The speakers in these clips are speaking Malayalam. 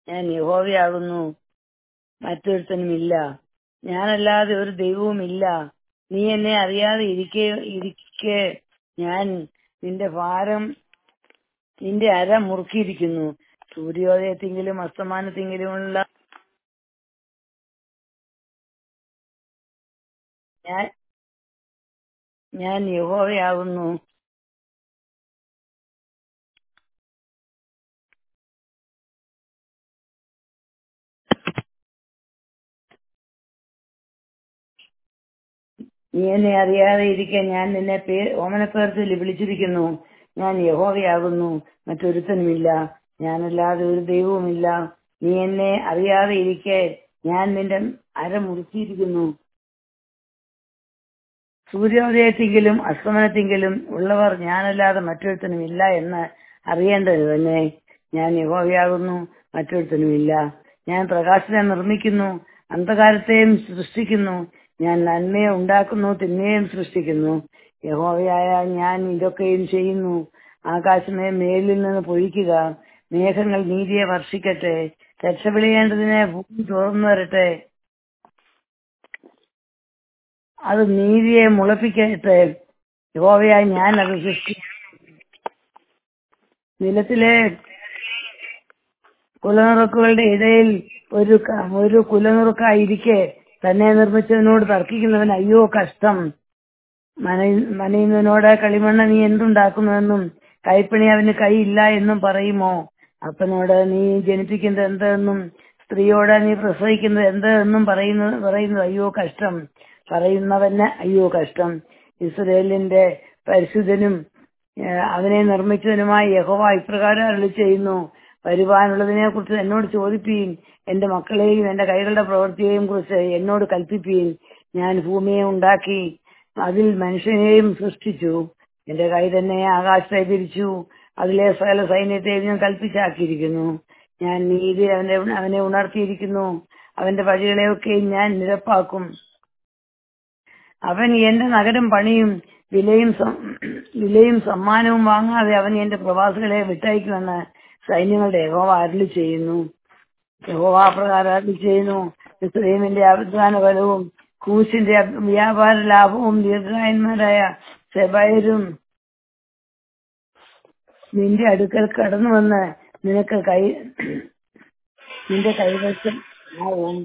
ഞാൻ യഹോവയാകുന്നു മറ്റൊരുത്തനുമില്ല ഞാനല്ലാതെ ഒരു ദൈവവുമില്ല നീ എന്നെ അറിയാതെ ഇരിക്കെ ഇരിക്കെ ഞാൻ നിന്റെ ഭാരം നിന്റെ അര മുറുക്കിയിരിക്കുന്നു സൂര്യോദയത്തിങ്കിലും അസ്തമാനത്തിങ്കിലുമുള്ള ഞാൻ ഞാൻ യഹോവയാകുന്നു നീ എന്നെ അറിയാതെ ഇരിക്കെ ഞാൻ നിന്നെ പേ ഓമനപ്പേർത്തിൽ വിളിച്ചിരിക്കുന്നു ഞാൻ യഹോവയാകുന്നു മറ്റൊരുത്തനുമില്ല ഞാനല്ലാതെ ഒരു ദൈവവുമില്ല നീ എന്നെ അറിയാതെ ഇരിക്കെ ഞാൻ നിന്റെ അര മുറുക്കിയിരിക്കുന്നു സൂര്യോദയത്തിങ്കിലും അസ്തമനത്തിങ്കിലും ഉള്ളവർ ഞാനല്ലാതെ മറ്റൊരുത്തനുമില്ല എന്ന് അറിയേണ്ടത് തന്നെ ഞാൻ യഹോവയാകുന്നു മറ്റൊരുത്തനുമില്ല ഞാൻ പ്രകാശത്തെ നിർമ്മിക്കുന്നു അന്ധകാരത്തെയും സൃഷ്ടിക്കുന്നു ഞാൻ നന്മയെ ഉണ്ടാക്കുന്നു തിന്മയെയും സൃഷ്ടിക്കുന്നു യഹോവയായ ഞാൻ ഇതൊക്കെയും ചെയ്യുന്നു ആകാശമേ മേലിൽ നിന്ന് പൊഴിക്കുക മേഘങ്ങൾ നീതിയെ വർഷിക്കട്ടെ രക്ഷപ്പെടേണ്ടതിനെ ഭൂമി തുറന്നു വരട്ടെ അത് നീതിയെ മുളപ്പിക്കട്ടെ യഹോവയായി ഞാൻ അത് സൃഷ്ടി നിലത്തിലെ കുലനുറുക്കുകളുടെ ഇടയിൽ ഒരു ക- ഒരു കുലനുറുക്കായിരിക്കെ തന്നെ നിർമ്മിച്ചതിനോട് തർക്കിക്കുന്നവൻ അയ്യോ കഷ്ടം മനയ- മനയുന്നതിനോട് കളിമണ്ണ നീ എന്തുണ്ടാക്കുന്നുവെന്നും കൈപ്പണി അവന് കൈയില്ല എന്നും പറയുമോ അപ്പനോട് നീ ജനിപ്പിക്കുന്നത് എന്തെന്നും സ്ത്രീയോട് നീ പ്രസവിക്കുന്നത് എന്തെന്നും പറയുന്നു പറയുന്നത് അയ്യോ കഷ്ടം പറയുന്നവന് അയ്യോ കഷ്ടം ഇസ്രയേലിന്റെ പരിശുദ്ധനും ഏഹ് അവനെ നിർമ്മിച്ചതിനുമായി യഹോവ ഇപ്രകാരം അരുളി ചെയ്യുന്നു വരുവാനുള്ളതിനെ കുറിച്ച് എന്നോട് ചോദിപ്പീൻ എന്റെ മക്കളെയും എന്റെ കൈകളുടെ പ്രവൃത്തിയെയും കുറിച്ച് എന്നോട് കൽപ്പിപ്പീൻ ഞാൻ ഭൂമിയെ ഉണ്ടാക്കി അതിൽ മനുഷ്യനെയും സൃഷ്ടിച്ചു എന്റെ കൈ തന്നെ ആകാശത്തെ തിരിച്ചു അതിലെ സകല സൈന്യത്തെയും ഞാൻ കൽപ്പിച്ചാക്കിയിരിക്കുന്നു ഞാൻ നീതി അവന്റെ അവനെ ഉണർത്തിയിരിക്കുന്നു അവന്റെ വഴികളെയൊക്കെയും ഞാൻ നിരപ്പാക്കും അവൻ എന്റെ നഗരം പണിയും വിലയും സം- വിലയും സമ്മാനവും വാങ്ങാതെ അവൻ എന്റെ പ്രവാസികളെ വിട്ടയക്കുമെന്ന് സൈന്യങ്ങളുടെ യഹോവ അരുളി ചെയ്യുന്നു യഹോവ പ്രകാരം അരുളി ചെയ്യുന്നു ഇസ്രൈമിന്റെ അഭിധാന ഫലവും കൂശിന്റെ വ്യാപാര ലാഭവും ദീർഘായന്മാരായ സെബയരും നിന്റെ അടുക്കൽ കടന്നു വന്ന് നിനക്ക് കൈ നിന്റെ കൈവശം ആവും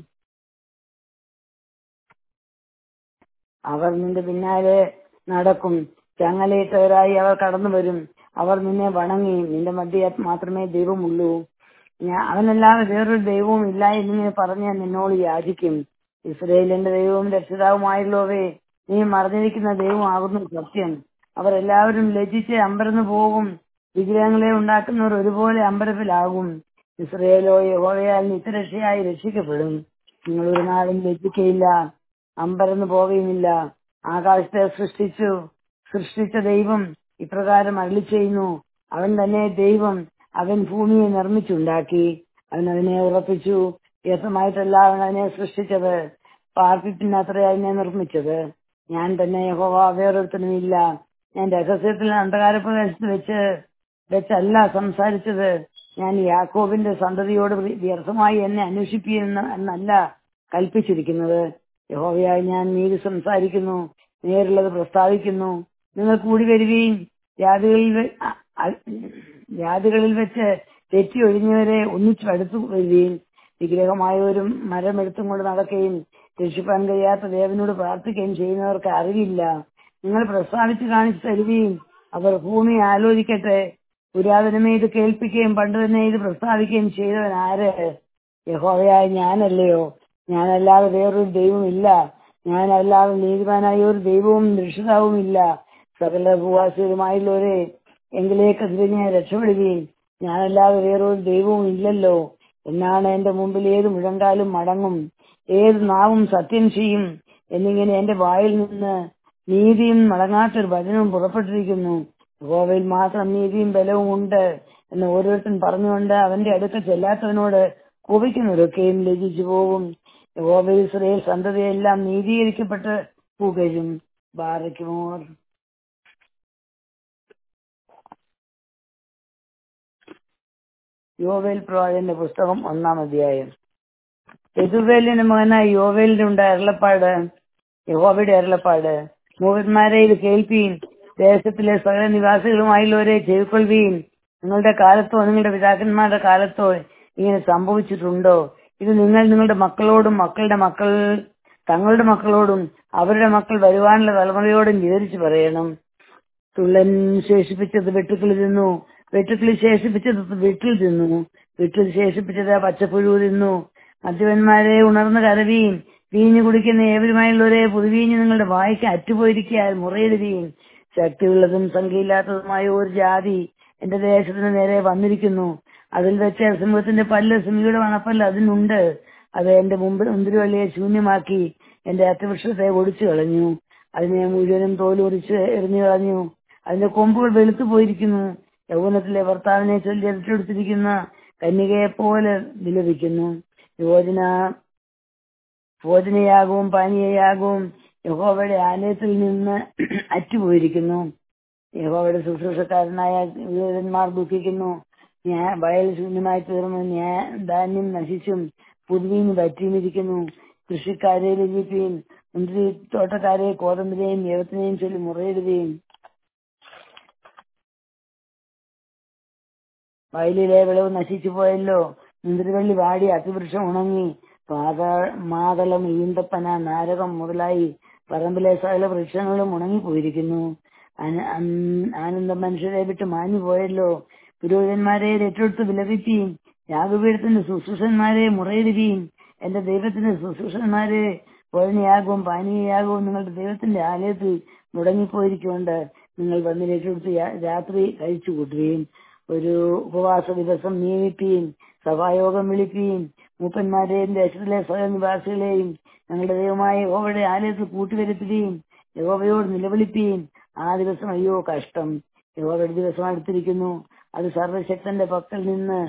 അവർ നിന്റെ പിന്നാലെ നടക്കും ചങ്ങലയിട്ടവരായി അവർ കടന്നു വരും അവർ നിന്നെ വണങ്ങി നിന്റെ മധ്യ മാത്രമേ ദൈവമുള്ളൂ ഞാൻ അവനല്ലാതെ വേറൊരു ദൈവവും ഇല്ല എന്ന് നീ പറഞ്ഞ് നിന്നോട് യാചിക്കും ഇസ്രയേലിന്റെ ദൈവവും രക്ഷിതാവുമായുള്ളവേ നീ മറഞ്ഞിരിക്കുന്ന ദൈവമാകുന്നു സത്യം അവർ എല്ലാവരും ലജ്ജിച്ച് അമ്പരന്ന് പോകും വിഗ്രഹങ്ങളെ ഉണ്ടാക്കുന്നവർ ഒരുപോലെ അമ്പരപ്പിലാകും ഇസ്രയേലോ യഹോവയാൽ നിത്യരക്ഷയായി രക്ഷിക്കപ്പെടും നിങ്ങൾ ഒരു നാളും ലജ്ജിക്കയില്ല അമ്പരന്ന് പോവുകയുമില്ല ആകാശത്തെ സൃഷ്ടിച്ചു സൃഷ്ടിച്ച ദൈവം ഇപ്രകാരം അരളി ചെയ്യുന്നു അവൻ തന്നെ ദൈവം അവൻ ഭൂമിയെ നിർമ്മിച്ചുണ്ടാക്കി അവൻ അതിനെ ഉറപ്പിച്ചു വ്യർത്ഥമായിട്ടല്ല അവൻ അതിനെ സൃഷ്ടിച്ചത് പാർപ്പിപ്പിനത്രേ അതിനെ നിർമ്മിച്ചത് ഞാൻ തന്നെ യഹോവ വേറൊരുത്തനുമില്ല ഞാൻ രഹസ്യത്തിൽ അന്ധകാരപ്രദേശത്ത് വെച്ച് വെച്ചല്ല സംസാരിച്ചത് ഞാൻ യാക്കോബിന്റെ സന്തതിയോട് വ്യർത്ഥമായി എന്നെ അന്വേഷിപ്പിക്കുന്ന എന്നല്ല കൽപ്പിച്ചിരിക്കുന്നത് യഹോവയായി ഞാൻ നീതി സംസാരിക്കുന്നു നേരുള്ളത് പ്രസ്താവിക്കുന്നു നിങ്ങൾ കൂടി വരികയും ജാതികളിൽ വെ- അ- അ- ജാതികളിൽ വെച്ച് തെറ്റി ഒഴിഞ്ഞവരെ ഒന്നിച്ചു അടുത്തു വരികയും വിഗ്രഹമായവരും മരമെടുത്തും കൊണ്ട് നടക്കുകയും രക്ഷിപ്പാൻ കഴിയാത്ത ദേവനോട് പ്രാർത്ഥിക്കുകയും ചെയ്യുന്നവർക്ക് അറിവില്ല നിങ്ങൾ പ്രസ്താവിച്ച് കാണിച്ചു തരുകയും അവർ ഭൂമി ആലോചിക്കട്ടെ പുരാതനമേ ഇത് കേൾപ്പിക്കുകയും പണ്ട് തന്നെ ഇത് പ്രസ്താവിക്കുകയും ചെയ്തവൻ ആര് യഹോവയായ ഞാനല്ലയോ ഞാനല്ലാതെ വേറൊരു ദൈവമില്ല ഞാനല്ലാതെ നീതിമാനായ ഒരു ദൈവവും രക്ഷിതാവും ഇല്ല സകല ഭൂവാസികളുമായുള്ളവരെ എങ്കിലേക്ക് തിരിഞ്ഞ് രക്ഷപ്പെടുകയും ഞാനല്ലാതെ വേറൊരു ദൈവവും ഇല്ലല്ലോ എന്നാണ് എന്റെ മുമ്പിൽ ഏത് മുഴങ്കാലും മടങ്ങും ഏത് നാവും സത്യം ചെയ്യും എന്നിങ്ങനെ എന്റെ വായിൽ നിന്ന് നീതിയും മടങ്ങാത്തൊരു വചനവും പുറപ്പെട്ടിരിക്കുന്നു ഗോവയിൽ മാത്രം നീതിയും ബലവും ഉണ്ട് എന്ന് ഓരോരുത്തൻ പറഞ്ഞുകൊണ്ട് അവന്റെ അടുത്ത് ചെല്ലാത്തവനോട് കോപിക്കുന്നവരൊക്കെയും ലജിച്ചു പോകും യഹോവയിൽ ഇസ്രയേൽ സന്തതിയെല്ലാം നീതീകരിക്കപ്പെട്ട് പുകഴും ബാറയ്ക്കുമോർ യോവേൽ പ്രവാചകന്റെ പുസ്തകം ഒന്നാം അധ്യായം യദുവേലിന്റെ മകനായ യോവേലിന്റെ ഉണ്ടായ അരുളപ്പാട് യഹോവയുടെ അരുളപ്പാട് മൂവന്മാരെ ഇത് കേൾപ്പീൻ ദേശത്തിലെ സകല നിവാസികളുമായുള്ളവരെ ചെവിക്കൊള്ളുവീൻ നിങ്ങളുടെ കാലത്തോ നിങ്ങളുടെ പിതാക്കന്മാരുടെ കാലത്തോ ഇങ്ങനെ സംഭവിച്ചിട്ടുണ്ടോ ഇത് നിങ്ങൾ നിങ്ങളുടെ മക്കളോടും മക്കളുടെ മക്കൾ തങ്ങളുടെ മക്കളോടും അവരുടെ മക്കൾ വരുവാനുള്ള തലമുറയോടും വിവരിച്ചു പറയണം തുള്ളൻ ശേഷിപ്പിച്ചത് വെട്ടുക്കിളി തിന്നു വെട്ടുക്കിളി ശേഷിപ്പിച്ചത് വീട്ടിൽ തിന്നു വീട്ടിൽ ശേഷിപ്പിച്ചത് പച്ചപ്പുഴു തിന്നു മദ്യപന്മാരെ ഉണർന്ന് കരവീൻ വീഞ്ഞു കുടിക്കുന്ന ഏവരുമായുള്ളവരെ പുതുവീഞ്ഞ് നിങ്ങളുടെ വായിക്ക് അറ്റുപോയിരിക്കാൻ മുറയിടുകയും ശക്തിയുള്ളതും സംഖ്യയില്ലാത്തതുമായ ഒരു ജാതി എന്റെ ദേശത്തിന് നേരെ വന്നിരിക്കുന്നു അതിൽ വെച്ച് സിംഹത്തിന്റെ പല്ല് സിംഹിയുടെ മണപ്പല്ല് അതിനുണ്ട് അത് എന്റെ മുമ്പ് മുന്തിരിവള്ളിയെ ശൂന്യമാക്കി എന്റെ അറ്റവൃക്ഷത്തെ ഒടിച്ചു കളഞ്ഞു അതിനെ മുഴുവനും തോലുറിച്ച് എറിഞ്ഞു കളഞ്ഞു അതിന്റെ കൊമ്പുകൾ വെളുത്തു പോയിരിക്കുന്നു യൗവനത്തിലെ ഭർത്താവിനെ ചൊല്ലി ഏറ്റെടുത്തിരിക്കുന്ന കന്യകയെ പോലെ വിലപിക്കുന്നു യോജന ഭോജനയാകവും പാനീയയാകവും യഹോവയുടെ ആലയത്തിൽ നിന്ന് അറ്റുപോയിരിക്കുന്നു യഹോവയുടെ ശുശ്രൂഷക്കാരനായ വീരന്മാർ ദുഃഖിക്കുന്നു ഞാൻ വയൽ ശൂന്യമായി തീർന്നു ഞാൻ ധാന്യം നശിച്ചും പുതുവീഞ്ഞ് പറ്റിയുമിരിക്കുന്നു കൃഷിക്കാരെ ലഭിക്കുകയും മുന്തിരി തോട്ടക്കാരെ കോതമ്പിനെയും ദൈവത്തിനെയും ചൊല്ലി മുറയിടുകയും വയലിലെ വിളവ് നശിച്ചു പോയല്ലോ മുന്തിരിവള്ളി വാടി അതിവൃക്ഷം ഉണങ്ങി പാത മാതളം ഈന്തപ്പന നാരകം മുതലായി പറമ്പിലെ സകല വൃക്ഷങ്ങളും ഉണങ്ങിപ്പോയിരിക്കുന്നു ആനന്ദ മനുഷ്യരെ വിട്ട് മാഞ്ഞു പോയല്ലോ പുരോഹിതന്മാരെ ഏറ്റെടുത്ത് വിലപിക്കുകയും യാഗപീഠത്തിന്റെ ശുശ്രൂഷന്മാരെ മുറയിടുകയും എന്റെ ദൈവത്തിന്റെ ശുശ്രൂഷന്മാരെ ഭോജനയാകവും പാനീയയാകവും നിങ്ങളുടെ ദൈവത്തിന്റെ ആലയത്തിൽ മുടങ്ങിപ്പോയിരിക്കൊണ്ട് നിങ്ങൾ വന്നിൽ ഏറ്റെടുത്ത് രാത്രി കഴിച്ചു കൂട്ടുകയും ഒരു ഉപവാസ ദിവസം നിയമിക്കുകയും സഭായോഗം വിളിക്കുകയും മൂപ്പന്മാരെയും ദേശത്തിലെ സ്വയം നിവാസികളെയും ഞങ്ങളുടെ ദൈവമായ യഹോവയുടെ ആലയത്തിൽ കൂട്ടിവരുത്തുകയും യഹോവയോട് നിലവിളിക്കുകയും ആ ദിവസം അയ്യോ കഷ്ടം യഹോവയുടെ ദിവസം അടുത്തിരിക്കുന്നു അത് സർവശക്തന്റെ പക്കൽ നിന്ന്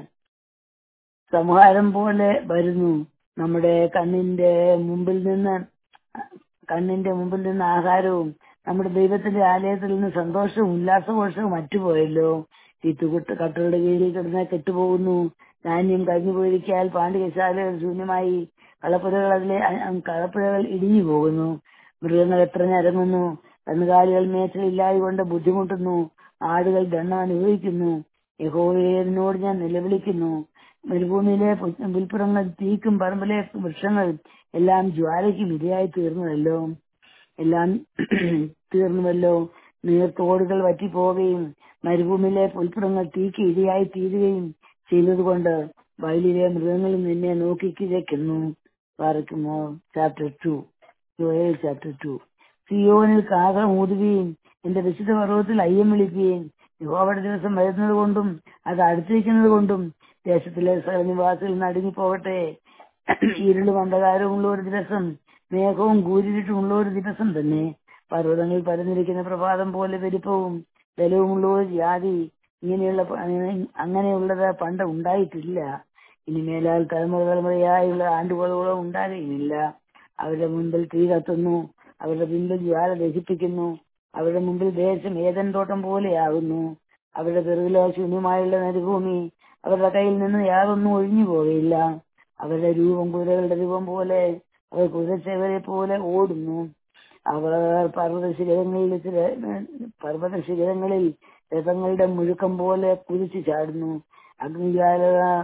സംഹാരം പോലെ വരുന്നു നമ്മുടെ കണ്ണിന്റെ മുമ്പിൽ നിന്ന് കണ്ണിന്റെ മുമ്പിൽ നിന്ന് ആഹാരവും നമ്മുടെ ദൈവത്തിന്റെ ആലയത്തിൽ നിന്ന് സന്തോഷവും ഉല്ലാസഘോഷവും മറ്റുപോയല്ലോ തീത്തുകുട്ട് കട്ടകളുടെ കീഴിൽ കിടന്ന് കെട്ടുപോകുന്നു ധാന്യം കഴിഞ്ഞു പോയിരിക്കാൽ പാണ്ഡികശാലകൾ ശൂന്യമായി കളപ്പുരകൾ അതിലെ കളപ്പുരകൾ ഇടിഞ്ഞു പോകുന്നു മൃഗങ്ങൾ എത്ര ഞരങ്ങുന്നു കന്നുകാലികൾ മേച്ചലില്ലായി കൊണ്ട് ബുദ്ധിമുട്ടുന്നു ആടുകൾ ദണ്ണം അനുഭവിക്കുന്നു യഹോവയോട് ഞാൻ നിലവിളിക്കുന്നു മരുഭൂമിയിലെ വിൽപ്പുറങ്ങൾ തീക്കും പറമ്പിലെ വൃക്ഷങ്ങൾ എല്ലാം ജ്വാലയ്ക്കും ഇരയായി തീർന്നുവല്ലോ എല്ലാം തീർന്നുവല്ലോ നീർത്തോടുകൾ വറ്റിപ്പോവുകയും മരുഭൂമിയിലെ പുൽപ്പുറങ്ങൾ തീക്ക് ഇരയായി തീരുകയും ചെയ്തതുകൊണ്ട് വയലിലെ മൃഗങ്ങളും നിന്നെ നോക്കി കിഴക്കുന്നു പാർക്കുമോ chapter two Joel chapter two സിയോനിൽ കാകം ഊതുകയും എന്റെ വിശുദ്ധ പർവ്വതത്തിൽ അയ്യം വിളിക്കുകയും യഹോവയുടെ ദിവസം വരുന്നത് കൊണ്ടും അത് അടുത്തിരിക്കുന്നത് കൊണ്ടും ദേശത്തിലെ നിവാസികൾ നടുങ്ങിപ്പോകട്ടെ ഇരുളും അന്ധകാരമുള്ള ഒരു ദിവസം മേഘവും കൂരിട്ടുമുള്ള ഒരു ദിവസം തന്നെ പർവ്വതങ്ങൾ പരന്നിരിക്കുന്ന പ്രഭാതം പോലെ വലിപ്പവും ബലവുമുള്ള ഒരു ജാതി ഇങ്ങനെയുള്ള അങ്ങനെയുള്ളത് പണ്ട് ഉണ്ടായിട്ടില്ല ഇനി മേലാൽ തലമുറ തലമുറയായുള്ള ആണ്ടുകളോളം ഉണ്ടാകുകയില്ല അവരുടെ മുമ്പിൽ തീ കത്തുന്നു അവരുടെ പിമ്പിൽ ജ്വാല ദഹിപ്പിക്കുന്നു അവരുടെ മുമ്പിൽ ദേശം ഏതൻ തോട്ടം പോലെയാകുന്നു അവരുടെ പിറകിലോ ശൂന്യമായുള്ള മരുഭൂമി അവരുടെ കയ്യിൽ നിന്ന് യാതൊന്നും ഒഴിഞ്ഞു പോവുകയില്ല അവരുടെ രൂപം കുതിരകളുടെ രൂപം പോലെ അവർ കുതിരച്ചേവരെ പോലെ ഓടുന്നു അവർ പർവ്വത ശിഖരങ്ങളിൽ പർവ്വത ശിഖരങ്ങളിൽ രഥങ്ങളുടെ മുഴുക്കം പോലെ കുതിച്ചു ചാടുന്നു അഗ്നിജാല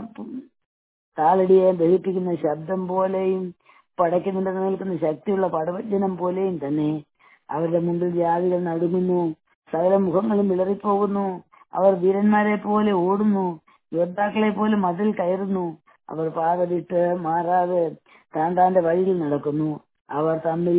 താളടിയെ ദഹിപ്പിക്കുന്ന ശബ്ദം പോലെയും പടയ്ക്ക് നിലനിൽക്കുന്ന ശക്തിയുള്ള പടവജനം പോലെയും തന്നെ അവരുടെ മുമ്പിൽ ജാതികൾ നടുങ്ങുന്നു സകല മുഖങ്ങളും വിളറിപ്പോകുന്നു അവർ വീരന്മാരെ പോലെ ഓടുന്നു യോദ്ധാക്കളെ പോലെ മതിൽ കയറുന്നു അവർ പാകവിട്ട് മാറാതെ താൻ താന്റെ വഴിയിൽ നടക്കുന്നു അവർ തമ്മിൽ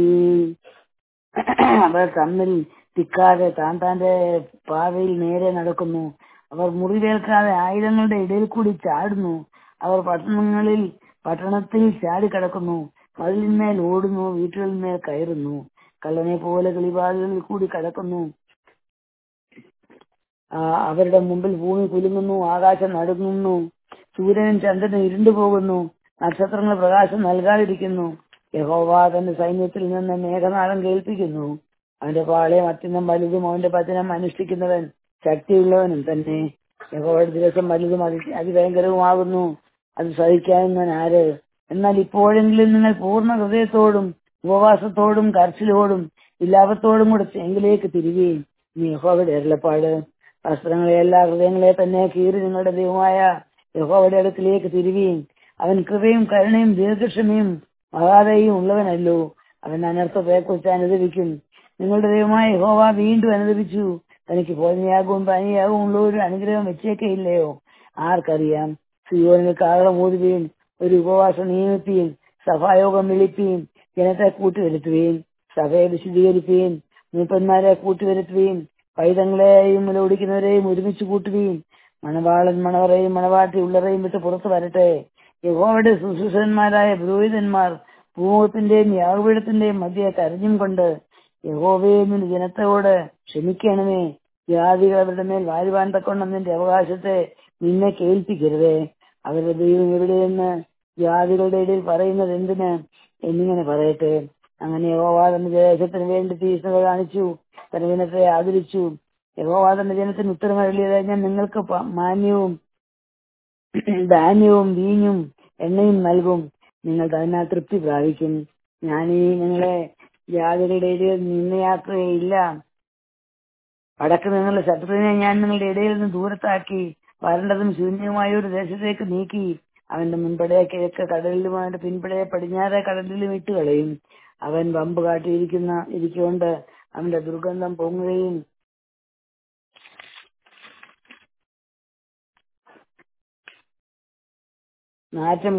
അവർ തമ്മിൽ തിക്കാതെ താൻ താന്റെ പാതയിൽ നേരെ നടക്കുന്നു അവർ മുറിവേൽക്കാതെ ആയുധങ്ങളുടെ ഇടയിൽ കൂടി ചാടുന്നു അവർ പട്ടണങ്ങളിൽ പട്ടണത്തിൽ ചാടിക്കിടക്കുന്നു മതിലിന്മേൽ ഓടുന്നു വീട്ടുകളിന്മേൽ കയറുന്നു കള്ളനെ പോലെ കിളിവാതികളിൽ കൂടി കടക്കുന്നു അവരുടെ മുമ്പിൽ ഭൂമി കുലുങ്ങുന്നു ആകാശം നടുങ്ങുന്നു സൂര്യനും ചന്ദ്രനും ഇരുണ്ടു പോകുന്നു നക്ഷത്രങ്ങൾ പ്രകാശം നൽകാതിരിക്കുന്നു യഹോവ തന്റെ സൈന്യത്തിൽ നിന്ന് മേഘനാളം കേൾപ്പിക്കുന്നു അവന്റെ പാളയം അത്യന്തം വലുതും അവന്റെ പതനം അനുഷ്ഠിക്കുന്നവൻ ശക്തിയുള്ളവനും തന്നെ യഹോവയുടെ ദിവസം വലുതും അതി അതിഭയങ്കരവുമാകുന്നു അത് സഹിക്കാവുന്നവൻ ആര് എന്നാൽ ഇപ്പോഴെങ്കിലും നിങ്ങൾ പൂർണ്ണ ഹൃദയത്തോടും ഉപവാസത്തോടും കരച്ചിലോടും വിലാപത്തോടും കൂടെ എങ്കിലേക്ക് തിരികെയും നീ യഹോവയുടെ അരുളപ്പാട് വസ്ത്രങ്ങളെ എല്ലാ ഹൃദയങ്ങളെ തന്നെ കീറി നിങ്ങളുടെ ദൈവമായ യഹോവയുടെ അടുക്കിലേക്ക് തിരികെയും അവൻ കൃപയും കരുണയും ദീർഘക്ഷമയും മഹാദയും ഉള്ളവനല്ലോ അവൻ അനർത്ഥത്തെക്കുറിച്ച് അനുദപിക്കും നിങ്ങളുടെ ദൈവമായ യഹോവ വീണ്ടും അനുദപിച്ചു തനിക്ക് ഭോജനയാകവും പനിയാകവും ഉള്ള ഒരു അനുഗ്രഹം വെച്ചേക്കയില്ലയോ ആർക്കറിയാം സിയോനിൽ കാഹളം ഊതുകയും ഒരു ഉപവാസം നിയമിക്കുകയും സഭായോഗം വിളിക്കുകയും ജനത്തെ കൂട്ടിവരുത്തുകയും സഭയെ വിശദീകരിക്കുകയും മൂപ്പന്മാരെ കൂട്ടിവരുത്തുകയും പൈതങ്ങളെയും മുലോടിക്കുന്നവരെയും ഒരുമിച്ച് കൂട്ടുകയും മണവാളൻ മണവറയും മണവാട്ടി ഉള്ളറയും വിട്ട് പുറത്തു വരട്ടെ യഹോവയുടെ ശുശ്രൂഷന്മാരായ പുരോഹിതന്മാർ ഭൂമുഖത്തിന്റെയും യാഗപീഠത്തിന്റെയും മധ്യ കരഞ്ഞും കൊണ്ട് യഹോവയെ നിന്റെ ജനത്തോട് ക്ഷമിക്കണമേ ജാതികൾ അവരുടെ മേൽ വാരുവാൻ തക്കൊണ്ണം നിന്റെ അവകാശത്തെ നിന്നെ കേൾപ്പിക്കരുതേ അവരുടെ ദൈവം എവിടെയെന്ന് ജാതികളുടെ ഇടയിൽ പറയുന്നത് എന്തിന് എന്നിങ്ങനെ പറയട്ടെ അങ്ങനെ യഹോവ തന്റെ ദേശത്തിന് വേണ്ടി തീഷ്ണത കാണിച്ചു തന്റെ ജനത്തെ ആദരിച്ചു യഹോവ തന്റെ ജനത്തിന് ഉത്തരം അരുളിയത് ഞാൻ നിങ്ങൾക്ക് പ- മാന്യവും ധാന്യവും വീഞ്ഞും എണ്ണയും നൽകും നിങ്ങൾ അതിനാൽ തൃപ്തി പ്രാപിക്കും ഞാൻ ഈ നിങ്ങളെ ജാതികളുടെ ഇടയിൽ നിന്നയാക്കുകയില്ല വടക്ക് നിന്നുള്ള ശത്രുവിനെ ഞാൻ നിങ്ങളുടെ ഇടയിൽ നിന്ന് ദൂരത്താക്കി വരണ്ടതും ശൂന്യവുമായ ഒരു ദേശത്തേക്ക് നീക്കി അവന്റെ മുൻപടയെ കിഴക്ക് കടലിലും അവന്റെ പിൻപടയെ പടിഞ്ഞാറെ കടലിലും ഇട്ട് കളയും അവൻ വമ്പ് കാട്ടിയിരിക്കുന്ന ഇരിക്കൊണ്ട് അവന്റെ ദുർഗന്ധം പൊങ്ങുകയും നാറ്റം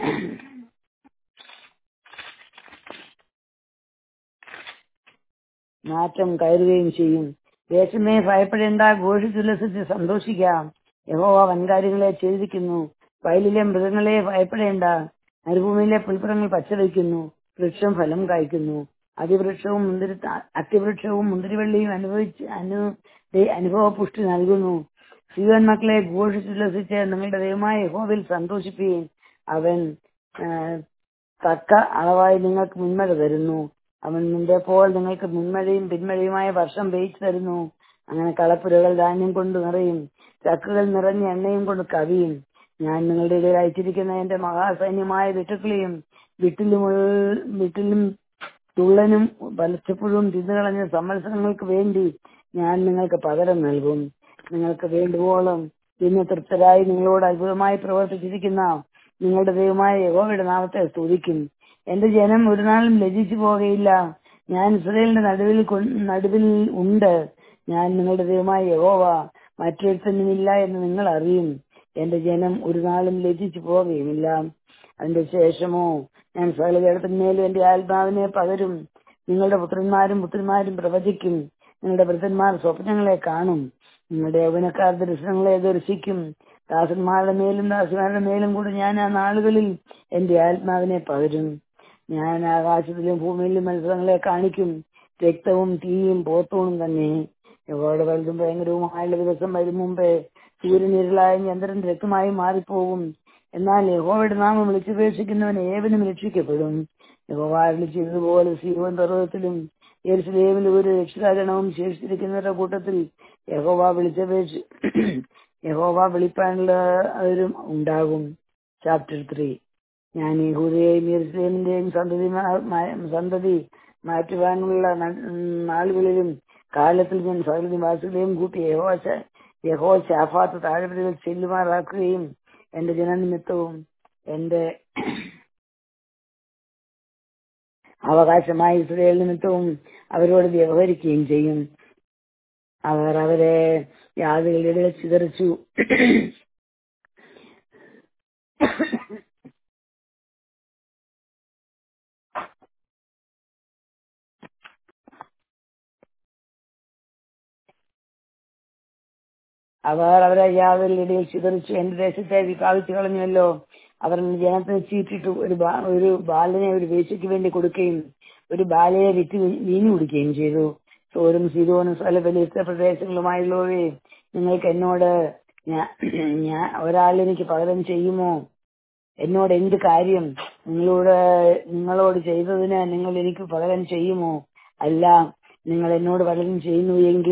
നാറ്റം കയറുകയും ചെയ്യും ദേശമേ ഭയപ്പെടേണ്ട ഘോഷിച്ചുല്ലസിച്ച് സന്തോഷിക്കാം യഹോവ വൻകാര്യങ്ങളെ ചെയ്തിരിക്കുന്നു വയലിലെ മൃഗങ്ങളെ ഭയപ്പെടേണ്ട മരുഭൂമിയിലെ പുൽപ്പുറങ്ങൾ പച്ചവയ്ക്കുന്നു വൃക്ഷം ഫലം കായ്ക്കുന്നു അതിവൃക്ഷവും മുന്തിരി അത്തിവൃക്ഷവും മുന്തിരിവള്ളിയും അനുഭവിച്ച് അനു ദേ- അനുഭവ പുഷ്ടി നൽകുന്നു സിയോൻ മക്കളെ ഘോഷിച്ചുല്ലസിച്ച് നിങ്ങളുടെ ദൈവമായ യഹോവയിൽ സന്തോഷിക്കുകയും അവൻ ആ, തക്ക അളവായി നിങ്ങൾക്ക് മുൻമഴ തരുന്നു അവൻ മുമ്പെപ്പോൾ നിങ്ങൾക്ക് മുൻമഴയും പിന്മഴയുമായ വർഷം പെയ്ച്ചു തരുന്നു അങ്ങനെ കളപ്പുരകൾ ധാന്യം കൊണ്ട് നിറയും ചക്കുകൾ നിറഞ്ഞ എണ്ണയും കൊണ്ട് കവിയും ഞാൻ നിങ്ങളുടെ ഇടയിൽ അയച്ചിരിക്കുന്ന എന്റെ മഹാസൈന്യമായ വെട്ടുക്കിളിയും വിട്ടിലും വിട്ടിലും തുള്ളനും വലച്ചപ്പുഴും തിന്നുകളഞ്ഞ സംവത്സരങ്ങൾക്ക് വേണ്ടി ഞാൻ നിങ്ങൾക്ക് പകരം നൽകും നിങ്ങൾക്ക് വേണ്ടുവോളം ഇന്ന് തൃപ്തരായി നിങ്ങളോട് അത്ഭുതമായി പ്രവർത്തിച്ചിരിക്കുന്ന നിങ്ങളുടെ ദൈവമായ യഹോവയുടെ നാമത്തെ സ്തുതിക്കും എന്റെ ജനം ഒരു നാളും ലജിച്ചു പോകുകയില്ല ഞാൻ ഇസ്രയേലിന്റെ നടുവിൽ കൊ- നടുവിൽ ഉണ്ട് ഞാൻ നിങ്ങളുടെ ദൈവമായ യഹോവ മറ്റൊരുത്തനുമില്ല എന്ന് നിങ്ങൾ അറിയും എന്റെ ജനം ഒരു നാളും ലജിച്ചു പോകുകയുമില്ല അതിന്റെ ശേഷമോ ഞാൻ സകല ജലത്തിന്മേലും എന്റെ ആത്മാവിനെ പകരും നിങ്ങളുടെ പുത്രന്മാരും പുത്രിമാരും പ്രവചിക്കും നിങ്ങളുടെ വൃദ്ധന്മാർ സ്വപ്നങ്ങളെ കാണും നിങ്ങളുടെ യൗവനക്കാർ ദർശനങ്ങളെ ദർശിക്കും ദാസന്മാരുടെ മേലും ദാസന്മാരുടെ മേലും കൂടെ ഞാൻ ആ നാളുകളിൽ എന്റെ ആത്മാവിനെ പകരും ഞാൻ ആകാശത്തിലും ഭൂമിയിലും മത്സരങ്ങളെ കാണിക്കും രക്തവും തീയും പോത്തവും തന്നെ യഹോവയുടെ വലുതും ഭയങ്കരവുമായുള്ള ദിവസം വരും മുമ്പേ സൂര്യൻ ഇരുളായ ചന്ദ്രൻ രക്തമായി മാറിപ്പോകും എന്നാൽ യഹോവയുടെ നാമം വിളിച്ചപേക്ഷിക്കുന്നവൻ ഏവനും രക്ഷിക്കപ്പെടും യഹോവ അരുളി ചെയ്തതുപോലെ സീവൻ പർവ്വതത്തിലും യെരുസലേമിലും ഒരു രക്ഷിതാരണവും ശേഷിച്ചിരിക്കുന്നവരുടെ കൂട്ടത്തിൽ യഹോവ വിളിച്ചപേക്ഷ യഹോവ വിളിപ്പാനുള്ളവരും ഉണ്ടാകും ചാപ്റ്റർ ത്രീ ഞാൻ യഹൂദയെയും യെരുസലേമിന്റെയും സന്തതി മാ- മാ- സന്തതി മാറ്റുവാനുള്ള ന- നാളുകളിലും കാലത്തിൽ ഞാൻ സകല നിവാസികളെയും കൂട്ടി യഹോ യഹോ ശാഫാത്ത് താഴ്വരകൾ ചെല്ലുമാറാക്കുകയും എന്റെ ജനനിമിത്തവും എന്റെ അവകാശമായ ഇസ്രയേൽ നിമിത്തവും അവരോട് വ്യവഹരിക്കുകയും ചെയ്യും അവർ അവരെ യാതൊരു ചിതറിച്ചു അവർ അവരെ യാതൊരു ഇടയിൽ ചിതറിച്ചു എന്റെ ദേശത്തെ വിഭാഗിച്ചു കളഞ്ഞുവല്ലോ അവർ ജനത്തിന് ചീറ്റിട്ട് ഒരു ബാ- ഒരു ബാലനെ ഒരു വേശ്യയ്ക്ക് വേണ്ടി കൊടുക്കുകയും ഒരു ബാലയെ വിറ്റ് വീ- വീഞ്ഞു കുടിക്കുകയും ചെയ്തു സോരും സീതോനും സകല ബലിസ്ത പ്രദേശങ്ങളുമായുള്ളവരെ നിങ്ങൾക്ക് എന്നോട് ഞാൻ ഞാൻ ഒരാൾ എനിക്ക് പകരം ചെയ്യുമോ എന്നോട് എന്ത് കാര്യം നിങ്ങളോട് നിങ്ങളോട് ചെയ്തതിന് നിങ്ങൾ എനിക്ക് പകരം ചെയ്യുമോ അല്ല നിങ്ങൾ എന്നോട് പകരം ചെയ്യുന്നു എങ്കിൽ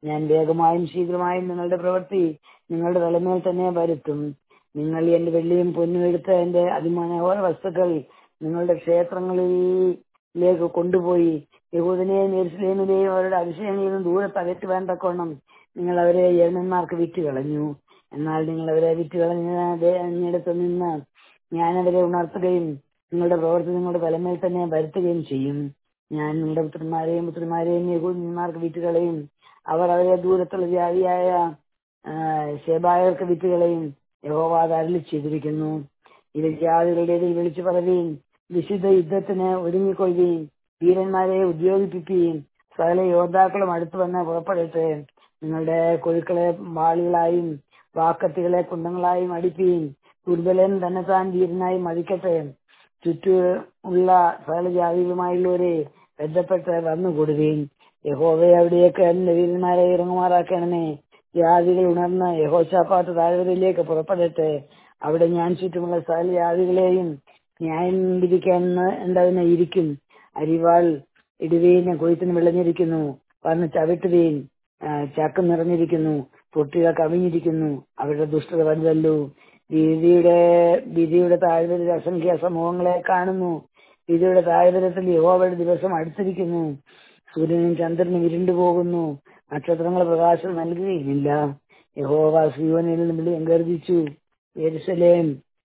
ഞാൻ വേഗമായും ശീഘ്രമായും നിങ്ങളുടെ പ്രവൃത്തി നിങ്ങളുടെ തലമേൽ തന്നെ വരുത്തും നിങ്ങൾ എന്റെ വെള്ളിയും പൊന്നും എടുത്ത് എന്റെ അതിമനോഹര വസ്തുക്കൾ നിങ്ങളുടെ ക്ഷേത്രങ്ങളിലേക്ക് കൊണ്ടുപോയി യഹൂദനെയും യെരുസലേമിനെയും അവരുടെ അതിശയങ്ങളിൽ നിന്നും ദൂരത്ത് അകറ്റുവാൻ തക്കവണ്ണം നിങ്ങൾ അവരെ യവനന്മാർക്ക് വിറ്റ് കളഞ്ഞു എന്നാൽ നിങ്ങൾ അവരെ വിറ്റ് കളഞ്ഞിടത്ത് നിന്ന് ഞാൻ അവരെ ഉണർത്തുകയും നിങ്ങളുടെ പ്രവൃത്തി നിങ്ങളുടെ തലമേൽ തന്നെ വരുത്തുകയും ചെയ്യും ഞാൻ നിങ്ങളുടെ പുത്രന്മാരെയും പുത്രിമാരെയും യഹൂദന്മാർക്ക് വിറ്റുകളയും അവർ അവരെ ദൂരത്തുള്ള ജാതിയായ ശേബായർക്ക് വിറ്റുകളയും യഹോവാദ് അരളി ചെയ്തിരിക്കുന്നു ഇത് ജാതികളുടെ ഇടയിൽ വിളിച്ചു പറയുകയും വിശുദ്ധ യുദ്ധത്തിന് ഒരുങ്ങിക്കൊള്ളുകയും വീരന്മാരെ ഉദ്യോഗിപ്പിക്കുകയും സകല യോദ്ധാക്കളും അടുത്തു വന്ന് പുറപ്പെടട്ടെ നിങ്ങളുടെ കൊഴുക്കളെ വാളുകളായും വാക്കത്തികളെ കുണ്ടങ്ങളായും അടിക്കുകയും ദുർബലൻ തന്നെത്താൻ വീരനായി മതിക്കട്ടെ ചുറ്റു ഉള്ള സകല ജാതികളുമായുള്ളവരെ ബന്ധപ്പെട്ട് വന്നുകൂടുകയും യഹോവയെ അവിടേക്ക് എന്റെ വീരന്മാരെ ഇറങ്ങുമാറാക്കണമേ ജാതികൾ ഉണർന്ന് യഹോശാപ്പാത്ത് താഴ്വരയിലേക്ക് പുറപ്പെടട്ടെ അവിടെ ഞാൻ ചുറ്റുമുള്ള സകല ജാതികളെയും ന്യായം വിധിക്കാൻ എന്തതിനെ ഇരിക്കും അരിവാൾ ഇടുകയും കൊയ്ത്തിന് വിളഞ്ഞിരിക്കുന്നു വന്ന് ചവിട്ടുകയും ചക്ക് നിറഞ്ഞിരിക്കുന്നു പൊട്ടിക കവിഞ്ഞിരിക്കുന്നു അവരുടെ ദുഷ്ടത വലുതല്ലു വിധിയുടെ വിധിയുടെ താഴ്വരയിൽ അസംഖ്യ സമൂഹങ്ങളെ കാണുന്നു വിധിയുടെ താഴ്വരത്തിൽ യഹോവയുടെ ദിവസം അടുത്തിരിക്കുന്നു സൂര്യനും ചന്ദ്രനും ഇരുണ്ടു പോകുന്നു നക്ഷത്രങ്ങൾ പ്രകാശം നൽകുകയുമില്ല യഹോവ സീവനിൽ നിന്ന് ഗർജിച്ചു യെരുസലേം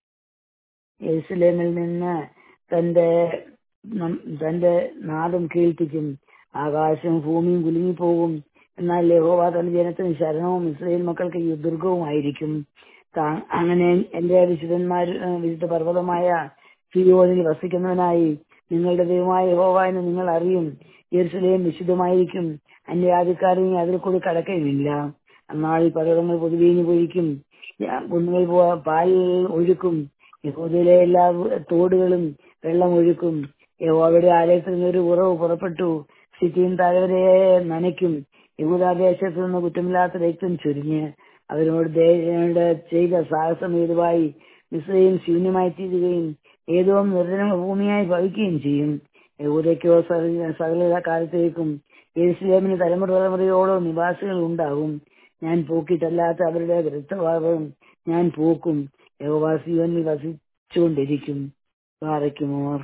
യെരുസലേമിൽ നിന്ന് തന്റെ തന്റെ നാദം കേൾപ്പിക്കും ആകാശവും ഭൂമിയും കുലുങ്ങിപ്പോകും എന്നാൽ യഹോവ തന്റെ ജനത്തിന് ശരണവും ഇസ്രയേൽ മക്കൾക്ക് ദുർഗവുമായിരിക്കും അങ്ങനെ എന്റെ വിശുദ്ധന്മാർ വിശുദ്ധ പർവ്വതമായ സിയോനിൽ വസിക്കുന്നവനായി നിങ്ങളുടെ ദൈവമായ യഹോവ എന്ന് നിങ്ങൾ അറിയും യെരുസലേം വിശുദ്ധമായിരിക്കും അന്യാധികാരം അതിൽ കൂടി കടക്കുകയുമില്ല എന്നാൽ പർവ്വതങ്ങൾ പൊതുവീഞ്ഞു പൊഴിക്കും കുന്നുകൾ പാൽ ഒഴുക്കും യഹൂദയിലെ എല്ലാ തോടുകളും വെള്ളം ഒഴുക്കും യഹോവയുടെ ആലയത്തിൽ നിന്ന് ഒരു ഉറവ് പുറപ്പെട്ടു സിറ്റിയും താഴ്വരയെ നനയ്ക്കും യഹൂദാദേശത്ത് നിന്ന് കുറ്റമില്ലാത്ത രക്തം ചുരിഞ്ഞ് അവരോട് ചെയ്ത സാഹസം ഏതുവായി മിശ്രയും ശൂന്യമായി തീരുകയും ഏതോ നിർജ്ജന ഭൂമിയായി ഭവിക്കുകയും ചെയ്യും യഹൂദയ്ക്കോ സകല കാലത്തേക്കും യെരുസലേമിന് തലമുറ തലമുറയോളം നിവാസികൾ ഉണ്ടാകും ഞാൻ പോക്കിയിട്ടല്ലാത്ത അവരുടെ രക്തഭാവം ഞാൻ പോക്കും യഹോവാസിയോനിൽ വസിച്ചുകൊണ്ടിരിക്കും പാറയ്ക്കുമോർ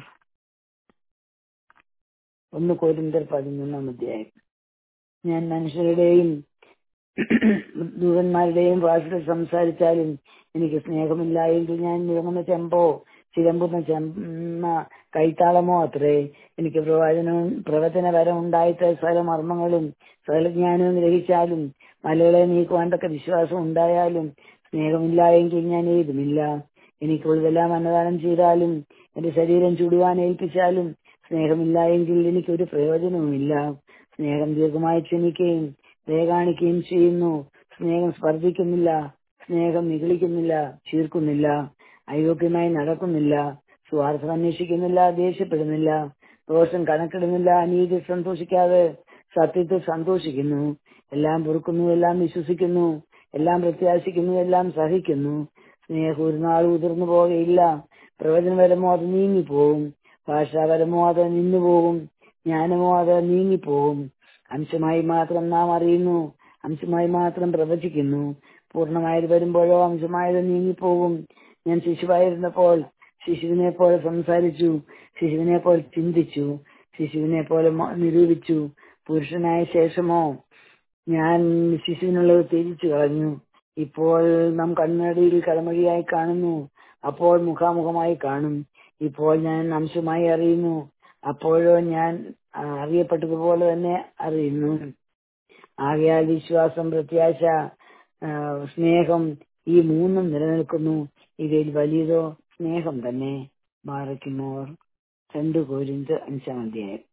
ഒന്ന് കോരിന്തർ പതിനൊന്നാം അധ്യായം ഞാൻ മനുഷ്യരുടെയും ദൂതന്മാരുടെയും ഭാഷയിൽ സംസാരിച്ചാലും എനിക്ക് സ്നേഹമില്ല എങ്കിൽ ഞാൻ മുഴങ്ങുന്ന ചെമ്പോ ചിലമ്പുന്ന ചെമ്മ കൈത്താളമോ അത്രേ എനിക്ക് പ്രവചനവും പ്രവചനപരം ഉണ്ടായിട്ട് സകല മർമ്മങ്ങളും സകല ജ്ഞാനവും ഗ്രഹിച്ചാലും മലകളെ നീക്കുവാൻ തക്ക വിശ്വാസം ഉണ്ടായാലും സ്നേഹമില്ല എങ്കിൽ ഞാൻ ഏതുമില്ല എനിക്കുള്ളതെല്ലാം അന്നദാനം ചെയ്താലും എന്റെ ശരീരം ചുടുവാൻ ഏൽപ്പിച്ചാലും സ്നേഹമില്ല എങ്കിൽ എനിക്കൊരു പ്രയോജനവുമില്ല സ്നേഹം ദീർഘമായി ക്ഷമിക്കുകയും ദയ കാണിക്കുകയും ചെയ്യുന്നു സ്നേഹം സ്പർദ്ധിക്കുന്നില്ല സ്നേഹം നിഗളിക്കുന്നില്ല ചീർക്കുന്നില്ല അയോഗ്യമായി നടക്കുന്നില്ല സ്വാർത്ഥം അന്വേഷിക്കുന്നില്ല ദേഷ്യപ്പെടുന്നില്ല ദോഷം കണക്കിടുന്നില്ല അനീതി സന്തോഷിക്കാതെ സത്യത്തിൽ സന്തോഷിക്കുന്നു എല്ലാം പൊറുക്കുന്നു എല്ലാം വിശ്വസിക്കുന്നു എല്ലാം പ്രത്യാശിക്കുന്നു എല്ലാം സഹിക്കുന്നു സ്നേഹം ഒരു നാൾ ഉതിർന്നു പോവുകയില്ല പ്രവചനപരമോ അത് നീങ്ങിപ്പോകും ഭാഷാപരമോ അത് നിന്നുപോകും ജ്ഞാനമോ അത് നീങ്ങിപ്പോകും അംശമായി മാത്രം നാം അറിയുന്നു അംശമായി മാത്രം പ്രവചിക്കുന്നു പൂർണ്ണമായത് വരുമ്പോഴോ അംശമായത് നീങ്ങിപ്പോകും ഞാൻ ശിശുവായിരുന്നപ്പോൾ ശിശുവിനെ പോലെ സംസാരിച്ചു ശിശുവിനെ പോലെ ചിന്തിച്ചു ശിശുവിനെ പോലെ നിരൂപിച്ചു പുരുഷനായ ശേഷമോ ഞാൻ ശിശുവിനുള്ളത് തിരിച്ചു കളഞ്ഞു ഇപ്പോൾ നാം കണ്ണടിയിൽ കടമഴിയായി കാണുന്നു അപ്പോൾ മുഖാമുഖമായി കാണും ഇപ്പോൾ ഞാൻ അംശമായി അറിയുന്നു അപ്പോഴോ ഞാൻ അറിയപ്പെട്ടതുപോലെ തന്നെ അറിയുന്നു ആകയാൽ വിശ്വാസം പ്രത്യാശ സ്നേഹം ഈ മൂന്നും നിലനിൽക്കുന്നു ഇതിൽ വലിയതോ സ്നേഹം തന്നെ ബാറയ്ക്കുമോർ രണ്ട് കോരിന്ത് അഞ്ചാം അധ്യായം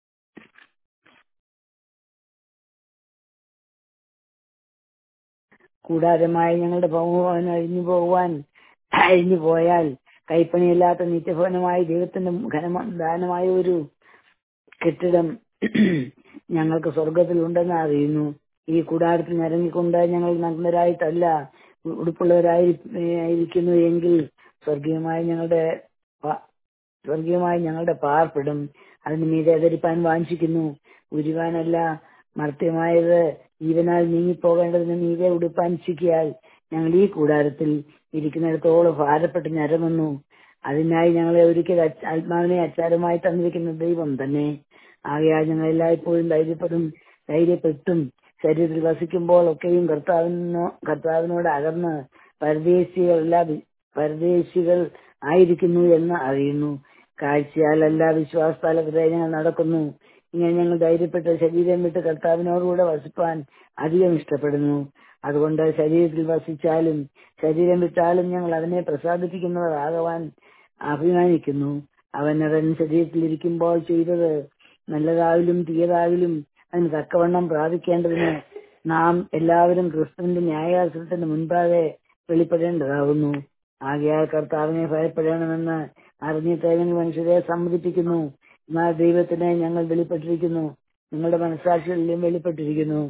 കൂടാരമായി ഞങ്ങളുടെ ഭൗമഭവനം അഴിഞ്ഞു പോകുവാൻ അഴിഞ്ഞു പോയാൽ കൈപ്പണിയില്ലാത്ത നിത്യഭവനമായി ദൈവത്തിന്റെ ഘനദാനമായ ഒരു കെട്ടിടം ഞങ്ങൾക്ക് സ്വർഗത്തിൽ ഉണ്ടെന്ന് അറിയുന്നു ഈ കൂടാരത്തിൽ നിരങ്ങിക്കൊണ്ട് ഞങ്ങൾ നഗ്നരായിട്ടല്ല ഉടുപ്പുള്ളവരായിരിക്കുന്നു എങ്കിൽ സ്വർഗീയമായി ഞങ്ങളുടെ സ്വർഗീയമായി ഞങ്ങളുടെ പാർപ്പിടും അതിന് മീതെ ധരിപ്പാൻ വാഞ്ചിക്കുന്നു ഉരുവാനല്ല മർത്യമായത് ജീവനാൽ നീങ്ങിപ്പോകേണ്ടതിന് നീവെ ഉടുപ്പാൻ ശിക്കിയാൽ ഞങ്ങൾ ഈ കൂടാരത്തിൽ ഇരിക്കുന്നിടത്തോളം ഭാരപ്പെട്ട് ഞരങ്ങുന്നു അതിനായി ഞങ്ങളെ ഒരിക്കൽ അച്ച- ആത്മാവിനെ അച്ചാരമായി തന്നിരിക്കുന്ന ദൈവം തന്നെ ആകയാൽ ഞങ്ങൾ എല്ലായ്പ്പോഴും ധൈര്യപ്പെടും ധൈര്യപ്പെട്ടും ശരീരത്തിൽ വസിക്കുമ്പോൾ ഒക്കെയും കർത്താവിനോ കർത്താവിനോട് അകന്ന് പരദേശികളല്ല പരദേശികൾ ആയിരിക്കുന്നു എന്ന് അറിയുന്നു കാഴ്ചയാലല്ല വിശ്വാസത്താല ഞങ്ങൾ നടക്കുന്നു ഇങ്ങനെ ഞങ്ങൾ ധൈര്യപ്പെട്ട് ശരീരം വിട്ട് കർത്താവിനോടുകൂടെ വസിപ്പാൻ അധികം ഇഷ്ടപ്പെടുന്നു അതുകൊണ്ട് ശരീരത്തിൽ വസിച്ചാലും ശരീരം വിട്ടാലും ഞങ്ങൾ അവനെ പ്രസാദിപ്പിക്കുന്നവരാകുവാൻ അഭിമാനിക്കുന്നു അവൻ അവൻ ശരീരത്തിൽ ഇരിക്കുമ്പോൾ ചെയ്തത് നല്ലതായാലും തീയതായാലും അതിന് തക്കവണ്ണം പ്രാപിക്കേണ്ടതിന് നാം എല്ലാവരും ക്രിസ്തുവിന്റെ ന്യായാസനത്തിന് മുൻപാകെ വെളിപ്പെടേണ്ടതാകുന്നു ആകയാൽ കർത്താവിനെ ഭയപ്പെടണമെന്ന് അറിഞ്ഞിട്ട് ഞങ്ങൾ മനുഷ്യരെ സമ്മതിപ്പിക്കുന്നു എന്നാൽ ദൈവത്തിന് ഞങ്ങൾ വെളിപ്പെട്ടിരിക്കുന്നു നിങ്ങളുടെ മനസ്സാക്ഷികളിലും വെളിപ്പെട്ടിരിക്കുന്നു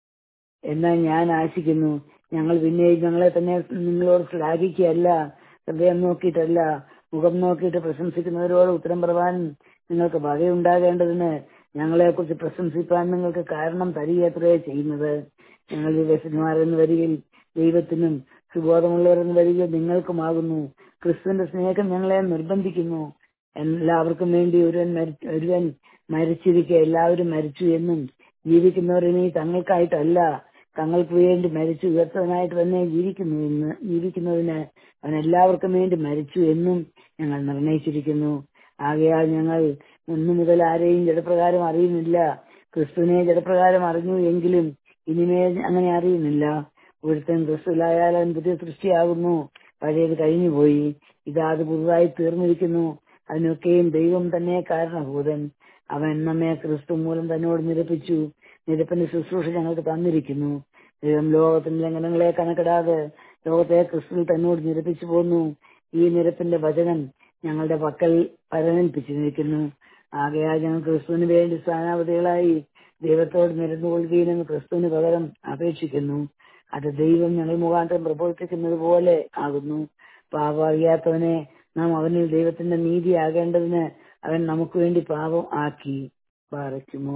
എന്നാൽ ഞാൻ ആശിക്കുന്നു ഞങ്ങൾ പിന്നെയും ഞങ്ങളെ തന്നെ നിങ്ങളോട് ശ്ലാഘിക്കുകയല്ല ഹൃദയം നോക്കിയിട്ടല്ല മുഖം നോക്കിയിട്ട് പ്രശംസിക്കുന്നവരോട് ഉത്തരം പറയാൻ നിങ്ങൾക്ക് വകയുണ്ടാകേണ്ടതിന് ഞങ്ങളെക്കുറിച്ച് പ്രശംസിപ്പാൻ നിങ്ങൾക്ക് കാരണം തരികയത്രേ ചെയ്യുന്നത് ഞങ്ങൾ വികസനമാരെന്ന് വരികയിൽ ദൈവത്തിനും സുബോധമുള്ളവരെന്ന് വരികയിൽ നിങ്ങൾക്കുമാകുന്നു ക്രിസ്തുവിന്റെ സ്നേഹം ഞങ്ങളെ നിർബന്ധിക്കുന്നു എല്ലാവർക്കും വേണ്ടി ഒരുവൻ മരി- ഒരുവൻ മരിച്ചിരിക്കെ എല്ലാവരും മരിച്ചു എന്നും ജീവിക്കുന്നവർ ഇനി തങ്ങൾക്കായിട്ടല്ല തങ്ങൾക്ക് വേണ്ടി മരിച്ചു ഉയർത്തവനായിട്ട് തന്നെ ജീവിക്കുന്നു എന്ന് ജീവിക്കുന്നതിന് അവൻ എല്ലാവർക്കും വേണ്ടി മരിച്ചു എന്നും ഞങ്ങൾ നിർണയിച്ചിരിക്കുന്നു ആകയാൽ ഞങ്ങൾ ഒന്നു മുതൽ ആരെയും ജഡപ്രകാരം അറിയുന്നില്ല ക്രിസ്തുവിനെ ജഡപ്രകാരം അറിഞ്ഞു എങ്കിലും ഇനിമേൽ അങ്ങനെ അറിയുന്നില്ല ഒരുത്തൻ ക്രിസ്തുലായാൽ അവൻ പുതിയ സൃഷ്ടിയാകുന്നു പഴയത് കഴിഞ്ഞുപോയി ഇതാ അത് പുതുതായി തീർന്നിരിക്കുന്നു അതിനൊക്കെയും ദൈവം തന്നെ കാരണഭൂതൻ അവൻ നമ്മെ ക്രിസ്തു മൂലം തന്നോട് നിരപ്പിച്ചു നിരപ്പിന്റെ ശുശ്രൂഷ ഞങ്ങൾക്ക് തന്നിരിക്കുന്നു ദൈവം ലോകത്തിന്റെ ലംഘനങ്ങളെ കണക്കിടാതെ ലോകത്തെ ക്രിസ്തുവിൽ തന്നോട് നിരപ്പിച്ചു പോന്നു ഈ നിരപ്പിന്റെ വചനം ഞങ്ങളുടെ പക്കൽ പരമേൽപ്പിച്ചിരിക്കുന്നു ആകയാൽ ഞങ്ങൾ ക്രിസ്തുവിന് വേണ്ടി സ്ഥാനാപതികളായി ദൈവത്തോട് നിരന്നുകൊള്ളുകയെന്ന് ക്രിസ്തുവിന് പകരം അപേക്ഷിക്കുന്നു അത് ദൈവം ഞങ്ങൾ മുഖാന്തരം പ്രബോധിപ്പിക്കുന്നത് പോലെ ആകുന്നു പാപം അറിയാത്തവനെ നാം അവനിൽ ദൈവത്തിന്റെ നീതിയാകേണ്ടതിന് അവൻ നമുക്ക് വേണ്ടി പാപം ആക്കി പാറയ്ക്കുമോ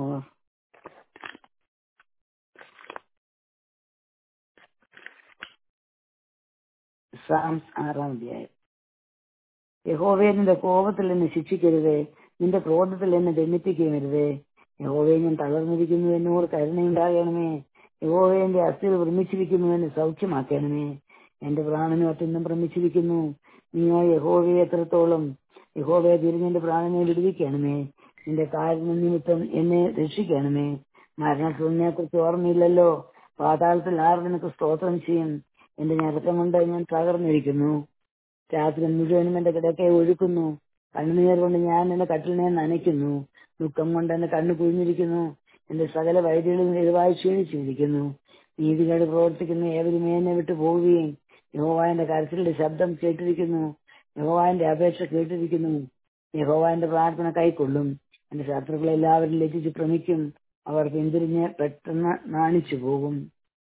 സാംസ് ആറാം അധ്യായം യഹോവയെ നിന്റെ കോപത്തിൽ എന്നെ ശിക്ഷിക്കരുതേ നിന്റെ ക്രോധത്തിൽ എന്നെ ദണ്ഡിപ്പിക്കുകയരുതേ യഹോവയെ ഞാൻ തളർന്നിരിക്കുന്നു എന്നോട് കരുണയുണ്ടാകണമേ യഹോവയെ എന്റെ അസ്ഥികൾ ഭ്രമിച്ചിരിക്കുന്നു എന്നെ സൗഖ്യമാക്കണമേ എന്റെ പ്രാണനും അത്യന്തം ഭ്രമിച്ചിരിക്കുന്നു നീയോ യഹോവയെ എത്രത്തോളം യഹോവയെ തിരിഞ്ഞ് എന്റെ പ്രാണനെ വിടുവിക്കണമേ നിന്റെ കാരുണ്യ നിമിത്തം എന്നെ രക്ഷിക്കണമേ മരണത്തിനെ കുറിച്ച് ഓർമ്മയില്ലല്ലോ പാതാളത്തിൽ ആർ നിനക്ക് സ്തോത്രം ചെയ്യും എന്റെ ഞരക്കം കൊണ്ട് ഞാൻ തകർന്നിരിക്കുന്നു രാത്രി മുഴുവനും എന്റെ കിടക്കെ ഒഴുക്കുന്നു കണ്ണുനീർ കൊണ്ട് ഞാൻ എന്റെ കട്ടിലിനെ നനയ്ക്കുന്നു ദുഃഖം കൊണ്ട് എന്റെ കണ്ണ് കുഴിഞ്ഞിരിക്കുന്നു എന്റെ സകല വൈദ്യുകളും എഴുവായി ക്ഷീണിച്ചിരിക്കുന്നു നീതികേട് പ്രവർത്തിക്കുന്ന ഏവരുമേ എന്നെ വിട്ടു പോവുകയും യഹോവാന്റെ കരച്ചിലിന്റെ ശബ്ദം കേട്ടിരിക്കുന്നു യഹോവാന്റെ അപേക്ഷ കേട്ടിരിക്കുന്നു യഹോവാന്റെ പ്രാർത്ഥന കൈക്കൊള്ളും എന്റെ ശത്രുക്കളെ എല്ലാവരും ലജ്ജിച്ച് ഭ്രമിക്കും അവർ പിന്തിരിഞ്ഞ് പെട്ടെന്ന് നാണിച്ചു പോകും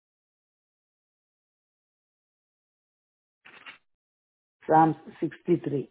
Psalm sixty three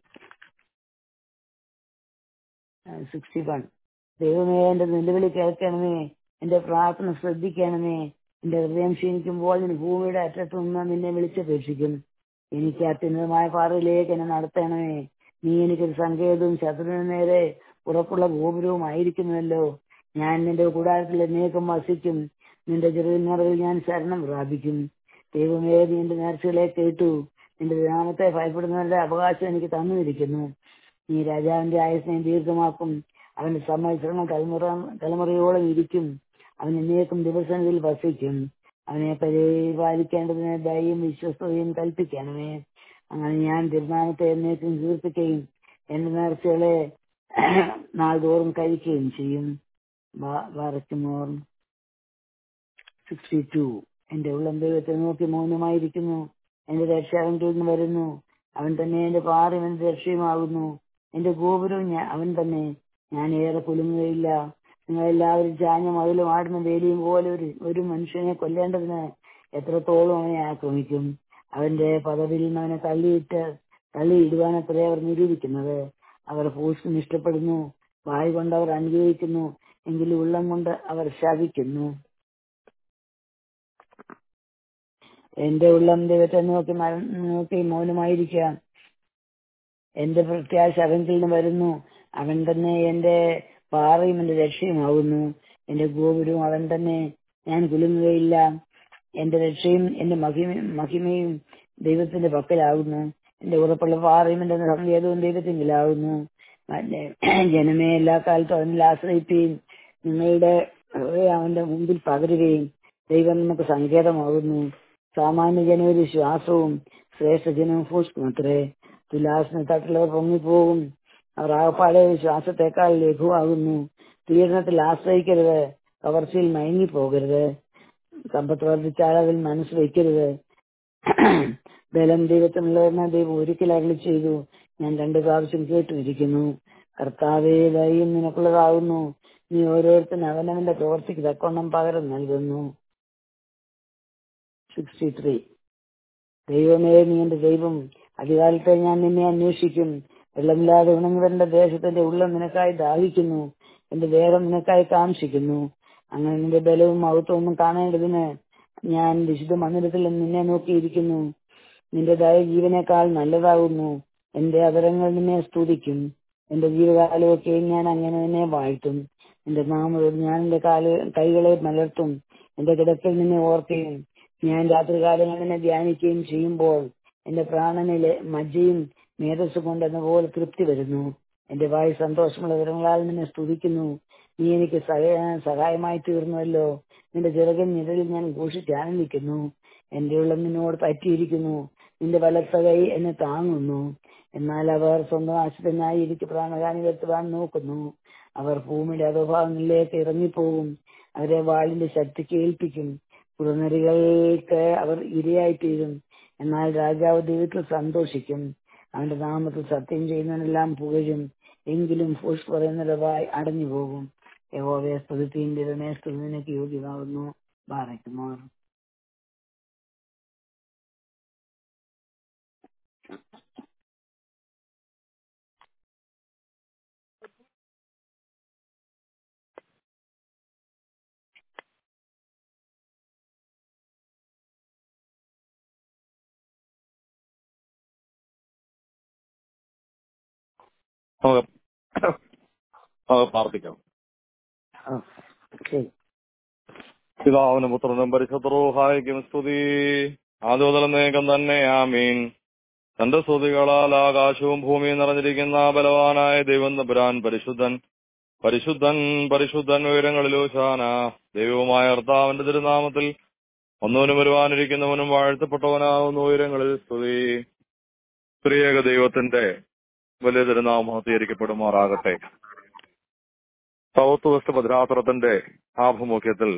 sixty one ദൈവമേ എന്റെ നിലവിളി കേൾക്കണമേ എന്റെ പ്രാർത്ഥന ശ്രദ്ധിക്കണമേ എന്റെ ഹൃദയം ക്ഷീണിക്കുമ്പോൾ ഞാൻ ഭൂമിയുടെ അറ്റത്ത് നിന്ന് നിന്നെ വിളിച്ചപേക്ഷിക്കും എനിക്ക് അത്യുന്നതമായ പാറയിലേക്ക് എന്നെ നടത്തണമേ നീ എനിക്കൊരു സങ്കേതവും ശത്രുവിന് നേരെ ഉറപ്പുള്ള ഗോപുരവും ആയിരിക്കുന്നുവല്ലോ ഞാൻ നിന്റെ കൂടാരത്തിൽ എന്നേക്കും വസിക്കും നിന്റെ ചെറുകിണറിൽ ഞാൻ ശരണം പ്രാപിക്കും ദൈവമേ നീ എന്റെ നേർച്ചകളെ കേട്ടു നിന്റെ നാമത്തെ ഭയപ്പെടുന്നവരുടെ അവകാശം എനിക്ക് തന്നിരിക്കുന്നു നീ രാജാവിന്റെ ആയുസിനെ ദീർഘമാക്കും അവന്റെ സംവത്സരങ്ങൾ തലമുറ തലമുറയോളം ഇരിക്കും അവൻ എന്നേക്കും ദിവസങ്ങളിൽ വസിക്കും അവനെ പരിപാലിക്കേണ്ടതിന് ദയയും വിശ്വസ്തയും കൽപ്പിക്കണമേ അങ്ങനെ ഞാൻ തിരുനാമത്തെ എന്നേക്കും കീർത്തിക്കുകയും എന്റെ നേർച്ചകളെ നാൾതോറും കഴിക്കുകയും ചെയ്യും വരയ്ക്കുമോർ സിക്സ്റ്റി ടു എന്റെ ഉള്ളം ദൈവത്തെ നോക്കി മൗനമായിരിക്കുന്നു എന്റെ രക്ഷ അവൻ്റെ നിന്ന് വരുന്നു അവൻ തന്നെ എന്റെ പാറയും എന്റെ രക്ഷയുമാകുന്നു എന്റെ ഗോപുരവും ഞാൻ അവൻ തന്നെ ഞാൻ ഏറെ കുലുങ്ങുകയില്ല നിങ്ങൾ എല്ലാവരും ചാഞ്ഞ മതിലും ആടുന്ന വേലിയും പോലെ ഒരു ഒരു മനുഷ്യനെ കൊല്ലേണ്ടതിന് എത്രത്തോളം അവനെ ആക്രമിക്കും അവന്റെ പദവിയിൽ നിന്ന് അവനെ തള്ളിയിട്ട് തള്ളിയിടുവാൻ അത്രേ അവർ നിരൂപിക്കുന്നത് അവർ ഭൂഷണം ഇഷ്ടപ്പെടുന്നു വായു കൊണ്ട് അവർ അനുഗ്രഹിക്കുന്നു എങ്കിലും ഉള്ളം കൊണ്ട് അവർ ശപിക്കുന്നു എന്റെ ഉള്ളം ദൈവത്തെ നോക്കി മര- നോക്കി മൗനമായിരിക്കുക എന്റെ പ്രത്യാശ അവങ്കിൽ നിന്ന് വരുന്നു അവൻ തന്നെ എന്റെ പാറയും എന്റെ രക്ഷയുമാകുന്നു എന്റെ ഗോപുരവും അവൻ തന്നെ ഞാൻ കുലുങ്ങുകയില്ല എന്റെ രക്ഷയും എന്റെ മഹിമ- മഹിമയും ദൈവത്തിന്റെ പക്കലാകുന്നു എന്റെ ഉറപ്പുള്ള പാറയും എന്റെ സങ്കേതവും ദൈവത്തിങ്കിലാകുന്നു മറ്റേ ജനമേ എല്ലാ കാലത്തും അവനിൽ ആശ്രയിക്കുകയും നിങ്ങളുടെ ഹൃദയം അവന്റെ മുമ്പിൽ പകരുകയും ദൈവം നമുക്ക് സങ്കേതമാകുന്നു സാമാന്യ ജനം ഒരു ശ്വാസവും ശ്രേഷ്ഠ ജനവും ഫൂഷ്കുമത്രേ തുലാസിന് തട്ടുള്ളവർ പൊങ്ങിപ്പോകും അവർ ആകപ്പാടെ ഒരു ശ്വാസത്തെക്കാൾ ലഘുവാകുന്നു പീഡനത്തിൽ ആശ്രയിക്കരുത് കവർച്ചയിൽ മയങ്ങിപ്പോകരുത് സമ്പത്ത് വർദ്ധിച്ചാൽ അതിൽ മനസ്സ് വയ്ക്കരുത് ബലം ദൈവത്തിനുള്ളതെന്ന് ദൈവം ഒരിക്കൽ അരളി ചെയ്തു ഞാൻ രണ്ടു പ്രാവശ്യം കേട്ടിരിക്കുന്നു കർത്താവേ ദൈവം നിനക്കുള്ളതാകുന്നു നീ ഓരോരുത്തരും അവനവന്റെ പ്രവർത്തിക്ക് തക്കവണ്ണം പകരം നൽകുന്നു സിക്സ്റ്റി ത്രീ ദൈവമേ നീ എന്റെ ദൈവം അധികാലത്തെ ഞാൻ നിന്നെ അന്വേഷിക്കും വെള്ളമില്ലാതെ ഉണങ്ങി വരേണ്ട ദേശത്തിന്റെ ഉള്ളം നിനക്കായി ദാഹിക്കുന്നു എന്റെ ദേഹം നിനക്കായി കാംക്ഷിക്കുന്നു അങ്ങനെ നിന്റെ ബലവും മഹത്വവും കാണേണ്ടതിന് ഞാൻ വിശുദ്ധ മന്ദിരത്തിൽ നിന്നെ നോക്കിയിരിക്കുന്നു നിന്റെ ദയ ജീവനേക്കാൾ നല്ലതാകുന്നു എന്റെ അതരങ്ങൾ നിന്നെ സ്തുതിക്കും എന്റെ ജീവകാലമൊക്കെ ഞാൻ അങ്ങനെ തന്നെ വാഴ്ത്തും എന്റെ നാമത്തിൽ ഞാൻ എന്റെ കാല് കൈകളെ മലർത്തും എന്റെ കിടക്കിൽ നിന്നെ ഓർക്കുകയും ഞാൻ രാത്രികാലങ്ങൾ നിന്നെ ധ്യാനിക്കുകയും ചെയ്യുമ്പോൾ എന്റെ പ്രാണനിലെ മജ്ജയും മേധസ് കൊണ്ട് എന്ന പോലെ തൃപ്തി വരുന്നു എന്റെ വായു സന്തോഷമുള്ള വിവരങ്ങളാൽ നിന്നെ സ്തുതിക്കുന്നു നീ എനിക്ക് സഹായ- സഹായമായി തീർന്നുവല്ലോ നിന്റെ ചെറുകൻ നിഴലിൽ ഞാൻ ഘോഷിച്ച് ആനന്ദിക്കുന്നു എന്റെ ഉള്ളം നിന്നോട് പറ്റിയിരിക്കുന്നു നിന്റെ വലത്ത കൈ എന്നെ താങ്ങുന്നു എന്നാൽ അവർ സ്വന്തം ആശ്രിതനായി എനിക്ക് പ്രാണഹാനി വരുത്തുവാൻ നോക്കുന്നു അവർ ഭൂമിയുടെ അധോഭാഗങ്ങളിലേക്ക് ഇറങ്ങിപ്പോകും അവരെ വാളിന്റെ ശക്തിക്ക് ഏൽപ്പിക്കും കുറുനരികൾക്ക് അവർ ഇരയായി തീരും എന്നാൽ രാജാവ് ദൈവത്തിൽ സന്തോഷിക്കും അവന്റെ നാമത്തിൽ സത്യം ചെയ്യുന്നവനെല്ലാം പുകഴും എങ്കിലും ഫുഷ് പറയുന്നതായി അടഞ്ഞു പോകും യഹോവയെ സ്തുതിയും ദൈവമേ സ്തുതി നിനക്ക് യോഗ്യമാകുന്നു ബാറയ്ക്കുമാർ നമുക്ക് നമുക്ക് പ്രാർത്ഥിക്കാം ഓ, ശരി പിതാവിനും പുത്രനും പരിശുദ്ധറൂഹായിക്കും സ്തുതി ആദ്യോതലനേകം തന്നെ ആമീൻ തന്റെ സ്തുതികളാൽ ആകാശവും ഭൂമിയും നിറഞ്ഞിരിക്കുന്ന ബലവാനായ ദൈവം തമ്പുരാൻ പരിശുദ്ധൻ പരിശുദ്ധൻ പരിശുദ്ധൻ ഉയരങ്ങളിലൂശാന ദൈവവുമായ കർത്താവിന്റെ തിരുനാമത്തിൽ ഒന്നവനും വരുവാനിരിക്കുന്നവനും വാഴ്ത്തപ്പെട്ടവനാകുന്ന ഉയരങ്ങളിൽ സ്തുതി സ്ത്രീയേക ദൈവത്തിന്റെ വലിയ തിരുനാമം തീകരിക്കപ്പെടുമാറാകട്ടെ സൗത്ത് വെസ്റ്റ് ഭദ്രാസനത്തിന്റെ ആഭിമുഖ്യത്തിൽ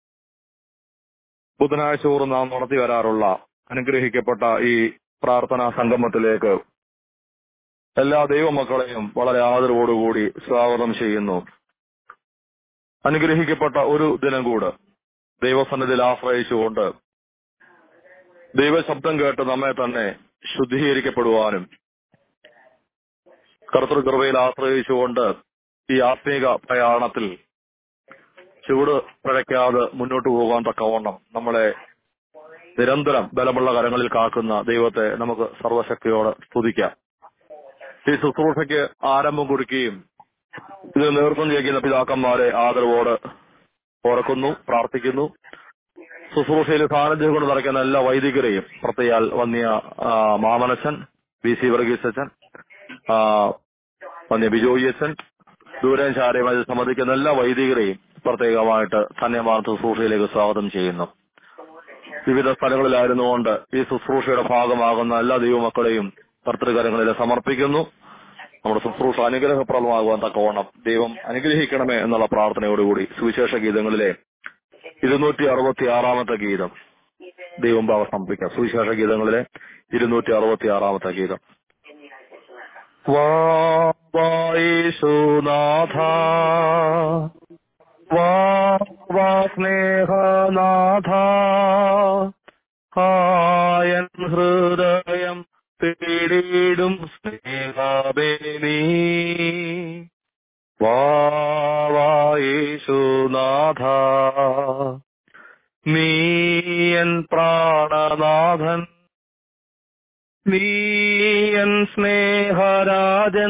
ബുധനാഴ്ച തോറും നാം നടത്തി വരാറുള്ള അനുഗ്രഹിക്കപ്പെട്ട ഈ പ്രാർത്ഥനാ സംഗമത്തിലേക്ക് എല്ലാ ദൈവമക്കളെയും വളരെ ആദരവോടുകൂടി സ്വാഗതം ചെയ്യുന്നു അനുഗ്രഹിക്കപ്പെട്ട ഒരു ദിനം കൂട് ദൈവസന്നിധിയിൽ ആശ്രയിച്ചുകൊണ്ട് ദൈവശബ്ദം കേട്ട് നമ്മെ തന്നെ ശുദ്ധീകരിക്കപ്പെടുവാനും കർത്തൃകൃപയിൽ ആശ്രയിച്ചുകൊണ്ട് ഈ ആത്മീക പ്രയാണത്തിൽ ചൂട് പിഴയ്ക്കാതെ മുന്നോട്ട് പോകാൻ തക്കവണ്ണം നമ്മളെ നിരന്തരം ബലമുള്ള കരങ്ങളിൽ കാക്കുന്ന ദൈവത്തെ നമുക്ക് സർവശക്തിയോടെ സ്തുതിക്കാം ഈ ശുശ്രൂഷയ്ക്ക് ആരംഭം കുറിക്കുകയും ഇത് നേതൃത്വം ചെയ്യുന്ന പിതാക്കന്മാരെ ആദരവോട് ഓർക്കുന്നു പ്രാർത്ഥിക്കുന്നു ശുശ്രൂഷയിൽ സാന്നിധ്യം കൊണ്ട് നിറയ്ക്കുന്ന എല്ലാ വൈദികരെയും പ്രത്യേകാൽ വന്നിയ ആ, മാമനച്ചൻ വി സി വർഗീസ് അച്ഛൻ ആ, വന്നിയ ബിജോയി അച്ഛൻ ദൂരം ചാരയുമായി സംബന്ധിക്കുന്ന എല്ലാ വൈദികരെയും പ്രത്യേകമായിട്ട് ധന്യമാർന്ന ശുശ്രൂഷയിലേക്ക് സ്വാഗതം ചെയ്യുന്നു വിവിധ സ്ഥലങ്ങളിലായിരുന്നുകൊണ്ട് ഈ ശുശ്രൂഷയുടെ ഭാഗമാകുന്ന എല്ലാ ദൈവമക്കളെയും കർത്തൃകരങ്ങളിൽ സമർപ്പിക്കുന്നു നമ്മുടെ ശുശ്രൂഷ അനുഗ്രഹപ്രദമാകുവാൻ തക്കവണ്ണം ദൈവം അനുഗ്രഹിക്കണമേ എന്നുള്ള പ്രാർത്ഥനയോടുകൂടി സുവിശേഷ ഗീതങ്ങളിലെ ഇരുന്നൂറ്റി അറുപത്തി ആറാമത്തെ ഗീതം ദൈവം ഭാവ സമർപ്പിക്കാം സുവിശേഷ ഗീതങ്ങളിലെ ഇരുന്നൂറ്റി അറുപത്തി ആറാമത്തെ ഗീതം വാ വാ യേശുനാഥ വാ വാ സ്നേഹനാഥ ആയൻ ഹൃദയം തേടിയിടും സ്നേഹബേനീ വാ വാ യേശുനാഥ നീയൻ പ്രാണനാഥൻ നീയൻ സ്നേഹരാജൻ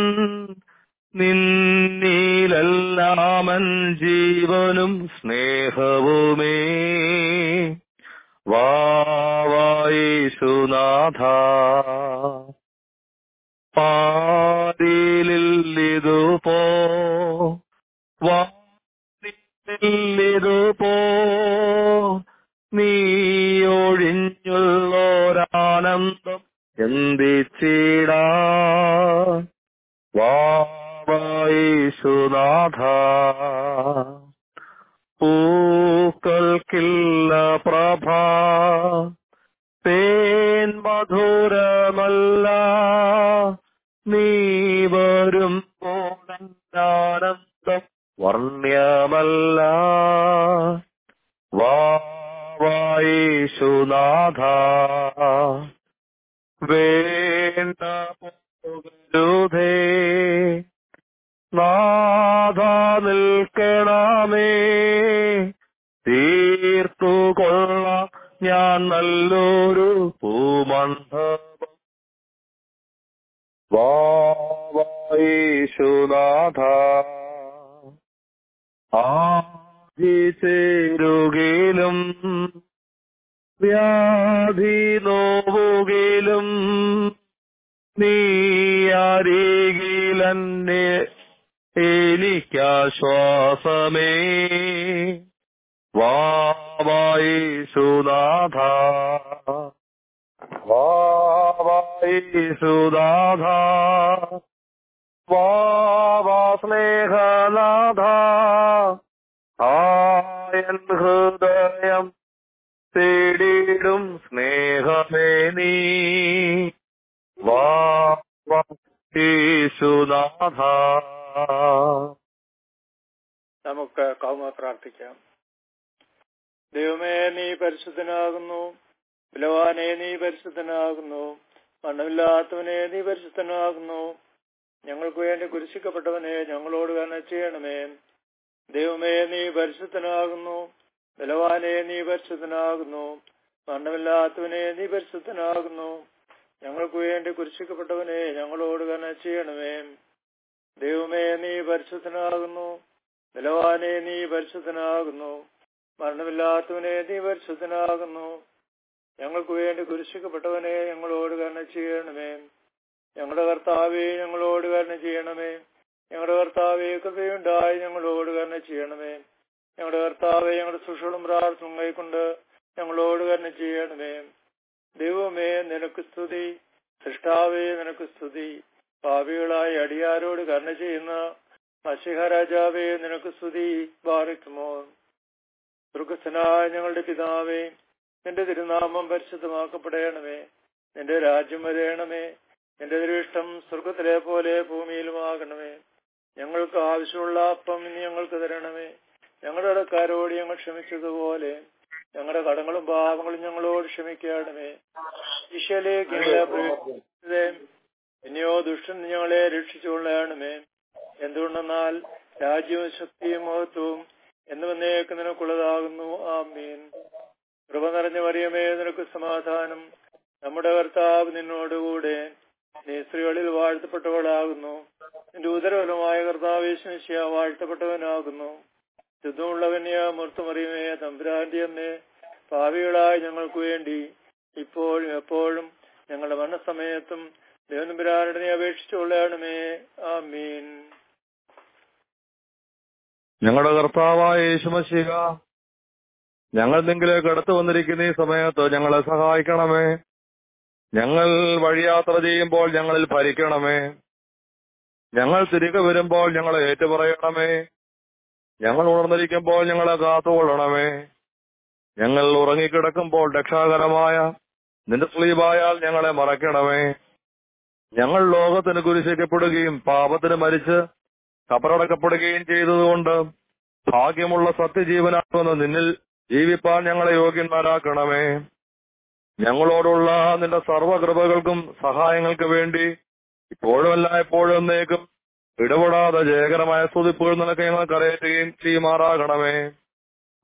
നിന്നിലെല്ലാമൻ ജീവനും സ്നേഹവുമേ വാവായേശുനാഥ പാതിലില്ലിതു പോ വാതിലില്ലിതു പോ നീയൊഴിഞ്ഞുള്ളോരാനന്ദം എന്തിച്ചിടാ വാവായേശുനാഥ പൂക്കൾക്കില്ല പ്രഭ തേൻ മധുരമല്ല നീ വരുമ്പോഴാനന്ദം വർണ്യമല്ല വാവായേശുനാഥ വേണ്ട പോകരുതേ നാഥ നിൽക്കണമേ തീർത്തു കൊള്ളാം ഞാൻ നല്ലൊരു പൂമണ്ഡപം വാവായേശുനാഥ ആദി ചേരുകയിലും വ്യാധി നോവുകയിലും നീ അരികിലെന്നെ എനിക്കാശ്വാസമേ വാവായേശുനാഥ വാവായേശുനാഥ വാവാ സ്നേഹനാഥ ആയൻ ഹൃദയം തേടിയിടും സ്നേഹമേ നീ വാവായേശുനാഥ നമുക്ക് കൗമ പ്രാർത്ഥിക്കാം ദൈവമേ നീ പരിശുദ്ധനാകുന്നു ബലവാനെ നീ പരിശുദ്ധനാകുന്നു മണ്ണമില്ലാത്തവനെ നീ പരിശുദ്ധനാകുന്നു ഞങ്ങൾക്ക് വേണ്ടി കുരിശിക്കപ്പെട്ടവനെ ഞങ്ങളോട് കരുണ ചെയ്യണമേ ദൈവമേ നീ പരിശുദ്ധനാകുന്നു ബലവാനെ നീ പരിശുദ്ധനാകുന്നു മരണമില്ലാത്തവനെ നീ പരിശുദ്ധനാകുന്നു ഞങ്ങൾക്ക് വേണ്ടി കുരിശിക്കപ്പെട്ടവനെ ഞങ്ങളോട് കരുണ ചെയ്യണമേ ദൈവമേ നീ പരിശുദ്ധനാകുന്നു ബലവാനെ നീ പരിശുദ്ധനാകുന്നു മരണമില്ലാത്തവനെ നീ പരിശുദ്ധനാകുന്നു ഞങ്ങൾക്ക് വേണ്ടി കുരിശിക്കപ്പെട്ടവനെ ഞങ്ങളോട് കരുണ ചെയ്യണമേ ഞങ്ങളുടെ കർത്താവെ ഞങ്ങളോട് കരുണ ചെയ്യണമേ ഞങ്ങളുടെ കർത്താവെ കൃപയുണ്ടായി ഞങ്ങളോട് കരുണ ചെയ്യണമേ ഞങ്ങളുടെ കർത്താവെ ഞങ്ങളുടെ സുഷളും പ്രാർത്ഥന കൈക്കൊണ്ട് ഞങ്ങളോട് കരുണ ചെയ്യണമേ ദൈവമേ നിനക്ക് സ്തുതി സൃഷ്ടാവേ നിനക്ക് സ്തുതി പാപികളായ അടിയാരോട് കരുണ ചെയ്യുന്ന മഷിഹ രാജാവേ നിനക്ക് സ്തുതി ബാറിക്കുമോ ദുർഗസ്ഥനായ ഞങ്ങളുടെ പിതാവേ നിന്റെ തിരുനാമം പരിശുദ്ധമാക്കപ്പെടണമേ നിന്റെ രാജ്യം വരയണമേ നിന്റെ തിരുവിഷ്ടം സ്വർഗത്തിലെ പോലെ ഭൂമിയിലുമാകണമേ ഞങ്ങൾക്ക് ആവശ്യമുള്ള അപ്പം ഇനി ഞങ്ങൾക്ക് തരണമേ ഞങ്ങളുടെ കടക്കാരോട് ഞങ്ങൾ ക്ഷമിച്ചതുപോലെ ഞങ്ങളുടെ കടങ്ങളും പാപങ്ങളും ഞങ്ങളോട് ക്ഷമിക്കണമേ ഈശയിലേക്ക് ഞങ്ങളെ പ്രവേശിക്കരുതേ. ഇനിയോ ദുഷ്ടൻ ഞങ്ങളെ രക്ഷിച്ചുകൊള്ളണമേ എന്തുകൊണ്ടെന്നാൽ രാജ്യവും ശക്തിയും മഹത്വവും എന്ന് വന്നേക്ക് നിനക്കുള്ളതാകുന്നു ആമീൻ കൃപ നിറഞ്ഞ മറിയമേ നിനക്ക് സമാധാനം നമ്മുടെ കർത്താവ് നിന്നോടുകൂടെ നീ സ്ത്രീകളിൽ വാഴ്ത്തപ്പെട്ടവളാകുന്നു നിന്റെ ഉദരഫലമായ കർത്താവ് യേശുമിശിയ വാഴ്ത്തപ്പെട്ടവനാകുന്നു ശുദ്ധമുള്ളവനെയ മുർത്തുമറിയമേ തമ്പുരാന്റെ അമ്മേ പാവികളായ ഞങ്ങൾക്ക് വേണ്ടി ഇപ്പോഴും എപ്പോഴും ഞങ്ങളുടെ മരണസമയത്തും ദേവനമ്പുരാരുടെ നീ അപേക്ഷിച്ചുകൊള്ളണമേ ആമീൻ ഞങ്ങളുടെ കർത്താവായ യേശുമശിക ഞങ്ങൾ നിങ്കിലേക്ക് അടുത്തു വന്നിരിക്കുന്ന ഈ സമയത്ത് ഞങ്ങളെ സഹായിക്കണമേ ഞങ്ങൾ വഴിയാത്ര ചെയ്യുമ്പോൾ ഞങ്ങളിൽ ഭരിക്കണമേ ഞങ്ങൾ തിരികെ വരുമ്പോൾ ഞങ്ങളെ ഏറ്റുപറയണമേ ഞങ്ങൾ ഉണർന്നിരിക്കുമ്പോൾ ഞങ്ങളെ കാത്തുകൊള്ളണമേ ഞങ്ങൾ ഉറങ്ങിക്കിടക്കുമ്പോൾ രക്ഷാകരമായ നിന്റെ സ്ലീപായാൽ ഞങ്ങളെ മറയ്ക്കണമേ ഞങ്ങൾ ലോകത്തിന് കുരിശിക്കപ്പെടുകയും പാപത്തിന് മരിച്ച് കപ്പറടക്കപ്പെടുകയും ചെയ്തതുകൊണ്ട് ഭാഗ്യമുള്ള സത്യജീവനാകുന്ന നിന്നിൽ ജീവിപ്പാൻ ഞങ്ങളെ യോഗ്യന്മാരാക്കണമേ ഞങ്ങളോടുള്ള നിന്റെ സർവകൃപകൾക്കും സഹായങ്ങൾക്ക് വേണ്ടി ഇപ്പോഴും അല്ല എപ്പോഴും എന്നേക്കും ഇടപെടാതെ ജയകരമായ സ്തുതിപ്പുകൾ നിനക്ക് ഞങ്ങൾ കരയറ്റുകയും ചെയ്യുമാറാകണമേ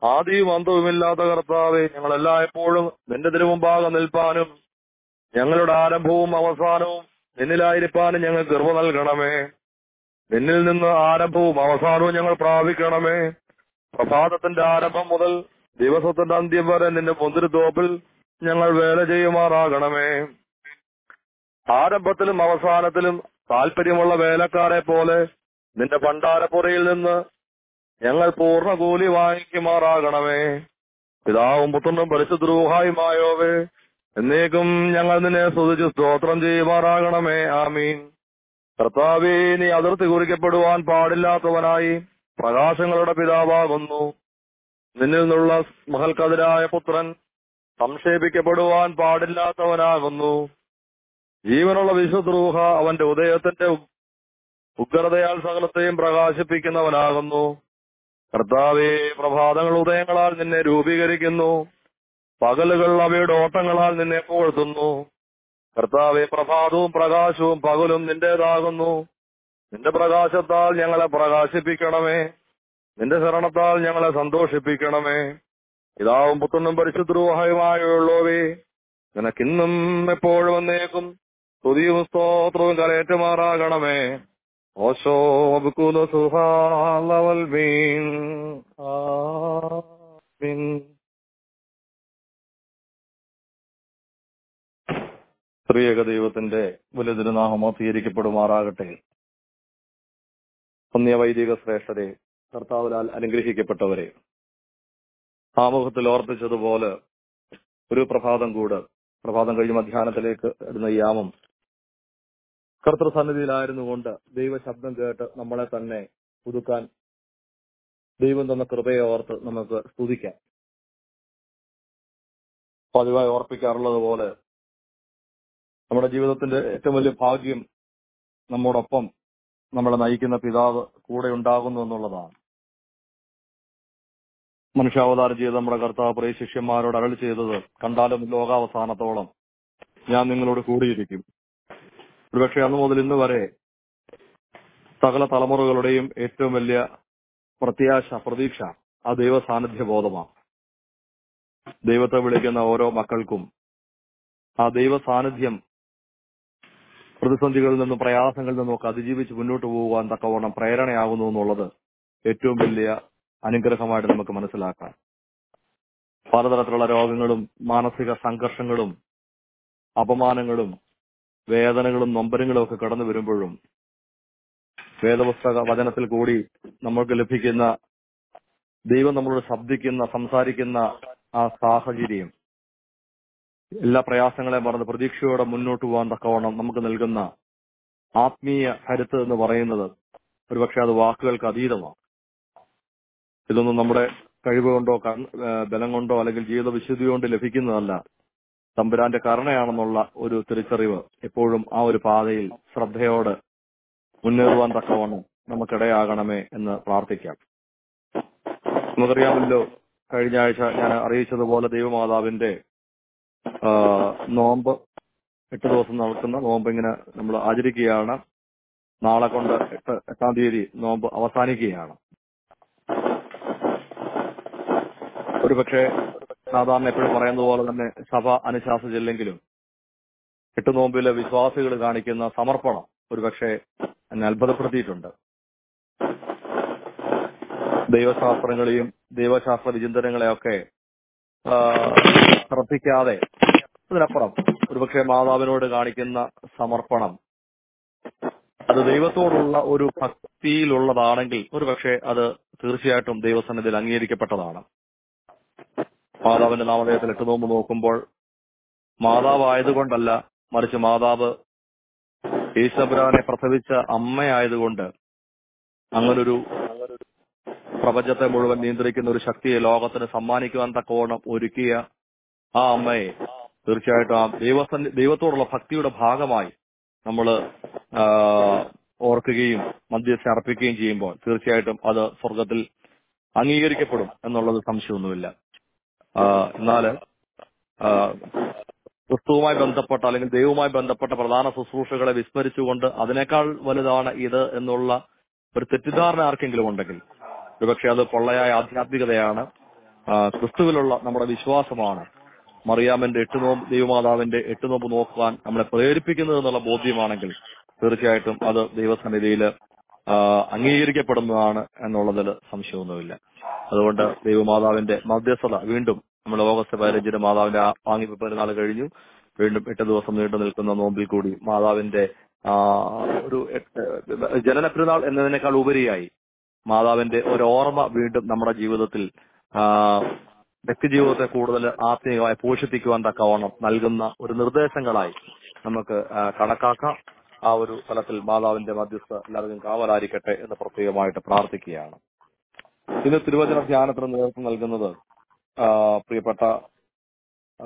ആദിയും അന്തവുമില്ലാത്ത കർത്താവെ ഞങ്ങൾ എല്ലായ്പ്പോഴും നിന്റെ തിരുമുമ്പാകെ നിൽപ്പാനും ഞങ്ങളുടെ ആരംഭവും അവസാനവും നിന്നിലായിരിക്കാനും ഞങ്ങൾ കൃപ നൽകണമേ നിന്നിൽ നിന്ന് ആരംഭവും അവസാനവും ഞങ്ങൾ പ്രാപിക്കണമേ പ്രഭാതത്തിന്റെ ആരംഭം മുതൽ ദിവസത്തിന്റെ അന്ത്യം വരെ നിന്റെ മുന്തിരിത്തോപ്പിൽ ഞങ്ങൾ വേല ചെയ്യുമാറാകണമേ ആരംഭത്തിലും അവസാനത്തിലും താല്പര്യമുള്ള വേലക്കാരെ പോലെ നിന്റെ ഭണ്ഡാരപ്പുറയിൽ നിന്ന് ഞങ്ങൾ പൂർണ്ണ കൂലി വാങ്ങിക്കുമാറാകണമേ പിതാവും പുത്രനും പരിശുദ്രൂഹായുമായോവേ എന്നേക്കും ഞങ്ങൾ നിന്നെ സ്തുതിച്ച് സ്തോത്രം ചെയ്യുമാറാകണമേ ആമീൻ കർത്താവേ നീ അതിർത്തി കുറിക്കപ്പെടുവാൻ പാടില്ലാത്തവനായി പ്രകാശങ്ങളുടെ പിതാവാകുന്നു നിന്നിൽ നിന്നുള്ള മഹൽക്കതിരായ പുത്രൻ സംക്ഷേപിക്കപ്പെടുവാൻ പാടില്ലാത്തവനാകുന്നു ജീവനുള്ള വിശുദ്രൂഹ അവന്റെ ഉദയത്തിന്റെ ഉ- ഉഗ്രതയാൽ സകലത്തെയും പ്രകാശിപ്പിക്കുന്നവനാകുന്നു കർത്താവേ പ്രഭാതങ്ങൾ ഉദയങ്ങളാൽ നിന്നെ രൂപീകരിക്കുന്നു പകലുകൾ അവയുടെ ഓട്ടങ്ങളാൽ നിന്നെ പുകഴ്ത്തുന്നു കർത്താവെ പ്രഭാതവും പ്രകാശവും പകലും നിന്റേതാകുന്നു നിന്റെ പ്രകാശത്താൽ ഞങ്ങളെ പ്രകാശിപ്പിക്കണമേ നിന്റെ ശരണത്താൽ ഞങ്ങളെ സന്തോഷിപ്പിക്കണമേ പിതാവും പുത്രനും പരിശുദ്രൂഹയുമായുള്ളവേ നിനക്കിന്നും എപ്പോഴും എന്നേക്കും സ്തുതിയും സ്തോത്രവും കരയേറ്റുമാറാകണമേ ഓശോ അബ്കുലു സുഹാലവൽ മീൻ ആമീൻ സ്ത്രീയക ദൈവത്തിന്റെ വലിയ തിരുനാമം സ്വീകരിക്കപ്പെടുമാറാകട്ടെ പുണ്യ വൈദിക ശ്രേഷ്ഠരെ കർത്താവിനാൽ അനുഗ്രഹിക്കപ്പെട്ടവരെ ആമുഖത്തിൽ ഓർപ്പിച്ചതുപോലെ ഒരു പ്രഭാതം കൂട് പ്രഭാതം കഴിഞ്ഞ് മധ്യാഹ്നത്തിലേക്ക് ഇടുന്ന ഈ യാമം കർത്തൃസന്നിധിയിലായിരുന്നുകൊണ്ട് ദൈവശബ്ദം കേട്ട് നമ്മളെ തന്നെ പുതുക്കാൻ ദൈവം തന്ന കൃപയെ ഓർത്ത് നമുക്ക് സ്തുതിക്കാം പതിവായി ഓർപ്പിക്കാറുള്ളത് പോലെ നമ്മുടെ ജീവിതത്തിന്റെ ഏറ്റവും വലിയ ഭാഗ്യം നമ്മോടൊപ്പം നമ്മളെ നയിക്കുന്ന പിതാവ് കൂടെ ഉണ്ടാകുന്നു എന്നുള്ളതാണ് മനുഷ്യാവതാരം ചെയ്ത നമ്മുടെ കർത്താവ് പ്രിയ ശിഷ്യന്മാരോട് അരളി ചെയ്തത് കണ്ടാലും ലോകാവസാനത്തോളം ഞാൻ നിങ്ങളോട് കൂടിയിരിക്കും ഒരുപക്ഷെ അന്ന് മുതൽ ഇന്ന് വരെ സകല തലമുറകളുടെയും ഏറ്റവും വലിയ പ്രത്യാശ പ്രതീക്ഷ ആ ദൈവ സാന്നിധ്യ ബോധമാണ് ദൈവത്തെ വിളിക്കുന്ന ഓരോ മക്കൾക്കും ആ ദൈവ സാന്നിധ്യം പ്രതിസന്ധികളിൽ നിന്നും പ്രയാസങ്ങളിൽ നിന്നും ഒക്കെ അതിജീവിച്ച് മുന്നോട്ട് പോകുവാൻ തക്കവണ്ണം പ്രേരണയാകുന്നു എന്നുള്ളത് ഏറ്റവും വലിയ അനുഗ്രഹമായിട്ട് നമുക്ക് മനസ്സിലാക്കാം പലതരത്തിലുള്ള രോഗങ്ങളും മാനസിക സംഘർഷങ്ങളും അപമാനങ്ങളും വേദനകളും നൊമ്പരങ്ങളും ഒക്കെ കടന്നു വരുമ്പോഴും വേദപുസ്തക വചനത്തിൽ കൂടി നമ്മൾക്ക് ലഭിക്കുന്ന ദൈവം നമ്മളോട് ശബ്ദിക്കുന്ന സംസാരിക്കുന്ന ആ സാഹചര്യം എല്ലാ പ്രയാസങ്ങളെയും മറന്ന് പ്രതീക്ഷയോടെ മുന്നോട്ട് പോകാൻ തക്കവണ്ണം നമുക്ക് നൽകുന്ന ആത്മീയ കരുത്ത് എന്ന് പറയുന്നത് ഒരുപക്ഷെ അത് വാക്കുകൾക്ക് അതീതമാണ് ഇതൊന്നും നമ്മുടെ കഴിവ് കൊണ്ടോ കൺ- ഏഹ് ബലം കൊണ്ടോ അല്ലെങ്കിൽ ജീവിത വിശുദ്ധി കൊണ്ട് ലഭിക്കുന്നതല്ല തമ്പുരാന്റെ കരുണയാണെന്നുള്ള ഒരു തിരിച്ചറിവ് എപ്പോഴും ആ ഒരു പാതയിൽ ശ്രദ്ധയോടെ മുന്നേറുവാൻ തക്കവണ്ണം നമുക്കിടയാകണമേ എന്ന് പ്രാർത്ഥിക്കാം നമുക്കറിയാമല്ലോ കഴിഞ്ഞ ആഴ്ച ഞാൻ അറിയിച്ചതുപോലെ ദൈവമാതാവിന്റെ ആ, നോമ്പ് എട്ട് ദിവസം നടക്കുന്ന നോമ്പ് ഇങ്ങനെ നമ്മൾ ആചരിക്കുകയാണ് നാളെ കൊണ്ട് എട്ട് എട്ടാം തീയതി നോമ്പ് അവസാനിക്കുകയാണ് ഒരുപക്ഷെ സാധാരണ എപ്പോഴും പറയുന്നത് പോലെ തന്നെ സഭ അനുശാസിച്ചില്ലെങ്കിലും എട്ട് നോമ്പിലെ വിശ്വാസികൾ കാണിക്കുന്ന സമർപ്പണം ഒരുപക്ഷെ എന്നെ അത്ഭുതപ്പെടുത്തിയിട്ടുണ്ട് ദൈവശാസ്ത്രങ്ങളെയും ദൈവശാസ്ത്ര വിചിന്തനങ്ങളെയൊക്കെ ആ, ശ്രദ്ധിക്കാതെ അതിനപ്പുറം ഒരുപക്ഷെ മാതാവിനോട് കാണിക്കുന്ന സമർപ്പണം അത് ദൈവത്തോടുള്ള ഒരു ഭക്തിയിലുള്ളതാണെങ്കിൽ ഒരുപക്ഷെ അത് തീർച്ചയായിട്ടും ദൈവസന്നിധിയിൽ അംഗീകരിക്കപ്പെട്ടതാണ് മാതാവിന്റെ നാമധേയത്തിൽ എട്ട് നോമ്പ് നോക്കുമ്പോൾ മാതാവായതുകൊണ്ടല്ല മറിച്ച് മാതാവ് ഈശ്വരാനെ പ്രസവിച്ച അമ്മയായതുകൊണ്ട് അങ്ങനൊരു പ്രപഞ്ചത്തെ മുഴുവൻ നിയന്ത്രിക്കുന്ന ഒരു ശക്തിയെ ലോകത്തിന് സമ്മാനിക്കുവാൻ തക്കവണ്ണം ഒരുക്കിയ ആ അമ്മയെ തീർച്ചയായിട്ടും ആ ദൈവസന്നി ദൈവത്തോടുള്ള ഭക്തിയുടെ ഭാഗമായി നമ്മൾ ഓർക്കുകയും മധ്യസ്ഥ അർപ്പിക്കുകയും ചെയ്യുമ്പോൾ തീർച്ചയായിട്ടും അത് സ്വർഗത്തിൽ അംഗീകരിക്കപ്പെടും എന്നുള്ളത് സംശയമൊന്നുമില്ല ആ, എന്നാല് ആ, ക്രിസ്തുവുമായി ബന്ധപ്പെട്ട അല്ലെങ്കിൽ ദൈവവുമായി ബന്ധപ്പെട്ട പ്രധാന ശുശ്രൂഷകളെ വിസ്മരിച്ചുകൊണ്ട് അതിനേക്കാൾ വലുതാണ് ഇത് എന്നുള്ള ഒരു തെറ്റിദ്ധാരണ ആർക്കെങ്കിലും ഉണ്ടെങ്കിൽ ഒരുപക്ഷെ അത് പൊള്ളയായ ആധ്യാത്മികതയാണ് ആ, ക്രിസ്തുവിലുള്ള നമ്മുടെ വിശ്വാസമാണ് മറിയാമന്റെ എട്ട് നോമ്പ് ദൈവമാതാവിന്റെ എട്ട് നോമ്പ് നോക്കുവാൻ നമ്മളെ പ്രേരിപ്പിക്കുന്നത് എന്നുള്ള ബോധ്യമാണെങ്കിൽ തീർച്ചയായിട്ടും അത് ദൈവസന്നിധിയിൽ അംഗീകരിക്കപ്പെടുന്നതാണ് എന്നുള്ളതിൽ സംശയമൊന്നുമില്ല അതുകൊണ്ട് ദൈവമാതാവിന്റെ മധ്യസ്ഥത വീണ്ടും നമ്മൾ ഓഗസ്റ്റ് പതിനഞ്ചിന് മാതാവിന്റെ ആ വാങ്ങിപ്പ് പെരുന്നാൾ കഴിഞ്ഞു വീണ്ടും എട്ട് ദിവസം നീണ്ടു നിൽക്കുന്ന നോമ്പിൽ കൂടി മാതാവിന്റെ ആ, ഒരു എട്ട് ജനന പെരുന്നാൾ എന്നതിനേക്കാൾ ഉപരിയായി മാതാവിന്റെ ഒരു ഓർമ്മ വീണ്ടും നമ്മുടെ ജീവിതത്തിൽ ആ, വ്യക്തിജീവിതത്തെ കൂടുതൽ ആത്മീയമായി പോഷിപ്പിക്കുവാൻ തക്കവണ്ണം നൽകുന്ന ഒരു നിർദ്ദേശങ്ങളായി നമുക്ക് ആ, കണക്കാക്കാം ആ ഒരു തലത്തിൽ മാതാവിന്റെ മധ്യസ്ഥ എല്ലാവർക്കും കാവലായിരിക്കട്ടെ എന്ന് പ്രത്യേകമായിട്ട് പ്രാർത്ഥിക്കുകയാണ് ഇന്ന് തിരുവചന ധ്യാനത്തിന് നേതൃത്വം നൽകുന്നത് ആ, പ്രിയപ്പെട്ട ആ,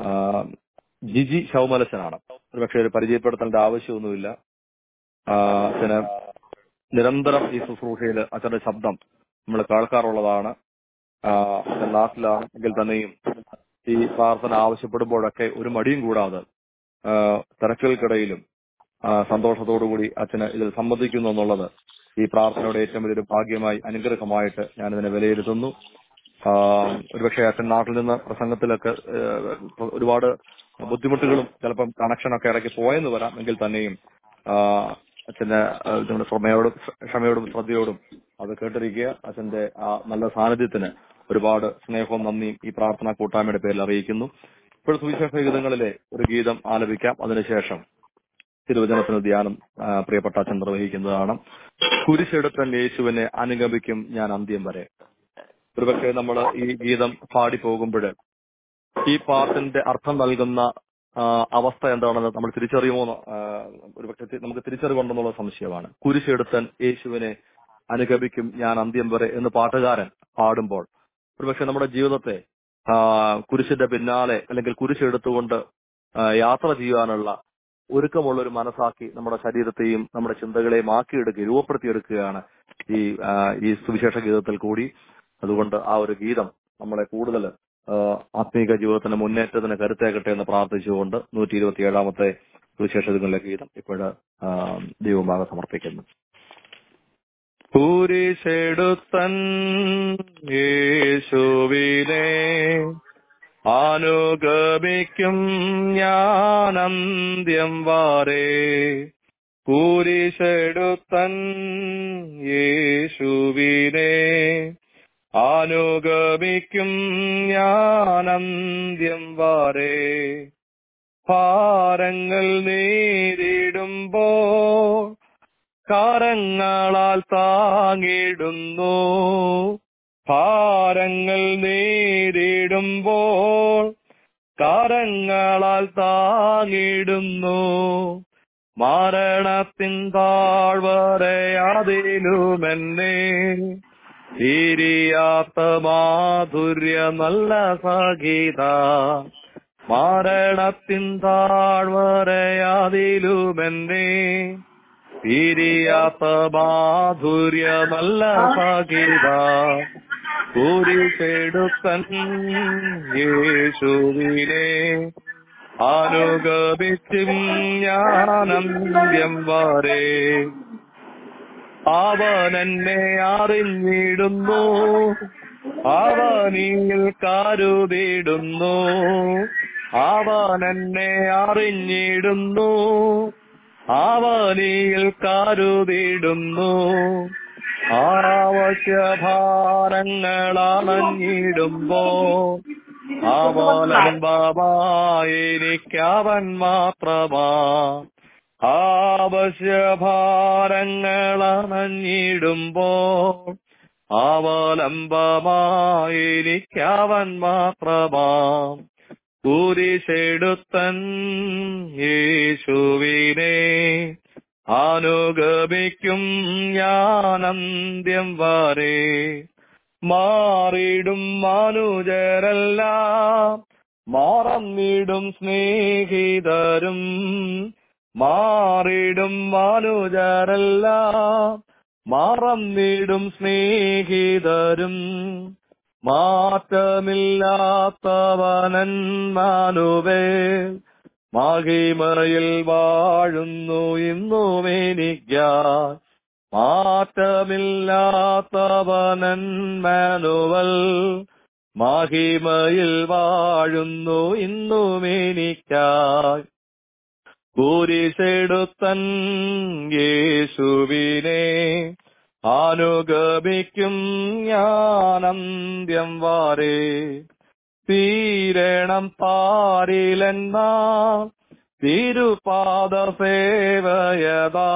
ജിജി ശൗമലസനാണ് ഒരുപക്ഷെ ഒരു പരിചയപ്പെടുത്തേണ്ട ആവശ്യമൊന്നുമില്ല ആ, അച്ഛന് നിരന്തരം ഈ ശുശ്രൂഷയിൽ അച്ഛന്റെ ശബ്ദം നമ്മൾ കേൾക്കാറുള്ളതാണ് ആ, അച്ഛൻ നാട്ടിലാണ് എങ്കിൽ തന്നെയും ഈ പ്രാർത്ഥന ആവശ്യപ്പെടുമ്പോഴൊക്കെ ഒരു മടിയും കൂടാതെ ആ, തിരക്കുകൾക്കിടയിലും ആ, സന്തോഷത്തോടുകൂടി അച്ഛന് ഇതിൽ സംബന്ധിക്കുന്നു എന്നുള്ളത് ഈ പ്രാർത്ഥനയുടെ ഏറ്റവും വലിയൊരു ഭാഗ്യമായി അനുഗ്രഹമായിട്ട് ഞാൻ ഇതിനെ വിലയിരുത്തുന്നു ആ, ഒരുപക്ഷെ അച്ഛൻ നാട്ടിൽ നിന്ന് പ്രസംഗത്തിലൊക്കെ ഏഹ്, ഒരുപാട് ബുദ്ധിമുട്ടുകളും ചിലപ്പം കണക്ഷനൊക്കെ ഇടയ്ക്ക് പോയെന്ന് വരാം എങ്കിൽ തന്നെയും ആ, അച്ഛന്റെ ആ, നമ്മുടെ ക്ഷമയോടും ക്ഷമയോടും ശ്രദ്ധയോടും അത് കേട്ടിരിക്കുക അച്ഛന്റെ ആ നല്ല സാന്നിധ്യത്തിന് ഒരുപാട് സ്നേഹവും നന്ദിയും ഈ പ്രാർത്ഥനാ കൂട്ടായ്മയുടെ പേരിൽ അറിയിക്കുന്നു ഇപ്പോൾ സുവിശേഷ ഗീതങ്ങളിലെ ഒരു ഗീതം ആലപിക്കാം അതിനുശേഷം തിരുവചനത്തിന് ധ്യാനം ആ, പ്രിയപ്പെട്ട അച്ഛൻ നിർവഹിക്കുന്നതാണ് കുരിശെടുത്തൻ യേശുവിനെ അനുഗമിക്കും ഞാൻ അന്ത്യം വരെ ഒരുപക്ഷെ നമ്മൾ ഈ ഗീതം പാടി പോകുമ്പോൾ ഈ പാട്ടിന്റെ അർത്ഥം നൽകുന്ന ആ, അവസ്ഥ എന്താണെന്ന് നമ്മൾ തിരിച്ചറിയുമോ എന്ന്, ആ, ഒരുപക്ഷെ തി- നമുക്ക് തിരിച്ചറിവുണ്ടെന്നുള്ള സംശയമാണ് കുരിശെടുത്തൻ യേശുവിനെ അനുഗമിക്കും ഞാൻ അന്ത്യം വരെ എന്ന് പാട്ടുകാരൻ പാടുമ്പോൾ ഒരുപക്ഷെ നമ്മുടെ ജീവിതത്തെ ആ, കുരിശിന്റെ പിന്നാലെ അല്ലെങ്കിൽ കുരിശെടുത്തുകൊണ്ട് ആ, യാത്ര ചെയ്യാനുള്ള ഒരുക്കമുള്ള ഒരു മനസ്സാക്കി നമ്മുടെ ശരീരത്തെയും നമ്മുടെ ചിന്തകളെയും ആക്കിയെടുക്കുക രൂപപ്പെടുത്തിയെടുക്കുകയാണ് ഈ ആ, ഈ സുവിശേഷ ഗീതത്തിൽ കൂടി അതുകൊണ്ട് ആ ഒരു ഗീതം നമ്മളെ കൂടുതൽ ആത്മീക ജീവിതത്തിന്റെ മുന്നേറ്റത്തിന് കരുത്തേക്കട്ടെ എന്ന് പ്രാർത്ഥിച്ചുകൊണ്ട് നൂറ്റി ഇരുപത്തി ഏഴാമത്തെ സുവിശേഷങ്ങളിലെ ഗീതം ഇപ്പോഴ് ദൈവമാകെ സമർപ്പിക്കുന്നു കുരിശെടുത്തൻ യേശുവിനെ അനുഗമിക്കും ഞാൻ അന്ത്യം വാരേ കുരിശെടുത്തൻ യേശുവിനെ അനുഗമിക്കും ഞാൻ അന്ത്യം വാരേ ഭാരങ്ങൾ നേരിടുമ്പോ കരങ്ങളാൽ താങ്ങിടുന്നു ഭാരങ്ങൾ നേരിടുമ്പോൾ കരങ്ങളാൽ താങ്ങിടുന്നു മരണത്തിൻ താഴ്വരെ അതിലുമെന്നെ തിരിയാത്ത മാധുര്യ നല്ല സഗീത മരണത്തിൻ താഴ്വരെ അതിലുമെന്നെ തിരിയാത്ത മാധുര്യ നല്ല സഗീത കുരിശെടുത്തൻ യേശുവിനെ അനുഗമിച്ചും ഞാനന്ത്യം വരെ അവൻ എന്നെ അറിഞ്ഞിടുന്നു അവനിൽ കരുതിടുന്നു അവൻ എന്നെ അറിഞ്ഞിടുന്നു അവനിൽ കരുതിടുന്നു ആവശ്യഭാരങ്ങളണഞ്ഞിടുമ്പോ അവലംബമായിരിക്കവൻ മാത്രമാ ആവശ്യഭാരങ്ങളണഞ്ഞിടുമ്പോ അവലംബമായിരിക്കവൻ മാത്രമാം കുരിശെടുത്തൻ യേശുവിനെ അനുഗമിക്കും ഞാനന്ത്യം വരെ മാറിടും മനുജരെല്ലാം മറന്നിടും സ്നേഹിതരും മാറിടും മനുജരെല്ലാം മറന്നിടും സ്നേഹിതരും മാറ്റമില്ലാത്തവനൻ മാനുവേ മഹിമയിൽ വാഴുന്നു ഇന്നും എനിക്കായി മാറ്റമില്ലാത്തവനൻ മാനുവൽ മഹിമയിൽ വാഴുന്നു ഇന്നും എനിക്കായി കുരിശെടുത്തൻ യേശുവിനെ അനുഗമിക്കും ഞാൻ അന്ത്യം വരെ തീരണം പാരിലെന്നാ തിരുപാദ സേവയതാ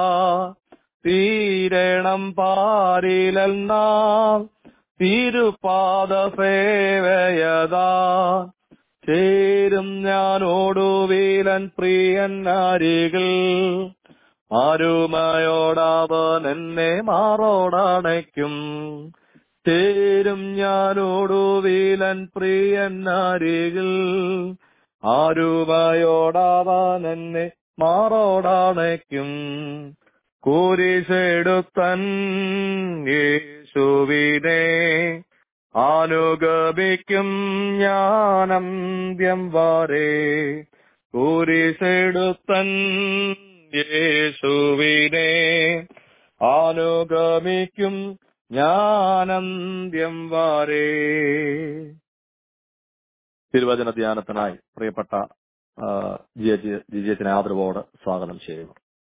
തീരണം പാരിലെന്നാ തിരുപാദ സേവയതാ ചേരും ഞാനോടുവീലൻ പ്രിയൻ അരികിൽ ആരുമയോടവൻ എന്നെ മാറോടണയ്ക്കും ചേരും ഞാനോടുവീലൻ പ്രിയൻ അരികിൽ ആരുമയോടവൻ എന്നെ മാറോടണയ്ക്കും കുരിശെടുത്തൻ യേശുവിനെ അനുഗമിക്കും ഞാനന്ത്യം വരെ കുരിശെടുത്തൻ യേശുവിനെ അനുഗമിക്കും ഞാനന്ത്യം വരെ തിരുവചന ധ്യാനത്തിനായി പ്രിയപ്പെട്ട ജിജിയത്തിനെ ആദരവോട് സ്വാഗതം ചെയ്യുന്നു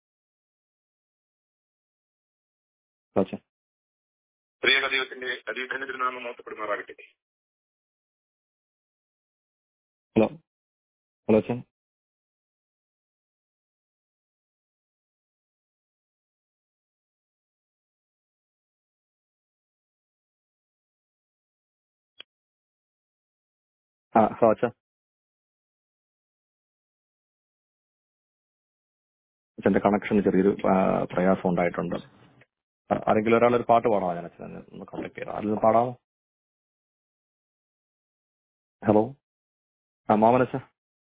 ഓക്കെ പ്രിയ ദൈവത്തിന്റെ അതീതന്റെ തിരുനാമം നോക്കപ്പെടുമാറാകട്ടെ ഹലോ ഹലോ അച്ഛൻ ആ ഹലോ അച്ഛൻ അച്ഛന്റെ കണക്ഷന് ചെറിയൊരു ആ, പ്രയാസം ഉണ്ടായിട്ടുണ്ട് ആ, ആരെങ്കിലും ഒരാൾ ഒരു പാട്ട് പാടാമോ ഞാൻ അച്ഛനെ ഒന്ന് കോൺടാക്ട് ചെയ്യാം അതിൽ പാടാമോ ഹലോ ആ മാമനച്ച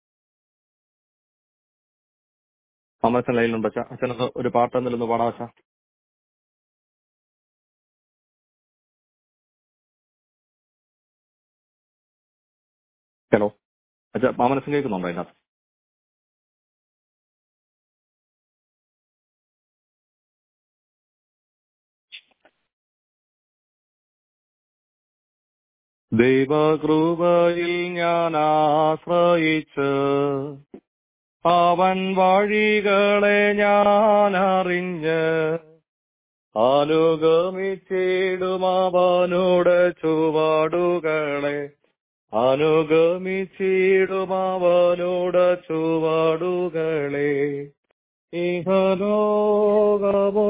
മാമനച്ചൻ ലൈനിലുണ്ട് അച്ഛാ അച്ഛനൊന്ന് ഒരു പാട്ട് എന്തെങ്കിലും ഒന്ന് പാടാം അച്ഛാ ഹലോ അച്ഛാ മാമനച്ചൻ കേൾക്കുന്നുണ്ടോ അതിനകത്ത് ദൈവകൃപയിൽ ഞാൻ ആശ്രയിച്ച് അവൻ വഴികളെ ഞാൻ അറിഞ്ഞ് അനുഗമിച്ചിടും അവനോട് ചുവടുകളെ അനുഗമിച്ചിടും അവനോട് ചുവടുകളെ ഇഹലോകമോ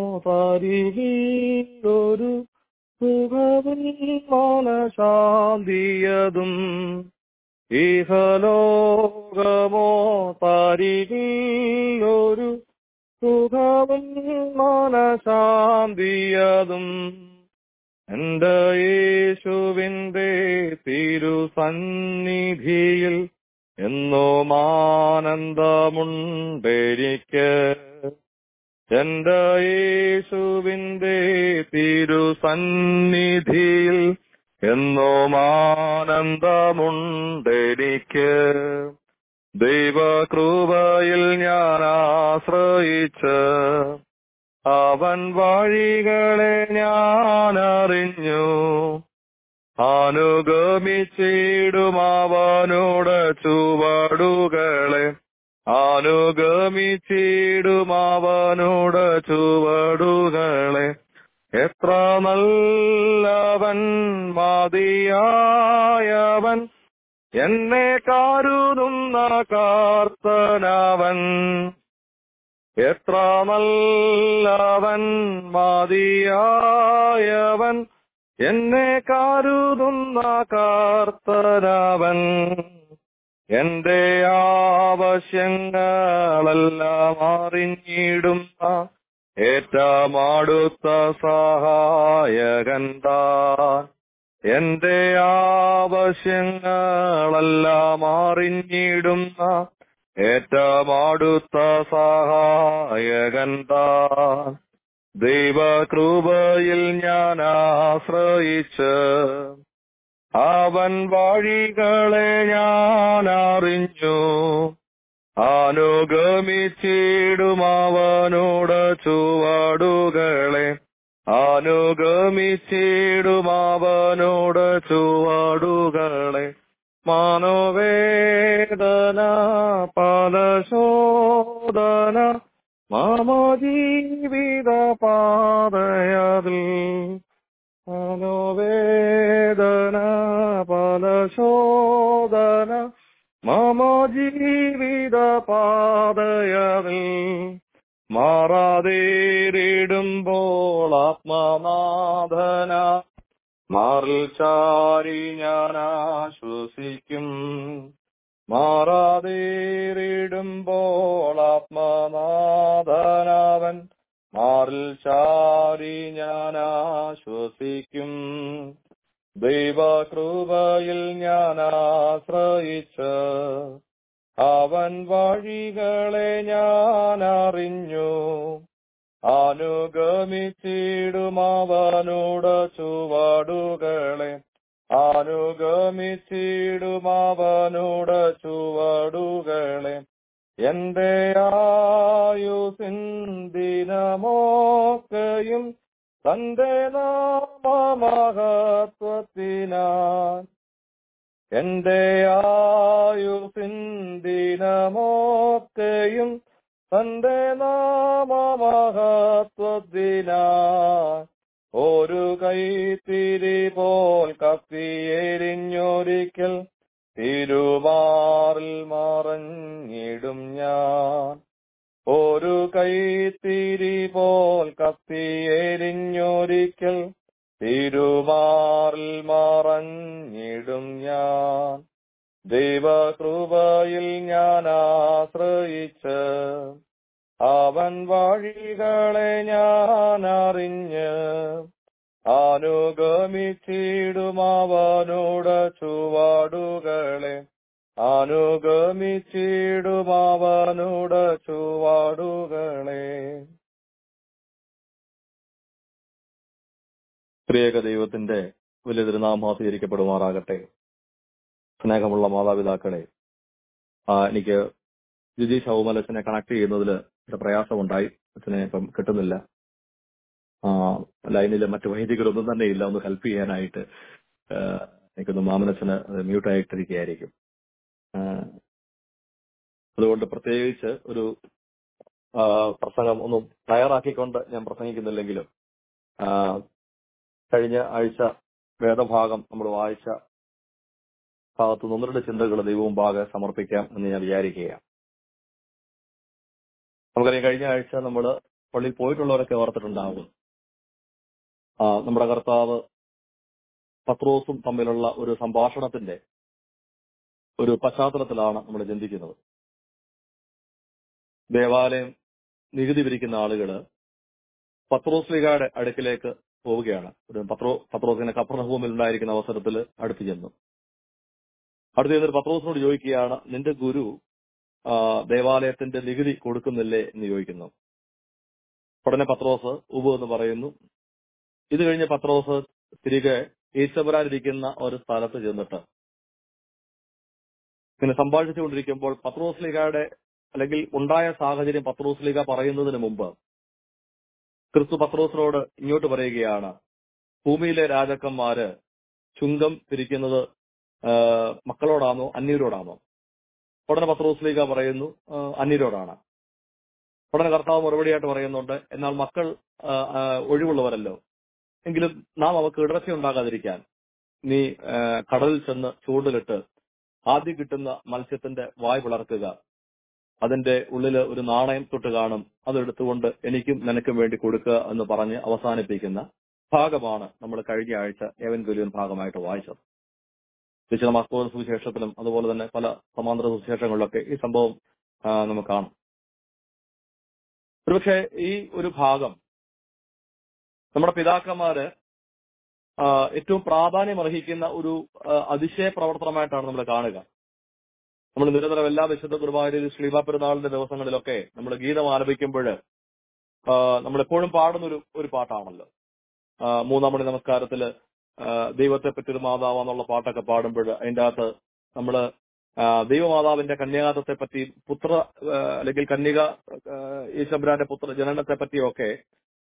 തരികീടൊരു സുഖവും മനശാന്തിയതും ഇഹലോകമോ തരികീടൊരു സുഖവും മനശാന്തിയതും എന്റെ യേശുവിന്റെ തിരുസന്നിധിയിൽ എന്നും ആനന്ദമുണ്ടെനിക്ക് എന്റെ യേശുവിന്റെ തിരുസന്നിധിയിൽ എന്നും ആനന്ദമുണ്ടെനിക്ക് ദൈവകൃപയിൽ ഞാൻ ആശ്രയിച്ച് അവൻ വഴികളെ ഞാൻ അറിഞ്ഞു അനുഗമിച്ചിടും അവനോട് ചുവടുകളെ അനുഗമിച്ചിടും അവനോട് ചുവടുകളെ എത്ര നല്ലവൻ മതിയായവൻ എന്നെ കരുതുന്ന കാർത്തനവൻ എത്ര നല്ലവൻ മതിയായവൻ എന്നെ കരുതുന്ന കാർത്തനവൻ എന്റെ ആവശ്യങ്ങളെല്ലാം അറിഞ്ഞിടുന്ന ഏറ്റമാടുത്ത സഹായകൻ താൻ എന്റെ ആവശ്യങ്ങളെല്ലാം അറിഞ്ഞിടുന്ന ഏറ്റമാടുത്ത സഹായകൻ താൻ ദൈവകൃപയിൽ ഞാൻ ആശ്രയിച്ച് അവൻ വഴികളെ ഞാൻ അറിഞ്ഞു അനുഗമിച്ചിടും അവനോട് ചുവടുകളെ അനുഗമിച്ചിടും അവനോട് ചുവടുകളെ മനോവേദന പലശോധന മമ ജീവിത പാതയതിൽ മനോവേദന പലശോധന മമ ജീവിത പാതയതിൽ മാറാതേരിടുമ്പോൾ ആത്മനാഥന മാറിൽ ചാരി ഞാൻ ആശ്വസിക്കും മാറാതേരിടുമ്പോൾ ആത്മനാഥനാവൻ മാറിൽ ചാരി ഞാൻ ആശ്വസിക്കും ദൈവകൃപയിൽ ഞാൻ ആശ്രയിച്ച് അവൻ വഴികളെ ഞാൻ അറിഞ്ഞു അനുഗമിച്ചിടും അവനോട് ചുവടുകളെ അനുഗമിച്ചിടും അവനോട് ചുവടുകളെ എന്റെ ആയുസിൻ ദിനമോക്കയും തന്റെ നാമമഹത്വത്തിനാൽ എന്റെ ആയുസിൻ ദിനമോക്കയും തന്റെ നാമമഹത്വത്തിനാൽ ഒരു കൈത്തിരി പോൽ കത്തിയെരിഞ്ഞൊരിക്കൽ തിരുമാറിൽ മറഞ്ഞിടും ഞാൻ ഒരു കൈത്തിരി പോൽ കത്തിയെരിഞ്ഞൊരിക്കൽ തിരുമാറിൽ മറഞ്ഞിടും ഞാൻ ദൈവകൃപയിൽ ഞാൻ ആശ്രയിച്ച് അവൻ വഴികളെ ഞാൻ അറിഞ്ഞ് അനുഗമിച്ചിടും അവനോട് ചുവടുകളെ അനുഗമിച്ചിടും അവനോട് ചുവടുകളെ പ്രിയക ദൈവത്തിന്റെ വലിയ തിരുനാമാധീകരിക്കപ്പെടുമാറാകട്ടെ സ്നേഹമുള്ള മാതാപിതാക്കളെ ആ, എനിക്ക് ജിജി ഷൗമൽ അച്ഛനെ കണക്ട് ചെയ്യുന്നതിൽ ഒരു പ്രയാസമുണ്ടായി അച്ഛനെ ഇപ്പം കിട്ടുന്നില്ല ആ, ലൈനില് മറ്റു വൈദികരൊന്നും തന്നെ ഇല്ല ഒന്ന് ഹെൽപ്പ് ചെയ്യാനായിട്ട് ആ, എനിക്കൊന്ന് മാമനച്ഛന് മ്യൂട്ട് ആയിട്ടിരിക്കുകയായിരിക്കും ആ, അതുകൊണ്ട് പ്രത്യേകിച്ച് ഒരു ആ, പ്രസംഗം ഒന്നും തയ്യാറാക്കിക്കൊണ്ട് ഞാൻ പ്രസംഗിക്കുന്നില്ലെങ്കിലും ആ, കഴിഞ്ഞ ആഴ്ച വേദഭാഗം നമ്മൾ വായിച്ച ഭാഗത്ത് ഒന്ന് രണ്ട് ചിന്തകൾ ദൈവവും ഭാഗെ സമർപ്പിക്കാം എന്ന് ഞാൻ വിചാരിക്കുകയാണ് നമുക്കറിയാം കഴിഞ്ഞ ആഴ്ച നമ്മൾ പള്ളിയിൽ പോയിട്ടുള്ളവരൊക്കെ ഓർത്തിട്ടുണ്ടാവും ആ, നമ്മുടെ കർത്താവ് പത്രോസും തമ്മിലുള്ള ഒരു സംഭാഷണത്തിന്റെ ഒരു പശ്ചാത്തലത്തിലാണ് നമ്മൾ ചിന്തിക്കുന്നത് ദേവാലയം നികുതി പിരിക്കുന്ന ആളുകള് പത്രോസ്ലിഗയുടെ അടുക്കിലേക്ക് പോവുകയാണ് ഒരു പത്രോ പത്രോസിനെ കപ്പർണഭൂമിയിൽ ഉണ്ടായിരിക്കുന്ന അവസരത്തിൽ അടുത്ത് ചെന്നു അടുത്ത് ചെന്നിട്ട് പത്രോസിനോട് ചോദിക്കുകയാണ് നിന്റെ ഗുരു ആ, ദേവാലയത്തിന്റെ നികുതി കൊടുക്കുന്നില്ലേ എന്ന് ചോദിക്കുന്നു ഉടനെ പത്രോസ് ഉബു എന്ന് പറയുന്നു ഇത് കഴിഞ്ഞ് പത്രോസ് തിരികെ ഈശ്വരാനിരിക്കുന്ന ഒരു സ്ഥലത്ത് ചെന്നിട്ട് ഇങ്ങനെ സംഭാഷിച്ചുകൊണ്ടിരിക്കുമ്പോൾ പത്രോസ്ലിഗയുടെ അല്ലെങ്കിൽ ഉണ്ടായ സാഹചര്യം പത്രോസ്ലിഗ പറയുന്നതിന് മുമ്പ് ക്രിസ്തു പത്രോസിനോട് ഇങ്ങോട്ട് പറയുകയാണ് ഭൂമിയിലെ രാജാക്കന്മാര് ചുങ്കം പിരിക്കുന്നത് ആ, മക്കളോടാണോ അന്യരോടാണോ ഉടനെ പത്രോസ്ലിഗ പറയുന്നു ആ, അന്യരോടാണ് ഉടനെ കർത്താവ് മറുപടിയായിട്ട് പറയുന്നുണ്ട് എന്നാൽ മക്കൾ ആ, ആ, ഒഴിവുള്ളവരല്ലോ എങ്കിലും നാം അവർക്ക് ഇടർച്ച ഉണ്ടാകാതിരിക്കാൻ നീ ആ, കടലിൽ ചെന്ന് ചൂണ്ടലിട്ട് ആദ്യം കിട്ടുന്ന മത്സ്യത്തിന്റെ വായ് പിളർക്കുക അതിന്റെ ഉള്ളില് ഒരു നാണയം തൊട്ട് കാണും അതെടുത്തുകൊണ്ട് എനിക്കും നിനക്കും വേണ്ടി കൊടുക്കുക എന്ന് പറഞ്ഞ് അവസാനിപ്പിക്കുന്ന ഭാഗമാണ് നമ്മൾ കഴിഞ്ഞ ആഴ്ച ഏവൻ ഗുലിയൻ ഭാഗമായിട്ട് വായിച്ചത് വിശുദ്ധ മസ്കോദ സുവിശേഷത്തിലും അതുപോലെ തന്നെ പല സമാന്തര സുവിശേഷങ്ങളിലൊക്കെ ഈ സംഭവം ആ, നമുക്ക് കാണാം ഒരുപക്ഷെ ഈ ഒരു ഭാഗം നമ്മുടെ പിതാക്കന്മാര് ആ, ഏറ്റവും പ്രാധാന്യം അർഹിക്കുന്ന ഒരു ആ, അതിശയ പ്രവർത്തനമായിട്ടാണ് നമ്മൾ കാണുക നമ്മൾ നിരന്തരം എല്ലാ വിശുദ്ധ കുർബാനയിലും ശ്രീബാ പെരുന്നാളിന്റെ ദിവസങ്ങളിലൊക്കെ നമ്മൾ ഗീതം ആലപിക്കുമ്പോൾ നമ്മൾ എപ്പോഴും പാടുന്ന ഒരു ഒരു പാട്ടാണല്ലോ ആ, മൂന്നാം മണി നമസ്കാരത്തില് ആ, ദൈവത്തെ പറ്റി ഒരു മാതാവെന്നുള്ള പാട്ടൊക്കെ പാടുമ്പോൾ അതിന്റെ അകത്ത് നമ്മള് ആ, ദൈവമാതാവിന്റെ കന്യാഗത്തെ പറ്റി പുത്ര ആ, അല്ലെങ്കിൽ കന്യക ആ, ഈശബ്രാന്റെ പുത്ര ജനനത്തെ പറ്റിയൊക്കെ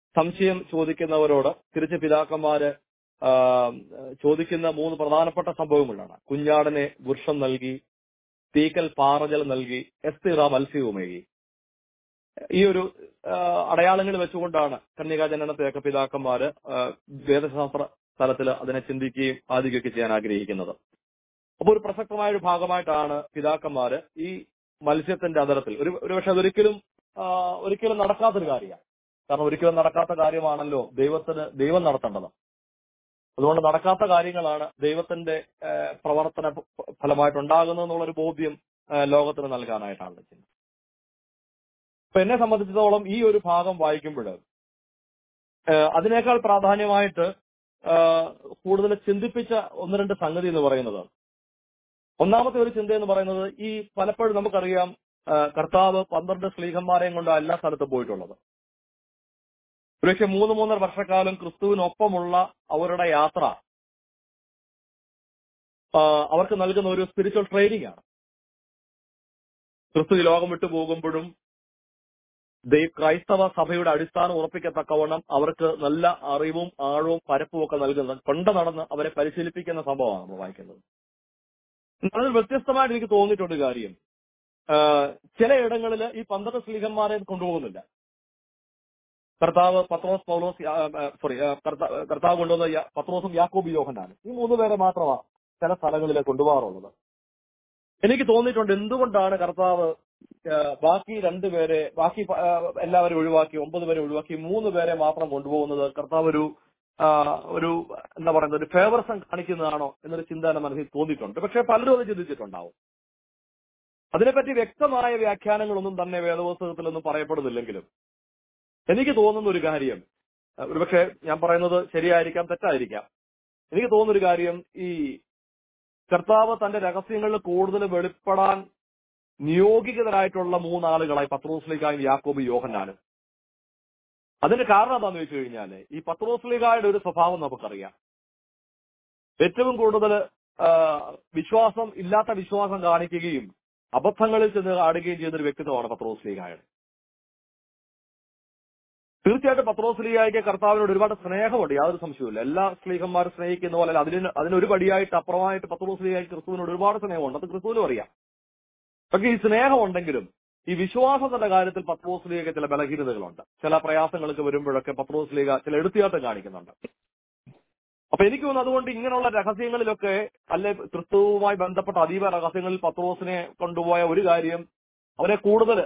സംശയം ചോദിക്കുന്നവരോട് തിരിച്ച് പിതാക്കന്മാര് ആ, ചോദിക്കുന്ന മൂന്ന് പ്രധാനപ്പെട്ട സംഭവങ്ങളാണ് കുഞ്ഞാടനെ വൃക്ഷം നൽകി തീക്കൽ പാറജൽ നൽകി എസ്തിറ മത്സ്യവുമേകി ഈ ഒരു ആ, അടയാളങ്ങൾ വെച്ചുകൊണ്ടാണ് കന്യകാ ജനനത്തെയൊക്കെ പിതാക്കന്മാര് ആ, വേദശാസ്ത്ര തലത്തിൽ അതിനെ ചിന്തിക്കുകയും ആദിക്കുകയൊക്കെ ചെയ്യാൻ ആഗ്രഹിക്കുന്നത് അപ്പൊ ഒരു പ്രസക്തമായ ഒരു ഭാഗമായിട്ടാണ് പിതാക്കന്മാര് ഈ മത്സ്യത്തിന്റെ അതരത്തിൽ ഒരു ഒരുപക്ഷെ അതൊരിക്കലും ആ, ഒരിക്കലും നടക്കാത്തൊരു കാര്യമാണ് കാരണം ഒരിക്കലും നടക്കാത്ത കാര്യമാണല്ലോ ദൈവത്തിന് ദൈവം നടത്തേണ്ടത് അതുകൊണ്ട് നടക്കാത്ത കാര്യങ്ങളാണ് ദൈവത്തിന്റെ ആ, പ്രവർത്തന ഫ- ഫലമായിട്ടുണ്ടാകുന്നത് എന്നുള്ളൊരു ബോധ്യം ആ, ലോകത്തിന് നൽകാനായിട്ടാണ് ചെയ്യുന്നത് അപ്പൊ എന്നെ സംബന്ധിച്ചിടത്തോളം ഈ ഒരു ഭാഗം വായിക്കുമ്പോൾ അതിനേക്കാൾ പ്രാധാന്യമായിട്ട് ആ, കൂടുതൽ ചിന്തിപ്പിച്ച ഒന്ന് രണ്ട് സംഗതി എന്ന് പറയുന്നത് ഒന്നാമത്തെ ഒരു ചിന്ത എന്ന് പറയുന്നത് ഈ പലപ്പോഴും നമുക്കറിയാം ആ, കർത്താവ് പന്ത്രണ്ട് സ്ലീഹന്മാരെയും കൊണ്ട് എല്ലാ സ്ഥലത്തും പോയിട്ടുള്ളത് ഒരുപക്ഷെ മൂന്ന് മൂന്നര വർഷക്കാലം ക്രിസ്തുവിനൊപ്പമുള്ള അവരുടെ യാത്ര ആ, അവർക്ക് നൽകുന്ന ഒരു സ്പിരിച്വൽ ട്രെയിനിങ് ആണ് ക്രിസ്തു ഈ ലോകം വിട്ടു പോകുമ്പോഴും ദൈവ ക്രൈസ്തവ സഭയുടെ അടിസ്ഥാനം ഉറപ്പിക്കത്തക്കവണ്ണം അവർക്ക് നല്ല അറിവും ആഴവും പരപ്പും ഒക്കെ നൽകുന്ന കൊണ്ട് നടന്ന് അവരെ പരിശീലിപ്പിക്കുന്ന സംഭവമാണ് നമ്മൾ വായിക്കുന്നത് അതിൽ വ്യത്യസ്തമായിട്ട് എനിക്ക് തോന്നിയിട്ടുണ്ട് ഒരു കാര്യം ആ, ചിലയിടങ്ങളിൽ ഈ പന്ത്രണ്ട് സ്ലീഹന്മാരെ കൊണ്ടുപോകുന്നില്ല കർത്താവ് പത്രോസ് പൗലോസ് സോറി കർത്താവ് കൊണ്ടുവന്ന യ- പത്രോസും യാക്കോബ് യോഹനാണ് ഈ മൂന്ന് പേരെ മാത്രമാണ് ചില സ്ഥലങ്ങളിൽ കൊണ്ടുപോകാറുള്ളത് എനിക്ക് തോന്നിയിട്ടുണ്ട് എന്തുകൊണ്ടാണ് കർത്താവ് ആ, ബാക്കി രണ്ടുപേരെ ബാക്കി പ- ആ, എല്ലാവരും ഒഴിവാക്കി ഒമ്പത് പേരെ ഒഴിവാക്കി മൂന്ന് പേരെ മാത്രം കൊണ്ടുപോകുന്നത് കർത്താവ് ഒരു ആ, ഒരു എന്താ പറയുന്നത് ഒരു ഫേവർസം കാണിക്കുന്നതാണോ എന്നൊരു ചിന്ത എന്റെ മനസ്സിൽ തോന്നിയിട്ടുണ്ട് പക്ഷെ പലരും അത് ചിന്തിച്ചിട്ടുണ്ടാവും അതിനെപ്പറ്റി വ്യക്തമായ വ്യാഖ്യാനങ്ങളൊന്നും തന്നെ വേദപുസ്തകത്തിലൊന്നും പറയപ്പെടുന്നില്ലെങ്കിലും എനിക്ക് തോന്നുന്ന ഒരു കാര്യം അഹ് ഒരുപക്ഷെ ഞാൻ പറയുന്നത് ശരിയായിരിക്കാം തെറ്റായിരിക്കാം എനിക്ക് തോന്നുന്ന ഒരു കാര്യം ഈ കർത്താവ് തന്റെ രഹസ്യങ്ങളിൽ കൂടുതൽ വെളിപ്പെടാൻ നിയോഗിതരായിട്ടുള്ള മൂന്നാളുകളായി പത്രോസ്ലിക്കായും യാക്കോബ് യോഹന്നാനും അതിന്റെ കാരണം എന്താണെന്ന് വെച്ച് കഴിഞ്ഞാൽ ഈ പത്രോസ്ലികായുടെ ഒരു സ്വഭാവം നമുക്കറിയാം ഏറ്റവും കൂടുതൽ വിശ്വാസം ഇല്ലാത്ത വിശ്വാസം കാണിക്കുകയും അബദ്ധങ്ങളിൽ ചെന്ന് ആടുകയും ചെയ്യുന്ന ഒരു വ്യക്തിത്വമാണ് പത്രോസ്ലികായുടെ തീർച്ചയായിട്ടും പത്രോസ്ലിയായിക്ക് കർത്താവിനോട് ഒരുപാട് സ്നേഹമുണ്ട് യാതൊരു സംശയവുമില്ല എല്ലാ സ്ലീഹന്മാരും സ്നേഹിക്കുന്ന പോലെ അല്ല, അതിന് അതിനൊരു പടിയായിട്ട് അപ്പുറമായിട്ട് പത്രോസ്ലിയായി ക്രിസ്തുവിനോട് ഒരുപാട് സ്നേഹമുണ്ട് അത് ക്രിസ്തുവിനും അറിയാം പക്ഷെ ഈ സ്നേഹമുണ്ടെങ്കിലും ഈ വിശ്വാസത്തിന്റെ കാര്യത്തിൽ പത്രോസ്ലിയൊക്കെ ചില ബലഹീനതകളുണ്ട് ചില പ്രയാസങ്ങൾക്ക് വരുമ്പോഴൊക്കെ പത്രോസ്ലിക ചില എടുത്തിയാട്ടം കാണിക്കുന്നുണ്ട് അപ്പൊ എനിക്ക് തോന്നുന്നു അതുകൊണ്ട് ഇങ്ങനെയുള്ള രഹസ്യങ്ങളിലൊക്കെ അല്ലെ ക്രിസ്തുവുമായി ബന്ധപ്പെട്ട അതീവ രഹസ്യങ്ങളിൽ പത്രോസിനെ കൊണ്ടുപോയ ഒരു കാര്യം അവരെ കൂടുതൽ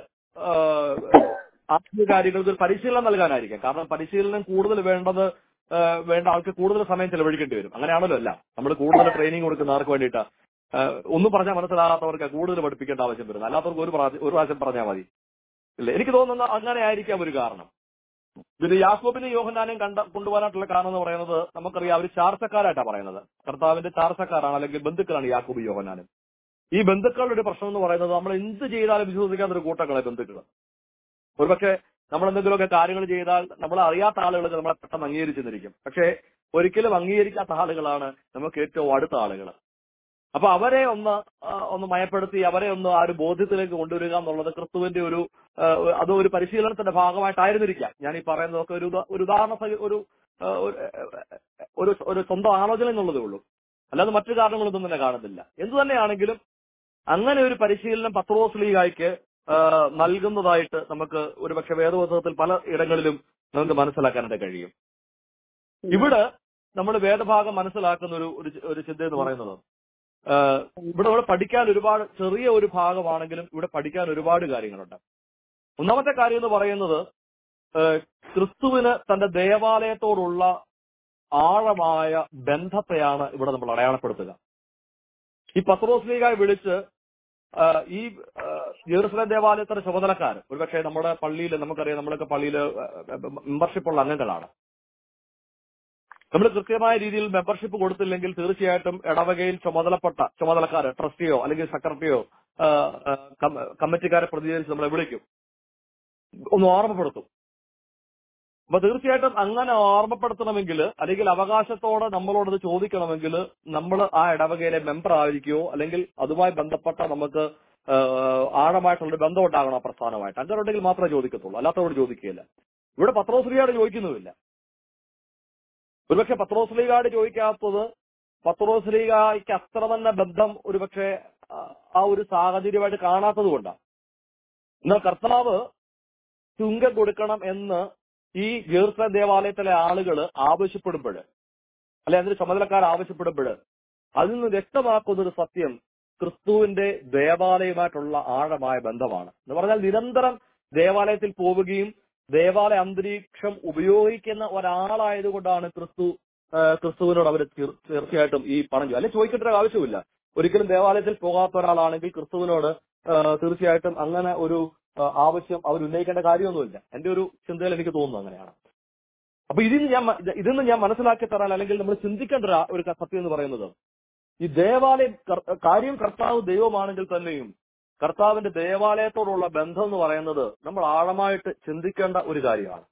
ആത്മീയ കാര്യങ്ങൾക്ക് ഒരു പരിശീലനം നൽകാനായിരിക്കാം കാരണം പരിശീലനം കൂടുതൽ വേണ്ടത് ആ, വേണ്ട ആൾക്ക് കൂടുതൽ സമയം ചെലവഴിക്കേണ്ടി വരും അങ്ങനെയാണല്ലോ അല്ല നമ്മൾ കൂടുതൽ ട്രെയിനിങ് കൊടുക്കുന്ന ആർക്ക് വേണ്ടിയിട്ടാ ആ, ഒന്നും പറഞ്ഞാൽ മനസ്സിലാകാത്തവർക്ക് കൂടുതൽ പഠിപ്പിക്കേണ്ട ആവശ്യം വരുന്നത് അല്ലാത്തവർക്ക് ഒരു പ്രാവശ്യം ഒരു പ്രാവശ്യം പറഞ്ഞാൽ മതി ഇല്ല എനിക്ക് തോന്നുന്ന അങ്ങനെ ആയിരിക്കാം ഒരു കാരണം ഇതിന് യാക്കോബിനെ യോഹനാനെയും കണ്ട കൊണ്ടുപോകാനായിട്ടുള്ള കാരണം എന്ന് പറയുന്നത് നമുക്കറിയാം അവർ ചാർച്ചക്കാരായിട്ടാണ് പറയുന്നത് കർത്താവിന്റെ ചാർച്ചക്കാരാണ് അല്ലെങ്കിൽ ബന്ധുക്കളാണ് യാക്കോബ് യോഹനാനും ഈ ബന്ധുക്കളുടെ ഒരു പ്രശ്നം എന്ന് പറയുന്നത് നമ്മൾ എന്ത് ചെയ്താലും വിശ്വസിക്കാത്ത ഒരു കൂട്ടങ്ങളെ ബന്ധുക്കൾ ഒരുപക്ഷെ നമ്മൾ എന്തെങ്കിലുമൊക്കെ കാര്യങ്ങൾ ചെയ്താൽ നമ്മൾ അറിയാത്ത ആളുകൾ നമ്മളെ പെട്ടെന്ന് അംഗീകരിച്ചെന്നിരിക്കും പക്ഷേ ഒരിക്കലും അംഗീകരിക്കാത്ത ആളുകളാണ് നമുക്ക് ഏറ്റവും അടുത്ത ആളുകൾ അപ്പൊ അവരെ ഒന്ന് ആ, ഒന്ന് മയപ്പെടുത്തി അവരെ ഒന്ന് ആ ഒരു ബോധ്യത്തിലേക്ക് കൊണ്ടുവരിക എന്നുള്ളത് ക്രിസ്തുവിന്റെ ഒരു ആ, അത് ഒരു പരിശീലനത്തിന്റെ ഭാഗമായിട്ടായിരുന്നിരിക്കാം ഞാൻ ഈ പറയുന്നതൊക്കെ ഒരു ഉദാ- ഒരു ഉദാഹരണ സഹി- ഒരു ആ, ഒരു, ഒരു ഒരു സ്വന്തം ആലോചന എന്നുള്ളതേ ഉള്ളൂ അല്ലാതെ മറ്റു കാരണങ്ങളൊന്നും തന്നെ കാണുന്നില്ല എന്തു തന്നെയാണെങ്കിലും അങ്ങനെ ഒരു പരിശീലനം പത്രോസ്ലീഗായ്ക്ക് ആ, നൽകുന്നതായിട്ട് നമുക്ക് ഒരുപക്ഷെ വേദപുസ്തകത്തിൽ പല ഇടങ്ങളിലും നമുക്ക് മനസ്സിലാക്കാനായിട്ട് കഴിയും ഇവിടെ നമ്മൾ വേദഭാഗം മനസ്സിലാക്കുന്ന ഒരു ഒരു ചി- ഒരു ചിന്ത എന്ന് പറയുന്നത് ആ, ഇവിടെ ഇവിടെ പഠിക്കാൻ ഒരുപാട് ചെറിയ ഒരു ഭാഗമാണെങ്കിലും ഇവിടെ പഠിക്കാൻ ഒരുപാട് കാര്യങ്ങളുണ്ട് ഒന്നാമത്തെ കാര്യം എന്ന് പറയുന്നത് ആ, ക്രിസ്തുവിന് തന്റെ ദേവാലയത്തോടുള്ള ആഴമായ ബന്ധത്തെയാണ് ഇവിടെ നമ്മൾ അടയാളപ്പെടുത്തുക ഈ പത്രോസ്ലീഗായി വിളിച്ച് ആ, ഈ ആ, ജെറുസലേം ദേവാലയത്തിന്റെ ചുമതലക്കാർ ഒരുപക്ഷെ നമ്മുടെ പള്ളിയിൽ നമുക്കറിയാം നമ്മളൊക്കെ പള്ളിയിൽ മെമ്പർഷിപ്പ് ഉള്ള അംഗങ്ങളാണ് നമ്മൾ കൃത്യമായ രീതിയിൽ മെമ്പർഷിപ്പ് കൊടുത്തില്ലെങ്കിൽ തീർച്ചയായിട്ടും ഇടവകയിൽ ചുമതലപ്പെട്ട ചുമതലക്കാര് ട്രസ്റ്റിയോ അല്ലെങ്കിൽ സെക്രട്ടറിയോ ആ, ആ, കം- കമ്മിറ്റിക്കാരെ പ്രതിനിധീകരിച്ച് നമ്മളെ വിളിക്കും ഒന്ന് ഓർമ്മപ്പെടുത്തും അപ്പൊ തീർച്ചയായിട്ടും അങ്ങനെ ഓർമ്മപ്പെടുത്തണമെങ്കിൽ അല്ലെങ്കിൽ അവകാശത്തോടെ നമ്മളോട് ഇത് ചോദിക്കണമെങ്കിൽ നമ്മൾ ആ ഇടവകയിലെ മെമ്പർ ആയിരിക്കുകയോ അല്ലെങ്കിൽ അതുമായി ബന്ധപ്പെട്ട നമുക്ക് ആ, ആഴമായിട്ടുള്ള ബന്ധം ഉണ്ടാകണം ആ പ്രസ്ഥാനമായിട്ട് അങ്ങനെ ഉണ്ടെങ്കിൽ മാത്രമേ ചോദിക്കത്തുള്ളൂ അല്ലാത്തവരോട് ചോദിക്കുകയില്ല ഇവിടെ പത്രോസ്ലിയോട് ചോദിക്കുന്നുമില്ല ഒരുപക്ഷെ പത്രോസ്ലിഗാട് ചോദിക്കാത്തത് പത്രോസ്ലിഗായ്ക്ക് അത്ര തന്നെ ബന്ധം ഒരുപക്ഷെ ആ- ആ ഒരു സാഹചര്യമായിട്ട് കാണാത്തത് കൊണ്ടാണ് എന്നാൽ കർത്താവ് ചുങ്കം കൊടുക്കണം എന്ന് ഈ ജെറുസലേം ദേവാലയത്തിലെ ആളുകൾ ആവശ്യപ്പെടുമ്പോൾ അല്ലെ അതിന് ചുമതലക്കാർ ആവശ്യപ്പെടുമ്പോൾ അതിൽ നിന്ന് വ്യക്തമാക്കുന്ന ഒരു സത്യം ക്രിസ്തുവിന്റെ ദേവാലയമായിട്ടുള്ള ആഴമായ ബന്ധമാണ് എന്ന് പറഞ്ഞാൽ നിരന്തരം ദേവാലയത്തിൽ പോവുകയും ദേവാലയ അന്തരീക്ഷം ഉപയോഗിക്കുന്ന ഒരാളായതുകൊണ്ടാണ് ക്രിസ്തു ആ, ക്രിസ്തുവിനോട് അവർ തീർച്ചയായിട്ടും ഈ പണം ചോ- അല്ലെ ചോദിക്കേണ്ട ഒരു ആവശ്യമില്ല ഒരിക്കലും ദേവാലയത്തിൽ പോകാത്ത ഒരാളാണെങ്കിൽ ക്രിസ്തുവിനോട് ആ, തീർച്ചയായിട്ടും അങ്ങനെ ഒരു ആ, ആവശ്യം അവർ ഉന്നയിക്കേണ്ട കാര്യമൊന്നുമില്ല എന്റെ ഒരു ചിന്തയിൽ എനിക്ക് തോന്നുന്നു അങ്ങനെയാണ് അപ്പൊ ഇതിന് ഞാൻ മ- ഇത് ഇതിന്ന് ഞാൻ മനസ്സിലാക്കി തരാൻ അല്ലെങ്കിൽ നമ്മൾ ചിന്തിക്കേണ്ട ഒരു ആ- ഒരു സത്യം എന്ന് പറയുന്നത് ഈ ദേവാലയം കർ- കാര്യം കർത്താവ് ദൈവമാണെങ്കിൽ തന്നെയും കർത്താവിന്റെ ദേവാലയത്തോടുള്ള ബന്ധം എന്ന് പറയുന്നത് നമ്മൾ ആഴമായിട്ട് ചിന്തിക്കേണ്ട ഒരു കാര്യമാണ്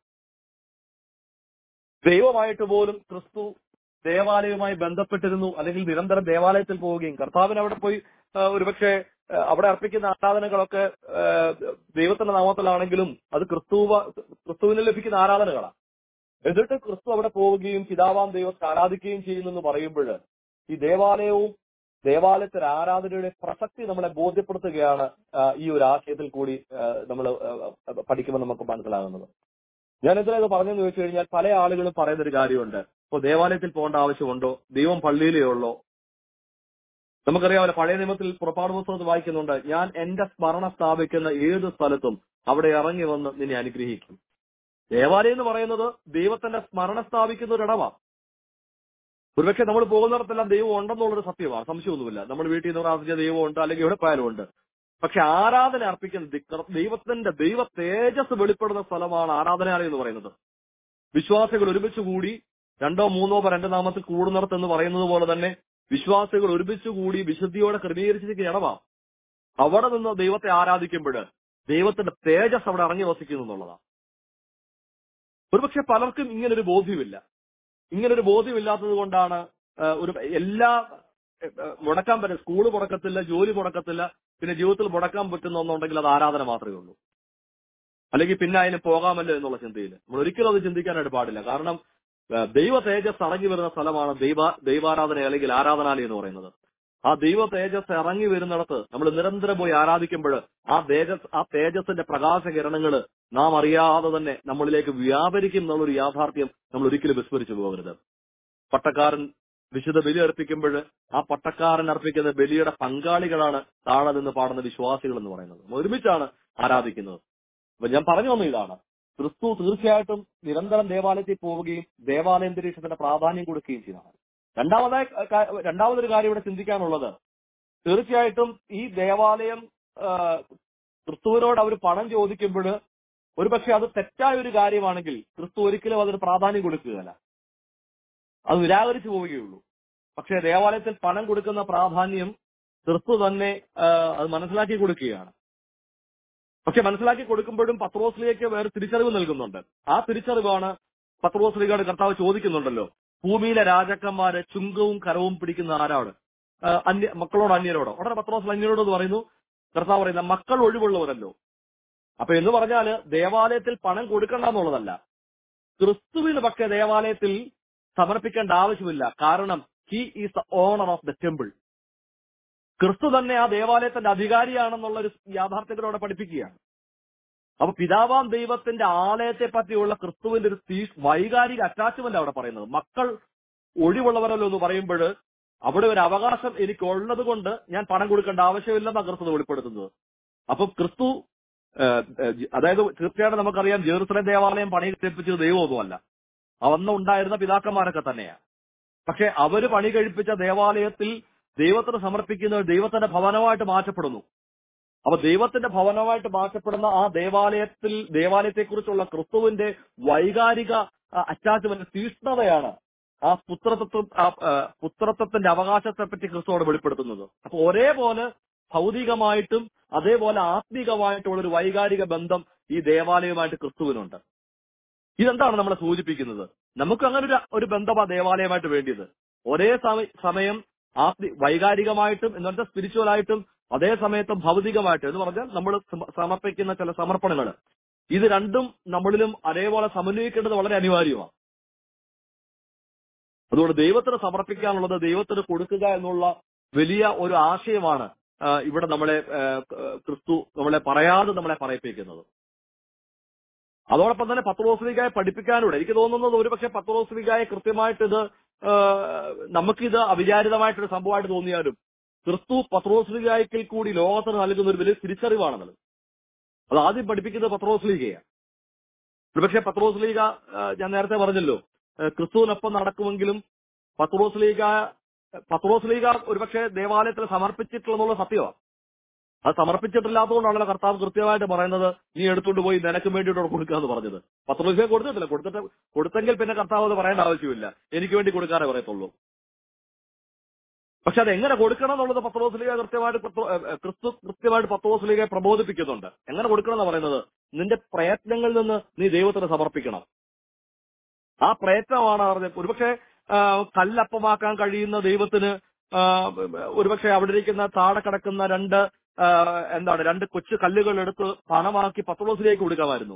ദൈവമായിട്ട് പോലും ക്രിസ്തു ദേവാലയവുമായി ബന്ധപ്പെട്ടിരുന്നു അല്ലെങ്കിൽ നിരന്തരം ദേവാലയത്തിൽ പോവുകയും കർത്താവിന് അവിടെ പോയി ആ, ഒരുപക്ഷെ ആ, അവിടെ അർപ്പിക്കുന്ന ആരാധനകളൊക്കെ ആ, ദൈവത്തിന്റെ നാമത്തിലാണെങ്കിലും അത് ക്രിസ്തുവ ക്രിസ്തുവിന് ലഭിക്കുന്ന ആരാധനകളാണ് എന്നിട്ട് ക്രിസ്തു അവിടെ പോവുകയും പിതാവാം ദൈവത്തെ ആരാധിക്കുകയും ചെയ്യുന്നു എന്ന് പറയുമ്പോൾ ഈ ദേവാലയവും ദേവാലയത്തിൽ ആരാധനയുടെ പ്രസക്തി നമ്മളെ ബോധ്യപ്പെടുത്തുകയാണ് ആ, ഈ ഒരു ആശയത്തിൽ കൂടി നമ്മൾ പഠിക്കുമ്പോൾ നമുക്ക് മനസ്സിലാകുന്നത് ഞാൻ എന്തിനാ ഇത് പറഞ്ഞെന്ന് ചോദിച്ചു കഴിഞ്ഞാൽ പല ആളുകളും പറയുന്ന ഒരു കാര്യമുണ്ട് ഇപ്പൊ ദേവാലയത്തിൽ പോകേണ്ട ആവശ്യമുണ്ടോ ദൈവം പള്ളിയിലേ ഉള്ളോ നമുക്കറിയാമല്ലോ പഴയ നിയമത്തിൽ പുറപ്പാട് പുസ്തകത്തിൽ വായിക്കുന്നുണ്ട് ഞാൻ എന്റെ സ്മരണ സ്ഥാപിക്കുന്ന ഏത് സ്ഥലത്തും അവിടെ ഇറങ്ങി വന്ന് നിന്നെ അനുഗ്രഹിക്കും ദേവാലയം എന്ന് പറയുന്നത് ദൈവത്തിന്റെ സ്മരണ സ്ഥാപിക്കുന്ന ഒരിടമാണ് ഒരുപക്ഷെ നമ്മൾ പോകുന്നിടത്തെല്ലാം ദൈവം ഉണ്ടെന്നുള്ളൊരു സത്യമാണ് സംശയമൊന്നുമില്ല നമ്മൾ വീട്ടിൽ നിന്ന് പ്രാർത്ഥിച്ച ദൈവം ഉണ്ട് അല്ലെങ്കിൽ എവിടെ പോയാലും ഉണ്ട് പക്ഷെ ആരാധന അർപ്പിക്കുന്ന ദി- ദൈവത്തിന്റെ ദൈവ തേജസ് വെളിപ്പെടുന്ന സ്ഥലമാണ് ആരാധനാലയം എന്ന് പറയുന്നത് വിശ്വാസികൾ ഒരുമിച്ച് കൂടി രണ്ടോ മൂന്നോ പേർ എന്റെ നാമത്തിൽ കൂടുന്നിടത്ത് എന്ന് പറയുന്നത് പോലെ തന്നെ വിശ്വാസികൾ ഒരുമിച്ച് കൂടി വിശുദ്ധിയോടെ ക്രമീകരിച്ചിരിക്കുന്ന ഇടവാ അവിടെ നിന്ന് ദൈവത്തെ ആരാധിക്കുമ്പോൾ ദൈവത്തിന്റെ തേജസ് അവിടെ ഇറങ്ങി വസിക്കുന്നു എന്നുള്ളതാണ് ഒരുപക്ഷെ പലർക്കും ഇങ്ങനൊരു ബോധ്യമില്ല ഇങ്ങനൊരു ബോധ്യമില്ലാത്തത് കൊണ്ടാണ് ആ, ഒരു എല്ലാ ആ, മുടക്കാൻ പറ്റും സ്കൂള് മുടക്കത്തില്ല ജോലി മുടക്കത്തില്ല പിന്നെ ജീവിതത്തിൽ മുടക്കാൻ പറ്റുന്ന ഒന്നുണ്ടെങ്കിൽ അത് ആരാധന മാത്രമേ ഉള്ളൂ അല്ലെങ്കിൽ പിന്നെ അതിന് പോകാമല്ലോ എന്നുള്ള ചിന്തയിൽ നമ്മൾ ഒരിക്കലും അത് ചിന്തിക്കാനായിട്ട് പാടില്ല കാരണം ആ, ദൈവ തേജസ് ഇറങ്ങി വരുന്ന സ്ഥലമാണ് ദൈവ ദൈവാരാധന അല്ലെങ്കിൽ ആരാധനാലയം എന്ന് പറയുന്നത് ആ ദൈവ തേജസ് ഇറങ്ങി വരുന്നിടത്ത് നമ്മൾ നിരന്തരം പോയി ആരാധിക്കുമ്പോൾ ആ തേജസ് ആ തേജസിന്റെ പ്രകാശകിരണങ്ങൾ നാം അറിയാതെ തന്നെ നമ്മളിലേക്ക് വ്യാപരിക്കും എന്നുള്ളൊരു യാഥാർത്ഥ്യം നമ്മൾ ഒരിക്കലും വിസ്മരിച്ചു പോകരുത് പട്ടക്കാരൻ വിശുദ്ധ ബലി അർപ്പിക്കുമ്പോൾ ആ പട്ടക്കാരൻ അർപ്പിക്കുന്ന ബലിയുടെ പങ്കാളികളാണ് താഴെ നിന്ന് പാടുന്ന വിശ്വാസികൾ എന്ന് പറയുന്നത് നമ്മൾ ഒരുമിച്ചാണ് ആരാധിക്കുന്നത് അപ്പൊ ഞാൻ പറഞ്ഞു വന്ന ഇതാണ് ക്രിസ്തു തീർച്ചയായിട്ടും നിരന്തരം ദേവാലയത്തിൽ പോവുകയും ദേവാലയന്തരീക്ഷത്തിന്റെ പ്രാധാന്യം കൊടുക്കുകയും ചെയ്യുന്നതാണ് രണ്ടാമതായി കാ- രണ്ടാമതൊരു കാര്യം ഇവിടെ ചിന്തിക്കാനുള്ളത് തീർച്ചയായിട്ടും ഈ ദേവാലയം ആ, ക്രിസ്തുവിനോട് അവർ പണം ചോദിക്കുമ്പോൾ ഒരുപക്ഷെ അത് തെറ്റായ ഒരു കാര്യമാണെങ്കിൽ ക്രിസ്തു ഒരിക്കലും അതിന് പ്രാധാന്യം കൊടുക്കുകയല്ല അത് നിരാകരിച്ചു പോവുകയുള്ളൂ പക്ഷേ ദേവാലയത്തിൽ പണം കൊടുക്കുന്ന പ്രാധാന്യം ക്രിസ്തു തന്നെ ആ, അത് മനസ്സിലാക്കി കൊടുക്കുകയാണ് പക്ഷെ മനസ്സിലാക്കി കൊടുക്കുമ്പോഴും പത്രോസിലേക്ക് വേറെ തിരിച്ചറിവ് നൽകുന്നുണ്ട് ആ തിരിച്ചറിവാണ് പത്രോസ്ലിയുടെ കർത്താവ് ചോദിക്കുന്നുണ്ടല്ലോ ഭൂമിയിലെ രാജാക്കന്മാര് ചുങ്കവും കരവും പിടിക്കുന്ന ആരാണ് ആ, അന്യ മക്കളോട് അന്യരോടോ ഉടനെ പത്രോസ് അന്യരോട് എന്ന് പറയുന്നു കർത്താവ് പറയുന്ന മക്കൾ ഒഴിവുള്ളവരല്ലോ അപ്പൊ എന്ന് പറഞ്ഞാല് ദേവാലയത്തിൽ പണം കൊടുക്കണ്ട എന്നുള്ളതല്ല ക്രിസ്തുവിന് പക്ഷെ ദേവാലയത്തിൽ സമർപ്പിക്കേണ്ട ആവശ്യമില്ല കാരണം he is the owner of the temple ക്രിസ്തു തന്നെ ആ ദേവാലയത്തിന്റെ അധികാരിയാണെന്നുള്ള ഒരു യാഥാർത്ഥ്യങ്ങളോടെ പഠിപ്പിക്കുകയാണ് അപ്പൊ പിതാവാം ദൈവത്തിന്റെ ആലയത്തെ പറ്റിയുള്ള ക്രിസ്തുവിന്റെ ഒരു തീ വൈകാരിക അറ്റാച്ച്മെന്റ് അവിടെ പറയുന്നത് മക്കൾ ഒഴിവുള്ളവരല്ലോ എന്ന് പറയുമ്പോൾ അവിടെ ഒരു അവകാശം എനിക്ക് ഉള്ളത് കൊണ്ട് ഞാൻ പണം കൊടുക്കേണ്ട ആവശ്യമില്ലെന്നാണ് ക്രിസ്തു വെളിപ്പെടുത്തുന്നത് അപ്പൊ ക്രിസ്തു ഏഹ്, ഏഹ്, അതായത് തീർച്ചയായിട്ടും നമുക്കറിയാം ജെറുസലേം ദേവാലയം പണി കഴിപ്പിച്ചത് ദൈവമൊന്നുമല്ല അന്ന് ഉണ്ടായിരുന്ന പിതാക്കന്മാരൊക്കെ തന്നെയാണ് പക്ഷെ അവര് പണി കഴിപ്പിച്ച ദേവാലയത്തിൽ ദൈവത്തിന് സമർപ്പിക്കുന്ന ഒരു ദൈവത്തിന്റെ ഭവനമായിട്ട് മാറ്റപ്പെടുന്നു അപ്പൊ ദൈവത്തിന്റെ ഭവനമായിട്ട് മാറ്റപ്പെടുന്ന ആ ദേവാലയത്തിൽ ദേവാലയത്തെക്കുറിച്ചുള്ള ക്രിസ്തുവിന്റെ വൈകാരിക അറ്റാച്ച്മെന്റ് തീഷ്ണതയാണ് ആ പുത്രത്വം ആ ആ, പുത്രത്വത്തിന്റെ അവകാശത്തെ പറ്റി ക്രിസ്തുവോട് വെളിപ്പെടുത്തുന്നത് അപ്പൊ ഒരേപോലെ ഭൗതികമായിട്ടും അതേപോലെ ആത്മീകമായിട്ടുള്ള ഒരു വൈകാരിക ബന്ധം ഈ ദേവാലയവുമായിട്ട് ക്രിസ്തുവിനുണ്ട് ഇതെന്താണ് നമ്മളെ സൂചിപ്പിക്കുന്നത് നമുക്ക് അങ്ങനെ ഒരു ഒരു ബന്ധമാ ദേവാലയമായിട്ട് വേണ്ടിയത് ഒരേ സമയ- സമയം ആത്മി വൈകാരികമായിട്ടും എന്നുവെച്ചാൽ സ്പിരിച്വൽ ആയിട്ടും അതേ സമയത്തും ഭൗതികമായിട്ടും എന്ന് പറഞ്ഞാൽ നമ്മൾ സമ- സമർപ്പിക്കുന്ന ചില സമർപ്പണങ്ങൾ ഇത് രണ്ടും നമ്മളിലും അതേപോലെ സമന്വയിക്കേണ്ടത് വളരെ അനിവാര്യമാണ് അതുകൊണ്ട് ദൈവത്തിന് സമർപ്പിക്കാനുള്ളത് ദൈവത്തിന് കൊടുക്കുക എന്നുള്ള വലിയ ഒരു ആശയമാണ് ആ, ഇവിടെ നമ്മളെ ആ, ക്രിസ്തു നമ്മളെ പറയാതെ നമ്മളെ പറയിപ്പിക്കുന്നത് അതോടൊപ്പം തന്നെ പത്രോസ്ലികായെ പഠിപ്പിക്കാനൂടെ എനിക്ക് തോന്നുന്നത് ഒരുപക്ഷെ പത്രോസ്ലികായെ കൃത്യമായിട്ട് ഇത് ആ, നമുക്കിത് അവിചാരിതമായിട്ടൊരു സംഭവമായിട്ട് തോന്നിയാലും ക്രിസ്തു പത്രോസ്ലികായ്ക്കൽ കൂടി ലോകത്തിന് നൽകുന്ന ഒരു വലിയ തിരിച്ചറിവാണത് അത് ആദ്യം പഠിപ്പിക്കുന്നത് പത്രോസ്ലികയാണ് ഒരുപക്ഷെ പത്രോസ്ലീഗ ഞാൻ നേരത്തെ പറഞ്ഞല്ലോ ആ, ക്രിസ്തുവിനൊപ്പം നടക്കുമെങ്കിലും പത്രോസ്ലീഗ പത്രോസ്ലീഗ ഒരുപക്ഷെ ദേവാലയത്തിൽ സമർപ്പിച്ചിട്ടുള്ള സത്യമാണ് അത് സമർപ്പിച്ചിട്ടില്ലാത്തതുകൊണ്ടാണല്ലോ കർത്താവ് കൃത്യമായിട്ട് പറയുന്നത് നീ എടുത്തുകൊണ്ട് പോയി നിനക്ക് വേണ്ടിയിട്ട് കൊടുക്കുക എന്ന് പറഞ്ഞത് പത്രോസ്ലീഗ കൊടുത്തിട്ടില്ല കൊടുത്തിട്ട് കൊടുത്തെങ്കിൽ പിന്നെ കർത്താവ് അത് പറയേണ്ട ആവശ്യമില്ല എനിക്ക് വേണ്ടി കൊടുക്കാനേ പറയത്തുള്ളൂ പക്ഷെ അത് എങ്ങനെ കൊടുക്കണം എന്നുള്ളത് പത്രോസ്ലിക കൃത്യമായിട്ട് പത്രോ- ഏ, ഏ, ക്രിസ്തു കൃത്യമായിട്ട് പത്രോസ്ലികയെ പ്രബോധിപ്പിക്കുന്നുണ്ട് എങ്ങനെ കൊടുക്കണം എന്ന് പറയുന്നത് നിന്റെ പ്രയത്നങ്ങളിൽ നിന്ന് നീ ദൈവത്തിന് സമർപ്പിക്കണം ആ പ്രയത്നമാണ് പറഞ്ഞത് ഒരുപക്ഷെ ആ, കല്ലപ്പമാക്കാൻ കഴിയുന്ന ദൈവത്തിന് ആ, ഒരുപക്ഷെ അവിടെ ഇരിക്കുന്ന താഴെ കിടക്കുന്ന രണ്ട് ആ, എന്താണ് രണ്ട് കൊച്ചു കല്ലുകൾ എടുത്ത് പണമാക്കി പത്രോസിലേക്ക് കൊടുക്കാമായിരുന്നു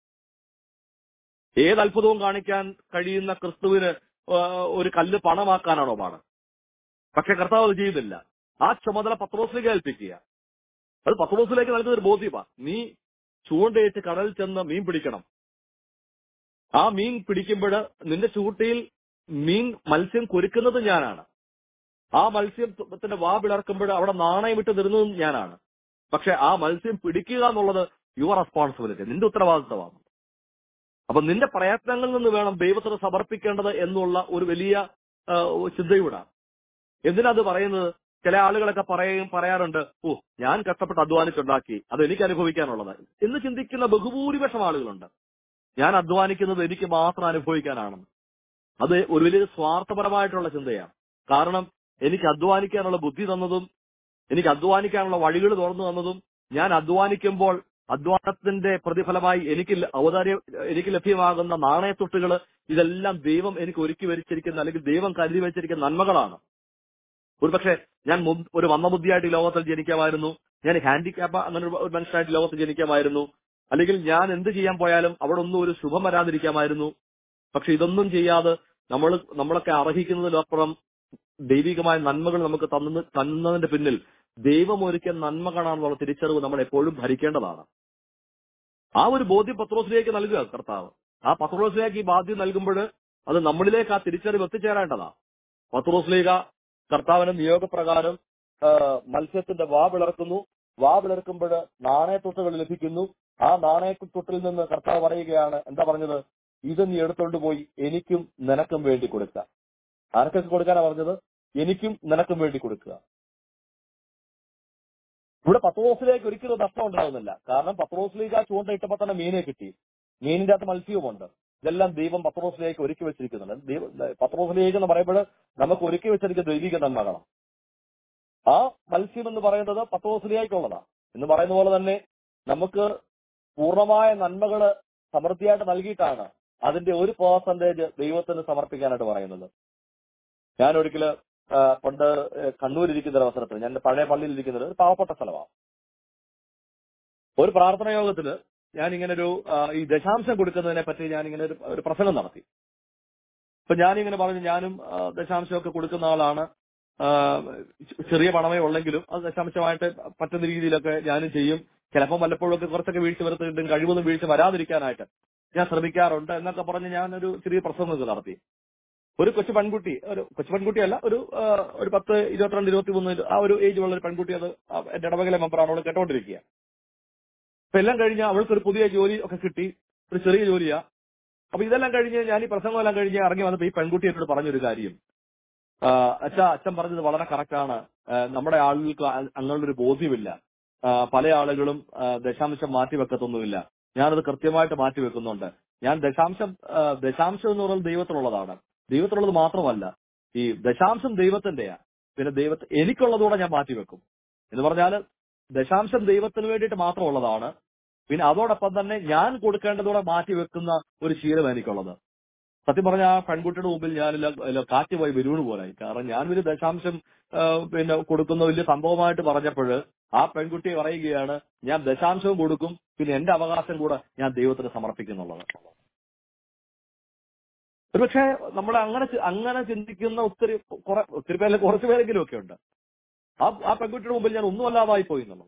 ഏത് അത്ഭുതവും കാണിക്കാൻ കഴിയുന്ന ക്രിസ്തുവിന് ആ, ഒരു കല്ല് പണമാക്കാനാണോ പാട് പക്ഷെ കർത്താവ് അത് ചെയ്യുന്നില്ല ആ ചുമതല പത്രോസിലേക്ക് ഏൽപ്പിക്കുക അത് പത്രോസിലേക്ക് നൽകുന്ന ഒരു ബോധ്യമാണ് നീ ചൂണ്ടയിട്ട് കടലിൽ ചെന്ന് മീൻ പിടിക്കണം ആ മീൻ പിടിക്കുമ്പോൾ നിന്റെ ചൂട്ടയിൽ മീൻ മത്സ്യം കുരുക്കുന്നത് ഞാനാണ് ആ മത്സ്യത്തിന്റെ വാ പിളർക്കുമ്പോൾ അവിടെ നാണയം ഇട്ട് തരുന്നതും ഞാനാണ് പക്ഷെ ആ മത്സ്യം പിടിക്കുക എന്നുള്ളത് യുവർ റെസ്പോൺസിബിലിറ്റി നിന്റെ ഉത്തരവാദിത്തമാണ് അപ്പൊ നിന്റെ പ്രയത്നങ്ങളിൽ നിന്ന് വേണം ദൈവത്തിന് സമർപ്പിക്കേണ്ടത് എന്നുള്ള ഒരു വലിയ ആ, ചിന്തയൂടാണ് എന്തിനാ അത് പറയുന്നത് ചില ആളുകളൊക്കെ പറയും പറയാറുണ്ട് ഓ ഞാൻ കഷ്ടപ്പെട്ട് അധ്വാനിച്ചുണ്ടാക്കി അത് എനിക്ക് അനുഭവിക്കാനുള്ളത് എന്ന് ചിന്തിക്കുന്ന ബഹുഭൂരിപക്ഷം ആളുകളുണ്ട് ഞാൻ അധ്വാനിക്കുന്നത് എനിക്ക് മാത്രം അനുഭവിക്കാനാണെന്ന് അത് ഒരു വലിയ സ്വാർത്ഥപരമായിട്ടുള്ള ചിന്തയാണ് കാരണം എനിക്ക് അധ്വാനിക്കാനുള്ള ബുദ്ധി തന്നതും എനിക്ക് അധ്വാനിക്കാനുള്ള വഴികൾ തുറന്നു തന്നതും ഞാൻ അധ്വാനിക്കുമ്പോൾ അധ്വാനത്തിന്റെ പ്രതിഫലമായി എനിക്ക് ല- ഔദാര്യ എനിക്ക് ലഭ്യമാകുന്ന നാണയത്തൊട്ടുകൾ ഇതെല്ലാം ദൈവം എനിക്ക് ഒരുക്കി വരിച്ചിരിക്കുന്ന അല്ലെങ്കിൽ ദൈവം കരുതി വെച്ചിരിക്കുന്ന നന്മകളാണ് ഒരുപക്ഷെ ഞാൻ മുമ്പ് ഒരു മന്ദബുദ്ധിയായിട്ട് ഈ ലോകത്തിൽ ജനിക്കാമായിരുന്നു ഞാൻ ഹാൻഡിക്യാപ്പ് അങ്ങനെ ഒരു മനുഷ്യനായിട്ട് ഈ ലോകത്തിൽ ജനിക്കാമായിരുന്നു അല്ലെങ്കിൽ ഞാൻ എന്ത് ചെയ്യാൻ പോയാലും അവിടെ ഒന്നും ഒരു ശുഭം വരാതിരിക്കാമായിരുന്നു പക്ഷെ ഇതൊന്നും ചെയ്യാതെ നമ്മൾ നമ്മളൊക്കെ അർഹിക്കുന്നതിലപ്പുറം ദൈവികമായ നന്മകൾ നമുക്ക് തന്നു തന്നതിന്റെ പിന്നിൽ ദൈവം ഒരുക്കിയ നന്മകളാണെന്നുള്ള തിരിച്ചറിവ് നമ്മൾ എപ്പോഴും ഭരിക്കേണ്ടതാണ് ആ ഒരു ബോധ്യം പത്രോസിലേക്ക് നൽകുക കർത്താവ് ആ പത്രോസിലേക്ക് ഈ ബാധ്യത നൽകുമ്പോൾ അത് നമ്മളിലേക്ക് ആ തിരിച്ചറിവ് എത്തിച്ചേരേണ്ടതാണ് പത്രോസ്ലീഗ കർത്താവിന്റെ നിയോഗപ്രകാരം ആ, മത്സ്യത്തിന്റെ വാ പിളർക്കുന്നു വാ പിളർക്കുമ്പോൾ നാണയത്തൊട്ടുകൾ ലഭിക്കുന്നു ആ നാണയത്തൊട്ടിൽ നിന്ന് കർത്താവ് പറയുകയാണ് എന്താ പറഞ്ഞത് ഇത് നീ എടുത്തോണ്ട് പോയി എനിക്കും നിനക്കും വേണ്ടി കൊടുക്കുക ആർക്കൊക്കെ കൊടുക്കാനാ പറഞ്ഞത് എനിക്കും നിനക്കും വേണ്ടി കൊടുക്കുക ഇവിടെ പത്രോസിലേക്ക് ഒരിക്കലും നഷ്ടം ഉണ്ടാകുന്നില്ല കാരണം പത്രോസിലേക്ക് ആ ചൂണ്ട ഇട്ടപ്പോ തന്നെ മീനെ കിട്ടി മീനിന്റെ അകത്ത് മത്സ്യവുമുണ്ട് ഇതെല്ലാം ദൈവം പത്രോസിലേക്ക് ഒരുക്കി വെച്ചിരിക്കുന്നുണ്ട് ദൈവം പത്രോസിലേക്ക് എന്ന് പറയുമ്പോൾ നമുക്ക് ഒരുക്കി വെച്ചിരിക്കുന്ന ദൈവിക നന്മകളാണ് ആ മത്സ്യം എന്ന് പറയുന്നത് പത്രോസിലേക്കുള്ളതാണ് എന്ന് പറയുന്ന പോലെ തന്നെ നമുക്ക് പൂർണ്ണമായ നന്മകള് സമൃദ്ധിയായിട്ട് നൽകിയിട്ടാണ് അതിന്റെ ഒരു പേഴ്സന്റേജ് ദൈവത്തിന് സമർപ്പിക്കാനായിട്ട് പറയുന്നത് ഞാൻ ഒരിക്കല് ആ, പണ്ട് ഏ, കണ്ണൂരിരിക്കുന്ന ഒരു അവസരത്തിൽ ഞാൻ പഴയ പള്ളിയിൽ ഇരിക്കുന്നത് ഒരു പാവപ്പെട്ട സ്ഥലമാണ് ഒരു പ്രാർത്ഥന യോഗത്തില് ഞാൻ ഇങ്ങനെ ഒരു ആ, ഈ ദശാംശം കൊടുക്കുന്നതിനെ പറ്റി ഞാൻ ഇങ്ങനെ ഒരു ഒരു പ്രസംഗം നടത്തി അപ്പൊ ഞാനിങ്ങനെ പറഞ്ഞു ഞാനും ആ, ദശാംശമൊക്കെ കൊടുക്കുന്ന ആളാണ് ആ, ചെറിയ പണമേ ഉള്ളെങ്കിലും അത് ദശാംശമായിട്ട് പറ്റുന്ന രീതിയിലൊക്കെ ഞാനും ചെയ്യും ചിലപ്പോൾ വല്ലപ്പോഴൊക്കെ കുറച്ചൊക്കെ വീഴ്ച വരുത്തിയിട്ടും കഴിവൊന്നും വീഴ്ച വരാതിരിക്കാനായിട്ട് ഞാൻ ശ്രമിക്കാറുണ്ട് എന്നൊക്കെ പറഞ്ഞ് ഞാനൊരു ചെറിയ പ്രസംഗമൊക്കെ നടത്തി ഒരു കൊച്ചു പെൺകുട്ടി ഒരു കൊച്ചു പെൺകുട്ടിയല്ല ഒരു ആ, ഒരു പത്ത് ഇരുപത്തിരണ്ട് ഇരുപത്തി മൂന്ന് ആ ഒരു ഏജിലുള്ള ഒരു പെൺകുട്ടി അത് ആ, എന്റെ ഇടവകയിലെ മെമ്പറാണ് അവൾ കേട്ടോണ്ടിരിക്കുക അപ്പൊ എല്ലാം കഴിഞ്ഞ് അവൾക്ക് ഒരു പുതിയ ജോലി ഒക്കെ കിട്ടി ഒരു ചെറിയ ജോലിയാ അപ്പൊ ഇതെല്ലാം കഴിഞ്ഞ് ഞാൻ ഈ പ്രസംഗം എല്ലാം കഴിഞ്ഞ് ഇറങ്ങി വന്നപ്പോ ഈ പെൺകുട്ടി എന്നോട് പറഞ്ഞൊരു കാര്യം ആ, അച്ഛാ അച്ഛൻ പറഞ്ഞത് വളരെ കറക്റ്റാണ് നമ്മുടെ ആളുകൾക്ക് അ- അങ്ങനെയുള്ള ഒരു ബോധ്യമില്ല ആ, പല ആളുകളും ആ, ദശാംശം മാറ്റി വെക്കത്തൊന്നുമില്ല ഞാനത് കൃത്യമായിട്ട് മാറ്റി വെക്കുന്നുണ്ട് ഞാൻ ദശാംശം ആ, ദശാംശം എന്ന് പറയുന്നത് ദൈവത്തിനുള്ളതാണ് ദൈവത്തിനുള്ളത് മാത്രമല്ല ഈ ദശാംശം ദൈവത്തിന്റെയാ പിന്നെ ദൈവത്തെ എനിക്കുള്ളതൂടെ ഞാൻ മാറ്റി വെക്കും എന്ന് പറഞ്ഞാല് ദശാംശം ദൈവത്തിന് വേണ്ടിയിട്ട് മാത്രമുള്ളതാണ് പിന്നെ അതോടൊപ്പം തന്നെ ഞാൻ കൊടുക്കേണ്ടതൂടെ മാറ്റി വെക്കുന്ന ഒരു ശീലം എനിക്കുള്ളത് സത്യം പറഞ്ഞ ആ പെൺകുട്ടിയുടെ മുമ്പിൽ ഞാൻ കാറ്റ് പോയി വരുവണ് പോലായി കാരണം ഞാൻ ഒരു ദശാംശം ആ, പിന്നെ കൊടുക്കുന്ന വലിയ സംഭവമായിട്ട് പറഞ്ഞപ്പോൾ ആ പെൺകുട്ടി പറയുകയാണ് ഞാൻ ദശാംശവും കൊടുക്കും പിന്നെ എന്റെ അവകാശം കൂടെ ഞാൻ ദൈവത്തിന് സമർപ്പിക്കുന്നുള്ളത് ഒരുപക്ഷെ നമ്മൾ അങ്ങനെ ചി- അങ്ങനെ ചിന്തിക്കുന്ന ഒത്തിരി കുറെ ഒത്തിരി പേരിൽ കുറച്ച് പേരെങ്കിലും ഒക്കെ ഉണ്ട് ആ ആ പെൺകുട്ടിയുടെ മുമ്പിൽ ഞാൻ ഒന്നും അല്ലാതായി പോയി എന്നുള്ളത്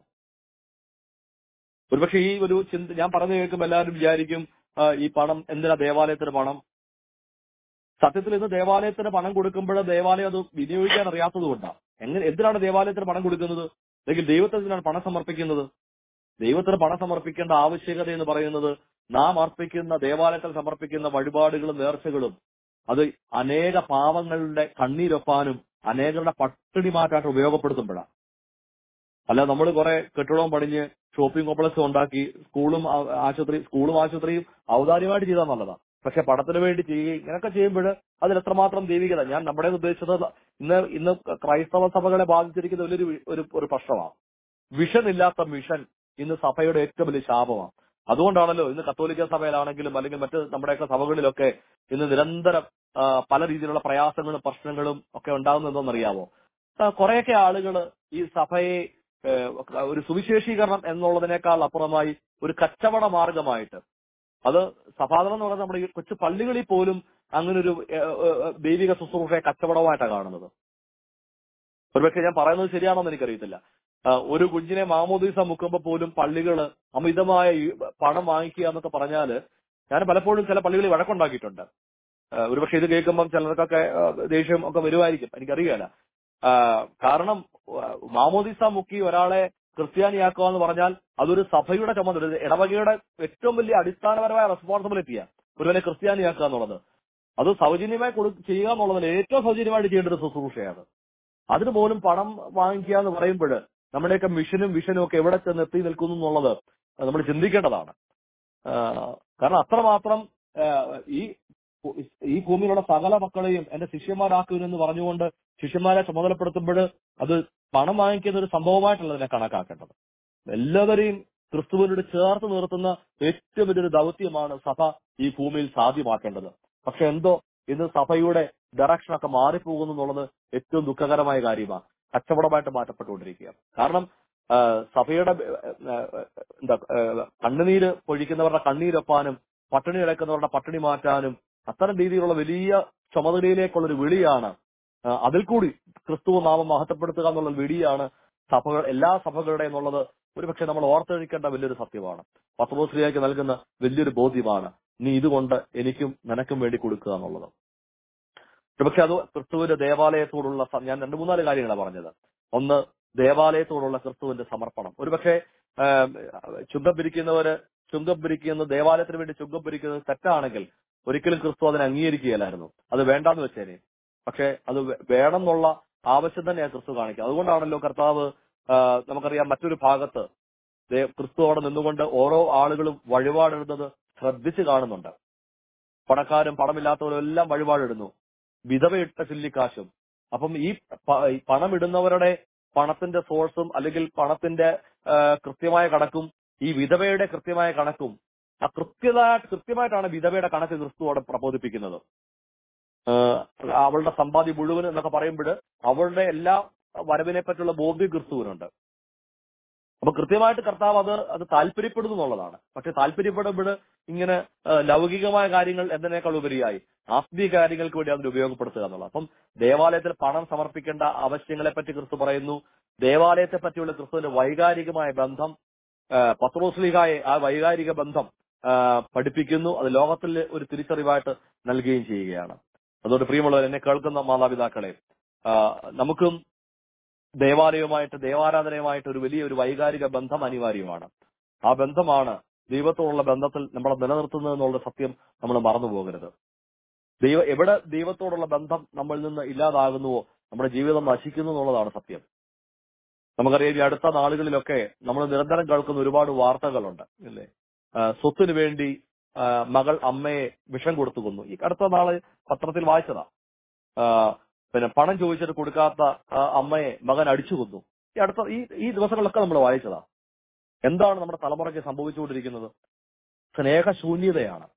ഒരുപക്ഷെ ഈ ഒരു ചിന്ത ഞാൻ പറഞ്ഞു കേൾക്കുമ്പോൾ എല്ലാവരും വിചാരിക്കും ആ, ഈ പണം എന്തിനാ ദേവാലയത്തിന് പണം സത്യത്തിൽ ഇന്ന് ദേവാലയത്തിന് പണം കൊടുക്കുമ്പോൾ ദേവാലയം അത് വിനിയോഗിക്കാൻ അറിയാത്തത് കൊണ്ടാണ് എങ്ങനെ എന്തിനാണ് ദേവാലയത്തിന് പണം കൊടുക്കുന്നത് അല്ലെങ്കിൽ ദൈവത്തിനാണ് പണം സമർപ്പിക്കുന്നത് ദൈവത്തിന് പണം സമർപ്പിക്കേണ്ട ആവശ്യകത എന്ന് പറയുന്നത് നാം അർപ്പിക്കുന്ന ദേവാലയത്തിൽ സമർപ്പിക്കുന്ന വഴിപാടുകളും നേർച്ചകളും അത് അനേക പാവങ്ങളുടെ കണ്ണീരൊപ്പാനും അനേകരുടെ പട്ടിണി മാറ്റായിട്ട് ഉപയോഗപ്പെടുത്തുമ്പോഴാണ് അല്ല നമ്മൾ കുറെ കെട്ടിടവും പണിഞ്ഞ് ഷോപ്പിംഗ് കോംപ്ലക്സും ഉണ്ടാക്കി സ്കൂളും ആ- ആശുപത്രി സ്കൂളും ആശുപത്രിയും ഔദാര്യമായിട്ട് ചെയ്താൽ നല്ലതാണ് പക്ഷെ പണത്തിന് വേണ്ടി ചെയ്യുകയും ഇങ്ങനെയൊക്കെ ചെയ്യുമ്പോൾ അതിൽ എത്രമാത്രം ദൈവികത ഞാൻ നമ്മുടെ ഉദ്ദേശിച്ചത് ഇന്ന് ഇന്ന് ക്രൈസ്തവ സഭകളെ ബാധിച്ചിരിക്കുന്ന വലിയൊരു വി- ഒരു ഒരു പ്രശ്നമാണ് വിഷൻ ഇല്ലാത്ത മിഷൻ ഇന്ന് സഭയുടെ ഏറ്റവും വലിയ ശാപമാണ് അതുകൊണ്ടാണല്ലോ ഇന്ന് കത്തോലിക്ക സഭയിലാണെങ്കിലും അല്ലെങ്കിൽ മറ്റ് നമ്മുടെയൊക്കെ സഭകളിലൊക്കെ ഇന്ന് നിരന്തരം ആ, പല രീതിയിലുള്ള പ്രയാസങ്ങളും പ്രശ്നങ്ങളും ഒക്കെ ഉണ്ടാകുന്നതെന്നറിയാമോ കുറെയൊക്കെ ആളുകൾ ഈ സഭയെ ഏ, ഒരു സുവിശേഷീകരണം എന്നുള്ളതിനേക്കാൾ അപ്പുറമായി ഒരു കച്ചവട മാർഗമായിട്ട് അത് സഭാതലം എന്ന് പറയുന്നത് നമ്മുടെ ഈ കൊച്ചു പള്ളികളിൽ പോലും അങ്ങനെ ഒരു ഏ, ഏ, ഏ, ദൈവിക ശുശ്രൂഷയെ കച്ചവടമായിട്ടാണ് കാണുന്നത് ഒരുപക്ഷെ ഞാൻ പറയുന്നത് ശരിയാണോന്ന് എനിക്കറിയത്തില്ല ആ, ഒരു കുഞ്ഞിനെ മാമോദീസ മുക്കുമ്പോൾ പോലും പള്ളികള് അമിതമായ ഈ പണം വാങ്ങിക്കുക എന്നൊക്കെ പറഞ്ഞാല് ഞാൻ പലപ്പോഴും ചില പള്ളികളിൽ വഴക്കുണ്ടാക്കിയിട്ടുണ്ട് ആ, ഒരുപക്ഷെ ഇത് കേൾക്കുമ്പം ചിലർക്കൊക്കെ ആ, ദേഷ്യം ഒക്കെ വരുമായിരിക്കും എനിക്കറിയില്ല ആ, കാരണം ആ, മാമോദീസ മുക്കി ഒരാളെ ക്രിസ്ത്യാനിയാക്കുക എന്ന് പറഞ്ഞാൽ അതൊരു സഭയുടെ ചുമതല ഒരു ഇടവകയുടെ ഏറ്റവും വലിയ അടിസ്ഥാനപരമായ റെസ്പോൺസിബിലിറ്റിയാണ് ഒരുവനെ ക്രിസ്ത്യാനിയാക്കുക എന്നുള്ളത് അത് സൗജന്യമായി കൊടു ചെയ്യുക എന്നുള്ളതിൽ ഏറ്റവും സൗജന്യമായിട്ട് ചെയ്യേണ്ട ഒരു ശുശ്രൂഷയാണ് അതിന് പോലും പണം വാങ്ങിക്കുക എന്ന് പറയുമ്പോൾ നമ്മുടെയൊക്കെ മിഷനും വിഷനും ഒക്കെ എവിടെ ചെന്ന് എത്തി നിൽക്കുന്നു എന്നുള്ളത് നമ്മൾ ചിന്തിക്കേണ്ടതാണ് ആ, കാരണം അത്രമാത്രം ആ, ഈ ഈ ഭൂമിയിലുള്ള സകല മക്കളെയും എന്റെ ശിഷ്യന്മാരാക്കുമെന്ന് പറഞ്ഞുകൊണ്ട് ശിഷ്യന്മാരെ ചുമതലപ്പെടുത്തുമ്പോൾ അത് പണം വാങ്ങിക്കുന്ന ഒരു സംഭവമായിട്ടുള്ള ഇതിനെ കണക്കാക്കേണ്ടത് എല്ലാവരെയും ക്രിസ്തുവിനോട് ചേർത്ത് നിർത്തുന്ന ഏറ്റവും വലിയൊരു ദൗത്യമാണ് സഭ ഈ ഭൂമിയിൽ സാധ്യമാക്കേണ്ടത് പക്ഷെ എന്തോ ഇന്ന് സഭയുടെ ഡയറക്ഷൻ ഒക്കെ മാറിപ്പോകുന്നു എന്നുള്ളത് ഏറ്റവും ദുഃഖകരമായ കാര്യമാണ് കച്ചവടമായിട്ട് മാറ്റപ്പെട്ടുകൊണ്ടിരിക്കുക കാരണം ആ, സഭയുടെ ആ, ആ, എന്താ ആ, കണ്ണുനീര് പൊഴിക്കുന്നവരുടെ കണ്ണീരൊപ്പാനും പട്ടിണി കിടക്കുന്നവരുടെ പട്ടിണി മാറ്റാനും അത്തരം രീതിയിലുള്ള വലിയ ചുമതലയിലേക്കുള്ള ഒരു വിളിയാണ് ആ, അതിൽ കൂടി ക്രിസ്തുവ നാമം മഹത്വപ്പെടുത്തുക എന്നുള്ള വിളിയാണ് സഭകൾ എല്ലാ സഭകളുടെ എന്നുള്ളത് ഒരുപക്ഷെ നമ്മൾ ഓർത്തെഴുക്കേണ്ട വലിയൊരു സത്യമാണ് പത്രോശ്രീയാക്ക് നൽകുന്ന വലിയൊരു ബോധ്യമാണ് നീ ഇതുകൊണ്ട് എനിക്കും നിനക്കും വേണ്ടി കൊടുക്കുക എന്നുള്ളത് പക്ഷെ അത് ക്രിസ്തുവിന്റെ ദേവാലയത്തോടുള്ള സ- ഞാൻ രണ്ടു മൂന്നാല് കാര്യങ്ങളാണ് പറഞ്ഞത് ഒന്ന് ദേവാലയത്തോടുള്ള ക്രിസ്തുവിന്റെ സമർപ്പണം ഒരുപക്ഷെ ആം, ചുങ്കം പിരിക്കുന്നവര് ചുങ്കം പിരിക്കുന്ന ദേവാലയത്തിന് വേണ്ടി ചുങ്കം പിരിക്കുന്നത് തെറ്റാണെങ്കിൽ ഒരിക്കലും ക്രിസ്തു അതിനെ അംഗീകരിക്കുകയില്ലായിരുന്നു അത് വേണ്ടാന്ന് വെച്ചേനെ പക്ഷെ അത് വേ- വേണം എന്നുള്ള ആവശ്യം തന്നെയാണ് ക്രിസ്തു കാണിക്കുക അതുകൊണ്ടാണല്ലോ കർത്താവ് ആ, നമുക്കറിയാം മറ്റൊരു ഭാഗത്ത് ദേ- ക്രിസ്തു അവിടെ നിന്നുകൊണ്ട് ഓരോ ആളുകളും വഴിപാടിടുന്നത് ശ്രദ്ധിച്ച് കാണുന്നുണ്ട് പണക്കാരും പണമില്ലാത്തവരും എല്ലാം വഴിപാടിടുന്നു വിധവയിട്ട ചില്ലിക്കാശും അപ്പം ഈ പ- ഈ പണം ഇടുന്നവരുടെ പണത്തിന്റെ സോഴ്സും അല്ലെങ്കിൽ പണത്തിന്റെ ആ, കൃത്യമായ കണക്കും ഈ വിധവയുടെ കൃത്യമായ കണക്കും ആ കൃത്യത കൃത്യമായിട്ടാണ് വിധവയുടെ കണക്ക് ക്രിസ്തു അവിടെ പ്രബോധിപ്പിക്കുന്നത് ആ, അവളുടെ സമ്പാദ്യം മുഴുവൻ എന്നൊക്കെ പറയുമ്പോൾ അവളുടെ എല്ലാ വരവിനെ പറ്റിയുള്ള ബോധ്യം ക്രിസ്തുവിനുണ്ട് അപ്പൊ കൃത്യമായിട്ട് കർത്താവ് അത് അത് താല്പര്യപ്പെടുന്നു എന്നുള്ളതാണ് പക്ഷെ താല്പര്യപ്പെടുമ്പോൾ ഇങ്ങനെ ആ, ലൗകികമായ കാര്യങ്ങൾ എന്നതിനേക്കാൾ ഉപരിയായി ആത്മീയ കാര്യങ്ങൾക്ക് വേണ്ടി അതിന് ഉപയോഗപ്പെടുത്തുക എന്നുള്ളത് അപ്പം ദേവാലയത്തിൽ പണം സമർപ്പിക്കേണ്ട ആവശ്യങ്ങളെ പറ്റി ക്രിസ്തു പറയുന്നു ദേവാലയത്തെ പറ്റിയുള്ള ക്രിസ്തുവിന്റെ വൈകാരികമായ ബന്ധം ആ, പത്രോസ്ലിഹായെ ആ വൈകാരിക ബന്ധം ആ, പഠിപ്പിക്കുന്നു അത് ലോകത്തിൽ ഒരു തിരിച്ചറിവായിട്ട് നൽകുകയും ചെയ്യുകയാണ് അതുകൊണ്ട് പ്രിയമുള്ളവർ എന്നെ കേൾക്കുന്ന മാതാപിതാക്കളെ ആ, നമുക്കും ദേവാലയവുമായിട്ട് ദേവാരാധനയുമായിട്ട് ഒരു വലിയ ഒരു വൈകാരിക ബന്ധം അനിവാര്യമാണ് ആ ബന്ധമാണ് ദൈവത്തോടുള്ള ബന്ധത്തിൽ നമ്മളെ നിലനിർത്തുന്നത് എന്നുള്ള സത്യം നമ്മൾ മറന്നു പോകരുത് ദൈവ എവിടെ ദൈവത്തോടുള്ള ബന്ധം നമ്മളിൽ നിന്ന് ഇല്ലാതാകുന്നുവോ നമ്മുടെ ജീവിതം നശിക്കുന്നു എന്നുള്ളതാണ് സത്യം നമുക്കറിയാം ഈ അടുത്ത നാളുകളിലൊക്കെ നമ്മൾ നിരന്തരം കേൾക്കുന്ന ഒരുപാട് വാർത്തകളുണ്ട് ഇല്ലേ ആ, സ്വത്തിനു വേണ്ടി ആ, മകൾ അമ്മയെ വിഷം കൊടുത്തു കൊന്നു ഈ അടുത്ത നാള് പത്രത്തിൽ വായിച്ചതാ ആ, പിന്നെ പണം ചോദിച്ചിട്ട് കൊടുക്കാത്ത ആ, അമ്മയെ മകൻ അടിച്ചു കൊന്നു ഈ അടുത്ത ഈ ഈ ദിവസങ്ങളിലൊക്കെ നമ്മൾ വായിച്ചതാ എന്താണ് നമ്മുടെ തലമുറയ്ക്ക് സംഭവിച്ചുകൊണ്ടിരിക്കുന്നത് സ്നേഹശൂന്യതയാണ്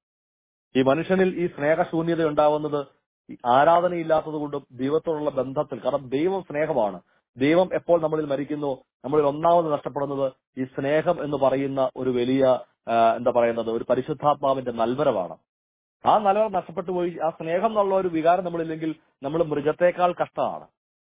ഈ മനുഷ്യനിൽ ഈ സ്നേഹശൂന്യത ഉണ്ടാവുന്നത് ഈ ആരാധനയില്ലാത്തത് കൊണ്ടും ദൈവത്തോടുള്ള ബന്ധത്തിൽ കാരണം ദൈവം സ്നേഹമാണ് ദൈവം എപ്പോൾ നമ്മളിൽ മരിക്കുന്നു നമ്മളിൽ ഒന്നാമത് നഷ്ടപ്പെടുന്നത് ഈ സ്നേഹം എന്ന് പറയുന്ന ഒരു വലിയ ആ, എന്താ പറയുന്നത് ഒരു പരിശുദ്ധാത്മാവിന്റെ നൽവരവാണ് ആ നൽവര നഷ്ടപ്പെട്ടു പോയി ആ സ്നേഹം എന്നുള്ള ഒരു വികാരം നമ്മളില്ലെങ്കിൽ നമ്മൾ മൃഗത്തെക്കാൾ കഷ്ടമാണ്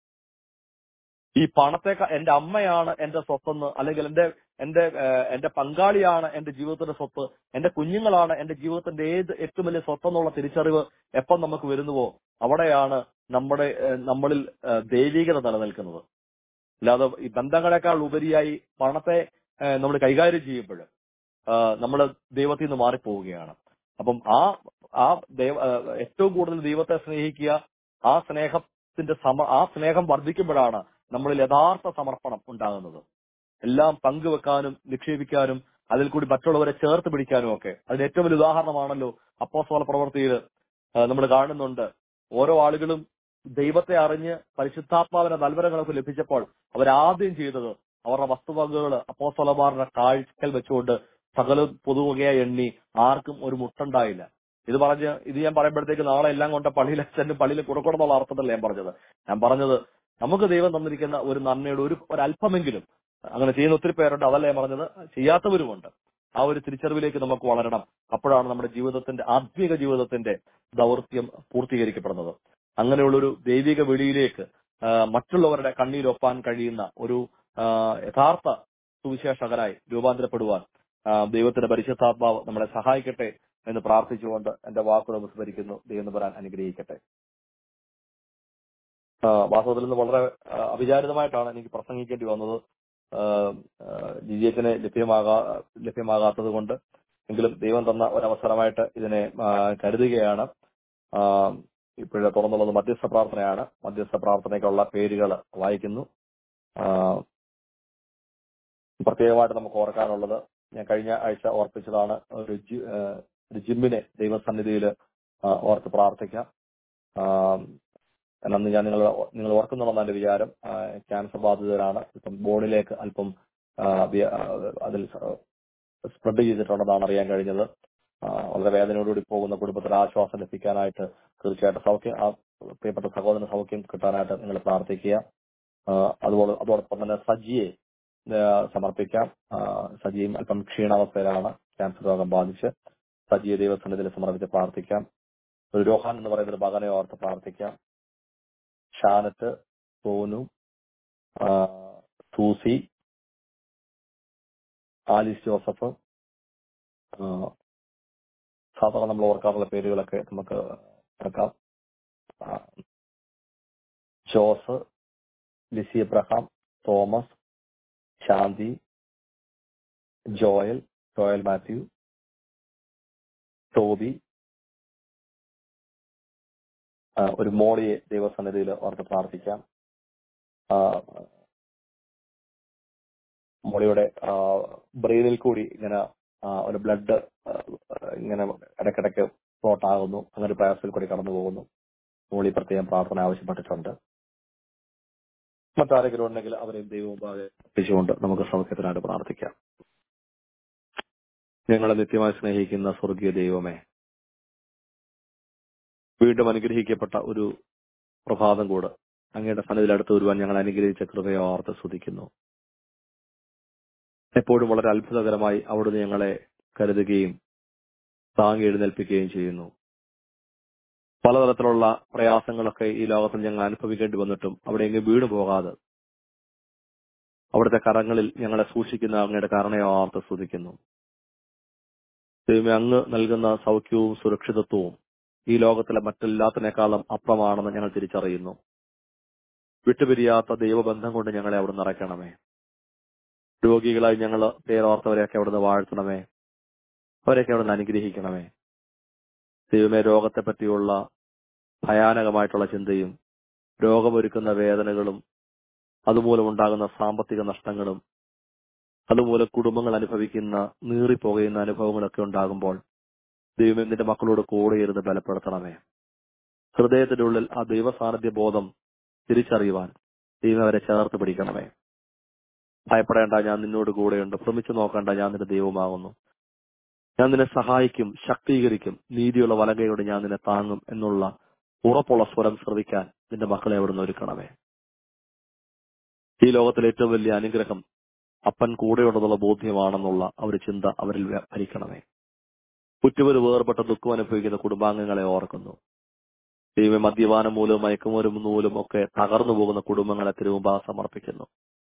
ഈ പണത്തെക്കാൾ എന്റെ അമ്മയാണ് എന്റെ സ്വത്തെന്ന് അല്ലെങ്കിൽ എന്റെ എന്റെ ഏഹ്, എന്റെ പങ്കാളിയാണ് എന്റെ ജീവിതത്തിന്റെ സ്വത്ത് എന്റെ കുഞ്ഞുങ്ങളാണ് എന്റെ ജീവിതത്തിന്റെ ഏത് ഏറ്റവും വലിയ സ്വത്തെന്നുള്ള തിരിച്ചറിവ് എപ്പം നമുക്ക് വരുന്നുവോ അവിടെയാണ് നമ്മുടെ ഏഹ്, നമ്മളിൽ ഏഹ്, ദൈവികത നിലനിൽക്കുന്നത് അല്ലാതെ ഈ ബന്ധങ്ങളെക്കാൾ ഉപരിയായി പണത്തെ നമ്മൾ കൈകാര്യം ചെയ്യുമ്പോൾ നമ്മൾ ദൈവത്തിൽ നിന്ന് മാറിപ്പോവുകയാണ് അപ്പം ആ ആ ദൈവ ഏഹ്, ഏറ്റവും കൂടുതൽ ദൈവത്തെ സ്നേഹിക്കുക ആ സ്നേഹത്തിന്റെ സമ ആ സ്നേഹം വർദ്ധിക്കുമ്പോഴാണ് നമ്മളിൽ യഥാർത്ഥ സമർപ്പണം ഉണ്ടാകുന്നത് എല്ലാം പങ്കുവെക്കാനും നിക്ഷേപിക്കാനും അതിൽ കൂടി മറ്റുള്ളവരെ ചേർത്ത് പിടിക്കാനും ഒക്കെ അതിന് ഏറ്റവും വലിയ ഉദാഹരണമാണല്ലോ അപ്പോസ്തല പ്രവൃത്തിയിൽ നമ്മൾ കാണുന്നുണ്ട് ഓരോ ആളുകളും ദൈവത്തെ അറിഞ്ഞ് പരിശുദ്ധാത്മാവിന്റെ നൽവരങ്ങളൊക്കെ ലഭിച്ചപ്പോൾ അവരാദ്യം ചെയ്തത് അവരുടെ വസ്തുവകകൾ അപ്പോസ്തലമാരുടെ കാഴ്ചക്കൽ വെച്ചുകൊണ്ട് സകലം പൊതുവകയായി എണ്ണി ആർക്കും ഒരു മുട്ടുണ്ടായില്ല ഇത് പറഞ്ഞ് ഇത് ഞാൻ പറയുമ്പോഴത്തേക്ക് നാളെ എല്ലാം കൊണ്ട് പള്ളിയിൽ അച്ഛനും പള്ളിയിൽ കൊടുക്കണമെന്നുള്ള അർത്ഥത്തിലല്ല ഞാൻ പറഞ്ഞത് ഞാൻ പറഞ്ഞത് നമുക്ക് ദൈവം തന്നിരിക്കുന്ന ഒരു നന്മയുടെ ഒരു ഒരല്പമെങ്കിലും അങ്ങനെ ചെയ്യുന്ന ഒത്തിരി പേരുണ്ട് അതല്ല ഞാൻ പറഞ്ഞത് ചെയ്യാത്തവരുമുണ്ട് ആ ഒരു തിരിച്ചറിവിലേക്ക് നമുക്ക് വളരണം അപ്പോഴാണ് നമ്മുടെ ജീവിതത്തിന്റെ ആത്മീക ജീവിതത്തിന്റെ ദൗത്യം പൂർത്തീകരിക്കപ്പെടുന്നത് അങ്ങനെയുള്ളൊരു ദൈവിക വെളിയിലേക്ക് ആ, മറ്റുള്ളവരുടെ കണ്ണീരൊപ്പാൻ കഴിയുന്ന ഒരു ആ, യഥാർത്ഥ സുവിശേഷകരായി രൂപാന്തരപ്പെടുവാൻ ആ, ദൈവത്തിന്റെ പരിശുദ്ധാത്മാവ് നമ്മളെ സഹായിക്കട്ടെ എന്ന് പ്രാർത്ഥിച്ചുകൊണ്ട് എന്റെ വാക്കുകൾ വിസ്മരിക്കുന്നു ദൈവം വരാൻ അനുഗ്രഹിക്കട്ടെ ആ, വാസ്തവത്തിൽ നിന്ന് വളരെ ആ, അവിചാരിതമായിട്ടാണ് എനിക്ക് പ്രസംഗിക്കേണ്ടി വന്നത് ആ, ആ, ജിജിയച്ചനെ ലഭ്യമാകാ ലഭ്യമാകാത്തത് കൊണ്ട് എങ്കിലും ദൈവം തന്ന ഒരവസരമായിട്ട് ഇതിനെ ആ, കരുതുകയാണ് ഇപ്പോഴെ തുറന്നുള്ളത് മധ്യസ്ഥ പ്രാർത്ഥനയാണ് മധ്യസ്ഥ പ്രാർത്ഥനയ്ക്കുള്ള പേരുകൾ വായിക്കുന്നു ആ, പ്രത്യേകമായിട്ട് നമുക്ക് ഓർക്കാനുള്ളത് ഞാൻ കഴിഞ്ഞ ആഴ്ച ഓർപ്പിച്ചതാണ് ഒരു ജി- ആ, ഒരു ജിമ്മിനെ ദൈവസന്നിധിയിൽ ഓർത്ത് പ്രാർത്ഥിക്കാം ആ, അന്ന് ഞാൻ നിങ്ങൾ നിങ്ങൾ ഓർക്കുന്നുണ്ടെന്ന് എന്റെ വിചാരം ആ, ക്യാൻസർ ബാധിതരാണ് ഇപ്പം ബോണിലേക്ക് അല്പം ആ, വ്യ- ആ, അതിൽ സ്പ്രെഡ് ചെയ്തിട്ടുണ്ടെന്നാണ് അറിയാൻ കഴിഞ്ഞത് ആ, വളരെ വേദനയോടുകൂടി പോകുന്ന കുടുംബത്തിന് ആശ്വാസം ലഭിക്കാനായിട്ട് തീർച്ചയായിട്ടും സൗഖ്യം ആ പ്രിയപ്പെട്ട സഹോദരന് സൗഖ്യം കിട്ടാനായിട്ട് നിങ്ങൾ പ്രാർത്ഥിക്കുക ആ, അതുപോലെ അതോടൊപ്പം തന്നെ സജിയെ ആ, സമർപ്പിക്കാം ആ, സജിയും അല്പം ക്ഷീണാവസ്ഥയിലാണ് ക്യാൻസർ രോഗം ബാധിച്ച് സജിയെ ദൈവസന്നിധിയിൽ സമർപ്പിച്ച് പ്രാർത്ഥിക്കാം ഒരു രോഹാൻ എന്ന് പറയുന്ന ഒരു മകനെ ഓർത്ത് പ്രാർത്ഥിക്കാം ഷാനത്ത് സോനു ആ, സൂസി ആലിസ് ജോസഫ് ആ, സാധാരണ നമ്മൾ ഓർക്കാറുള്ള പേരുകളൊക്കെ നമുക്ക് ഓർക്കാം ആ, ജോസ് ലിസി എബ്രഹാം തോമസ് ശാന്തി ജോയൽ ജോയൽ മാത്യു ടോബി ആ, ഒരു മോളിയെ ദൈവസന്നിധിയിൽ ഓർത്ത് പ്രാർത്ഥിക്കാം ആ, മോളിയുടെ ആ, ബ്രെയിനിൽ കൂടി ഇങ്ങനെ ആ, ഒരു ബ്ലഡ് ഇങ്ങനെ ഇടയ്ക്കിടയ്ക്ക് ഫ്ലോട്ട് ആകുന്നു അങ്ങനെ ഒരു പ്രയാസത്തിൽ കൂടി കടന്നു പോകുന്നു മോളി പ്രത്യേകം പ്രാർത്ഥന ആവശ്യപ്പെട്ടിട്ടുണ്ട് മറ്റാരെങ്കിലും ഉണ്ടെങ്കിൽ അവരെയും ദൈവമുമ്പാകെ എത്തിച്ചുകൊണ്ട് നമുക്ക് സൗഖ്യത്തിനായിട്ട് പ്രാർത്ഥിക്കാം ഞങ്ങളെ നിത്യമായി സ്നേഹിക്കുന്ന സ്വർഗീയ ദൈവമേ വീണ്ടും അനുഗ്രഹിക്കപ്പെട്ട ഒരു പ്രഭാതം കൂടെ അങ്ങയുടെ സന്നിധിയിൽ അടുത്ത് വരുവാൻ ഞങ്ങൾ അനുഗ്രഹിച്ച കൃപയെ ഓർത്ത് സ്തുതിക്കുന്നു എപ്പോഴും വളരെ അത്ഭുതകരമായി അവിടുന്ന് ഞങ്ങളെ കരുതുകയും താങ്ങി എഴുന്നേൽപ്പിക്കുകയും ചെയ്യുന്നു പലതരത്തിലുള്ള പ്രയാസങ്ങളൊക്കെ ഈ ലോകത്തിൽ ഞങ്ങൾ അനുഭവിക്കേണ്ടി വന്നിട്ടും അവിടെയെങ്കിലും വീണു പോകാതെ അവിടുത്തെ കരങ്ങളിൽ ഞങ്ങളെ സൂക്ഷിക്കുന്ന അങ്ങയുടെ കാരണയെ ഓർത്ത് സ്തുതിക്കുന്നു ദൈവമേ അങ്ങ് നൽകുന്ന സൗഖ്യവും സുരക്ഷിതത്വവും ഈ ലോകത്തിലെ മറ്റെല്ലാത്തിനേക്കാളും അപ്പുറമാണെന്ന് ഞങ്ങൾ തിരിച്ചറിയുന്നു വിട്ടുപിരിയാത്ത ദൈവബന്ധം കൊണ്ട് ഞങ്ങളെ അവിടെ നിറയ്ക്കണമേ രോഗികളായി ഞങ്ങൾ പേരോർത്തവരെയൊക്കെ അവിടുന്ന് വാഴ്ത്തണമേ അവരെയൊക്കെ അവിടുന്ന് അനുഗ്രഹിക്കണമേ ദൈവമേ രോഗത്തെ പറ്റിയുള്ള ഭയാനകമായിട്ടുള്ള ചിന്തയും രോഗമൊരുക്കുന്ന വേദനകളും അതുമൂലം ഉണ്ടാകുന്ന സാമ്പത്തിക നഷ്ടങ്ങളും അതുമൂലം കുടുംബങ്ങൾ അനുഭവിക്കുന്ന നീറിപ്പോകുന്ന അനുഭവങ്ങളൊക്കെ ഉണ്ടാകുമ്പോൾ ദൈവമേ നിന്റെ മക്കളോട് കൂടെ ഇരുന്ന് ബലപ്പെടുത്തണമേ ഹൃദയത്തിന്റെ ഉള്ളിൽ ആ ദൈവ സാന്നിധ്യ ബോധം തിരിച്ചറിയുവാൻ ദൈവം അവരെ ചേർത്ത് പിടിക്കണമേ ഭയപ്പെടേണ്ട ഞാൻ നിന്നോട് കൂടെയുണ്ട് ഭ്രമിച്ചു നോക്കണ്ട ഞാൻ നിന്റെ ദൈവമാകുന്നു ഞാൻ നിന്നെ സഹായിക്കും ശക്തീകരിക്കും നീതിയുള്ള വലകയോട് ഞാൻ നിന്നെ താങ്ങും എന്നുള്ള ഉറപ്പുള്ള സ്വരം ശ്രവിക്കാൻ നിന്റെ മക്കളെ അവിടുന്ന് ഒരുക്കണമേ ഈ ലോകത്തിലെ ഏറ്റവും വലിയ അനുഗ്രഹം അപ്പൻ കൂടെയുണ്ടെന്നുള്ള ബോധ്യമാണെന്നുള്ള ആ ഒരു ചിന്ത അവരിൽ വ്യ- ഭരിക്കണമേ കുറ്റുവര് വേർപെട്ട ദുഃഖം അനുഭവിക്കുന്ന കുടുംബാംഗങ്ങളെ ഓർക്കുന്നു ദൈവം മദ്യപാനം മൂലവും മയക്കുമരുന്ന് മൂലം ഒക്കെ തകർന്നു പോകുന്ന കുടുംബങ്ങളെ തിരുമുമ്പാ സമർപ്പിക്കുന്നു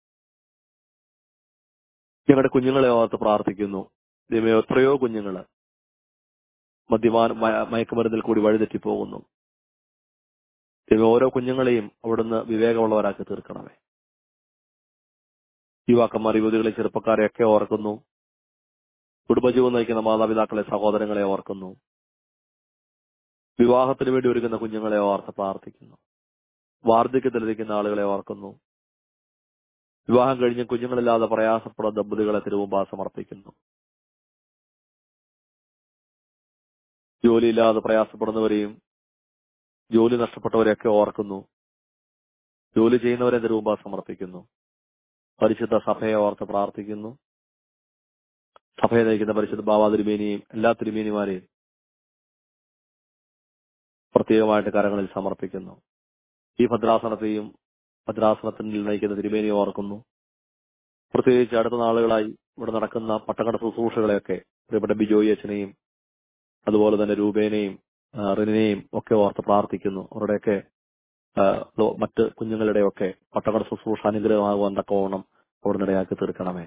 ഞങ്ങളുടെ കുഞ്ഞുങ്ങളെ ഓർത്ത് പ്രാർത്ഥിക്കുന്നു ദൈവം എത്രയോ കുഞ്ഞുങ്ങള് മദ്യപാനം മയ- മയക്കുമരുന്നിൽ കൂടി വഴിതെറ്റി പോകുന്നു ദൈവം ഓരോ കുഞ്ഞുങ്ങളെയും അവിടുന്ന് വിവേകമുള്ളവരാക്കി തീർക്കണമേ യുവാക്കന്മാർ യുവതികളെ ചെറുപ്പക്കാരെയൊക്കെ ഓർക്കുന്നു കുടുംബജീവൻ നയിക്കുന്ന മാതാപിതാക്കളെ സഹോദരങ്ങളെ ഓർക്കുന്നു വിവാഹത്തിന് വേണ്ടി ഒരുങ്ങുന്ന കുഞ്ഞുങ്ങളെ ഓർത്ത് പ്രാർത്ഥിക്കുന്നു വാർദ്ധക്യത്തിലിരിക്കുന്ന ആളുകളെ ഓർക്കുന്നു വിവാഹം കഴിഞ്ഞ് കുഞ്ഞുങ്ങളില്ലാതെ പ്രയാസപ്പെടുന്ന ദമ്പതികളെ തിരുവുമ്പാ സമർപ്പിക്കുന്നു ജോലിയില്ലാതെ പ്രയാസപ്പെടുന്നവരെയും ജോലി നഷ്ടപ്പെട്ടവരെയൊക്കെ ഓർക്കുന്നു ജോലി ചെയ്യുന്നവരെ തിരുവുമ്പാ സമർപ്പിക്കുന്നു പരിശുദ്ധ സഭയെ ഓർത്ത് പ്രാർത്ഥിക്കുന്നു സഭയെ നയിക്കുന്ന പരിശുദ്ധ ബാബാ തിരുമേനിയും എല്ലാ തിരുമേനിമാരെയും പ്രത്യേകമായിട്ട് കരങ്ങളിൽ സമർപ്പിക്കുന്നു ഈ ഭദ്രാസനത്തെയും ഭദ്രാസനത്തിൽ നയിക്കുന്ന തിരുമേനിയെ ഓർക്കുന്നു പ്രത്യേകിച്ച് അടുത്ത നാളുകളായി ഇവിടെ നടക്കുന്ന പട്ടക്കട ശുശ്രൂഷകളെയൊക്കെ പ്രിയപ്പെട്ട ബിജോയി അച്ഛനെയും അതുപോലെ തന്നെ രൂപേനെയും ആ, റിനെയും ഒക്കെ ഓർത്ത് പ്രാർത്ഥിക്കുന്നു അവരുടെയൊക്കെ ആ, ലോ- മറ്റ് കുഞ്ഞുങ്ങളുടെയൊക്കെ പട്ടക്കട ശുശ്രൂഷ അനുഗ്രഹമാകുവാൻ തക്കവണ്ണം അവിടുന്ന് ഇടയാക്കി തീർക്കണമേ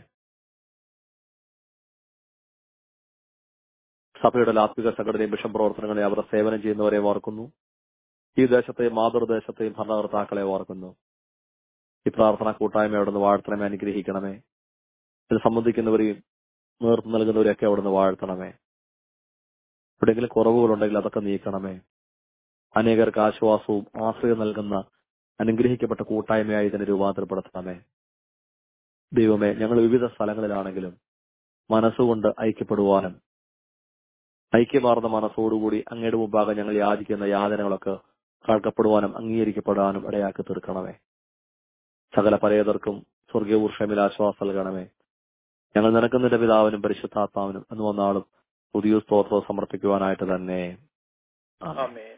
സഭയുടെ ലാത്വിക സംഘടനയും മിഷൻ പ്രവർത്തനങ്ങളെ അവരുടെ സേവനം ചെയ്യുന്നവരെ ഓർക്കുന്നു ഈ ദേശത്തെയും മാതൃദേശത്തെയും ഭരണകർത്താക്കളെ ഓർക്കുന്നു ഈ പ്രാർത്ഥന കൂട്ടായ്മ അവിടുന്ന് വാഴ്ത്തണമേ അനുഗ്രഹിക്കണമേ ഇത് സംബന്ധിക്കുന്നവരെയും നേതൃത്വം നൽകുന്നവരെയൊക്കെ അവിടുന്ന് വാഴ്ത്തണമേ എവിടെയെങ്കിലും കുറവുകളുണ്ടെങ്കിൽ അതൊക്കെ നീക്കണമേ അനേകർക്ക് ആശ്വാസവും ആശ്രയം നൽകുന്ന അനുഗ്രഹിക്കപ്പെട്ട കൂട്ടായ്മയായി ഇതിനെ രൂപാന്തരപ്പെടുത്തണമേ ദൈവമേ ഞങ്ങൾ വിവിധ സ്ഥലങ്ങളിലാണെങ്കിലും മനസ്സുകൊണ്ട് ഐക്യപ്പെടുവാനും ഐക്യമാർന്ന മനസ്സോടുകൂടി അങ്ങയുടെ മുമ്പാകെ ഞങ്ങൾ യാചിക്കുന്ന യാതനകളൊക്കെ കേൾക്കപ്പെടുവാനും അംഗീകരിക്കപ്പെടാനും ഇടയാക്കി തീർക്കണമേ സകല പരേതർക്കും സ്വർഗീയ ഊർഷമിൽ ആശ്വാസം നൽകണമേ ഞങ്ങൾ നിനക്കുന്നതിന്റെ പിതാവിനും പരിശുദ്ധാത്മാവിനും എന്ന് വന്നാളും പുതിയ സ്തോത്രവും സമർപ്പിക്കുവാനായിട്ട് തന്നെ ആമേൻ. ആമേൻ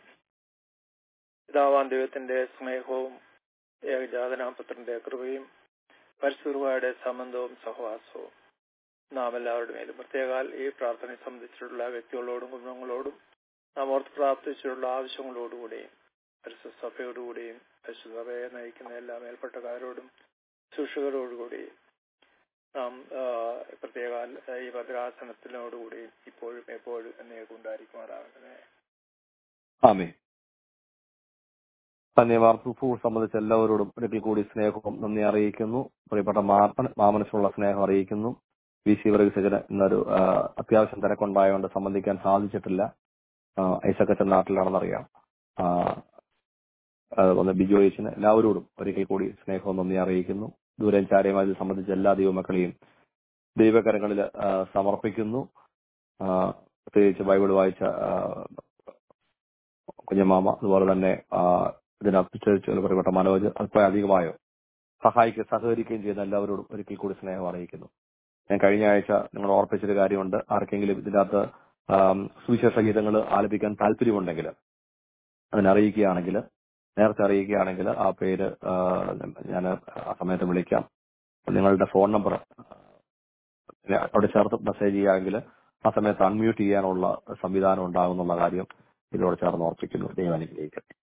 പിതാവാൻ ദൈവത്തിന്റെ സ്നേഹവും ഏകജാതനാപുത്രന്റെ കൃപയും പരിശുദ്ധയുടെ സംബന്ധവും സഹവാസവും നാം എല്ലാവരുടെ മേലും പ്രത്യേകാൽ ഈ പ്രാർത്ഥനയെ സംബന്ധിച്ചിട്ടുള്ള വ്യക്തികളോടും കുടുംബങ്ങളോടും നാം ഓർത്ത് പ്രാർത്ഥിച്ചിട്ടുള്ള ആവശ്യങ്ങളോടുകൂടിയും പരിശുദ്ധ സഭയോടുകൂടിയും പരിശുദ്ധ സഭയെ നയിക്കുന്ന എല്ലാ മേൽപ്പെട്ടക്കാരോടും ശുശ്രൂഷകരോടുകൂടിയും നാം ആ, പ്രത്യേകാൽ ഈ ഭദ്രാസനത്തിനോടുകൂടിയും ഇപ്പോഴും എപ്പോഴും എന്നേക്കും ഉണ്ടായിരിക്കുമാറാകണമേ ആമേ തന്നെ വാർത്തൂ സംബന്ധിച്ച എല്ലാവരോടും ഒരിക്കൽ കൂടി സ്നേഹവും നന്ദി അറിയിക്കുന്നു പ്രിയപ്പെട്ട മാപ്പൻ മാമനസിനുള്ള സ്നേഹം അറിയിക്കുന്നു വി സി വർഗീസന് ഇന്നൊരു ആ, അത്യാവശ്യം തിരക്കുണ്ടായതുകൊണ്ട് സംബന്ധിക്കാൻ സാധിച്ചിട്ടില്ല ആ, ഐസക്കച്ചൻ നാട്ടിലാണെന്നറിയാം ആ, അതുപോലെ ബിജു എച്ചിന് എല്ലാവരോടും ഒരിക്കൽ കൂടി സ്നേഹവും നന്ദി അറിയിക്കുന്നു ദൂരം ചാര്യമായി സംബന്ധിച്ച എല്ലാ ദൈവമക്കളെയും ദൈവകരങ്ങളിൽ ആ, സമർപ്പിക്കുന്നു ആ, പ്രത്യേകിച്ച് ബൈബിൾ വായിച്ച ആ, കുഞ്ഞമാമ അതുപോലെ തന്നെ ആ, ഇതിനകത്ത് പറയപ്പെട്ട മനോജ് അല്പം അധികമായോ സഹായിക്കുക സഹകരിക്കുകയും ചെയ്യുന്ന എല്ലാവരോടും ഒരിക്കൽ കൂടി സ്നേഹം അറിയിക്കുന്നു ഞാൻ കഴിഞ്ഞ ആഴ്ച നിങ്ങൾ ഓർപ്പിച്ചൊരു കാര്യമുണ്ട് ആർക്കെങ്കിലും ഇതിനകത്ത് ആം, സുവിശേഷ ഗീതങ്ങൾ ആലപിക്കാൻ താല്പര്യമുണ്ടെങ്കിൽ അതിനറിയിക്കുകയാണെങ്കിൽ നേരത്തെ അറിയിക്കുകയാണെങ്കിൽ ആ പേര് ഞാൻ ആ സമയത്ത് വിളിക്കാം നിങ്ങളുടെ ഫോൺ നമ്പർ അവിടെ ചേർത്ത് മെസ്സേജ് ചെയ്യുകയാണെങ്കിൽ ആ സമയത്ത് അൺമ്യൂട്ട് ചെയ്യാനുള്ള സംവിധാനം ഉണ്ടാകുന്നുള്ള കാര്യം ഇതിനോട് ചേർന്ന് ഓർപ്പിക്കുന്നു ദൈവം അനുഗ്രഹിക്കട്ടെ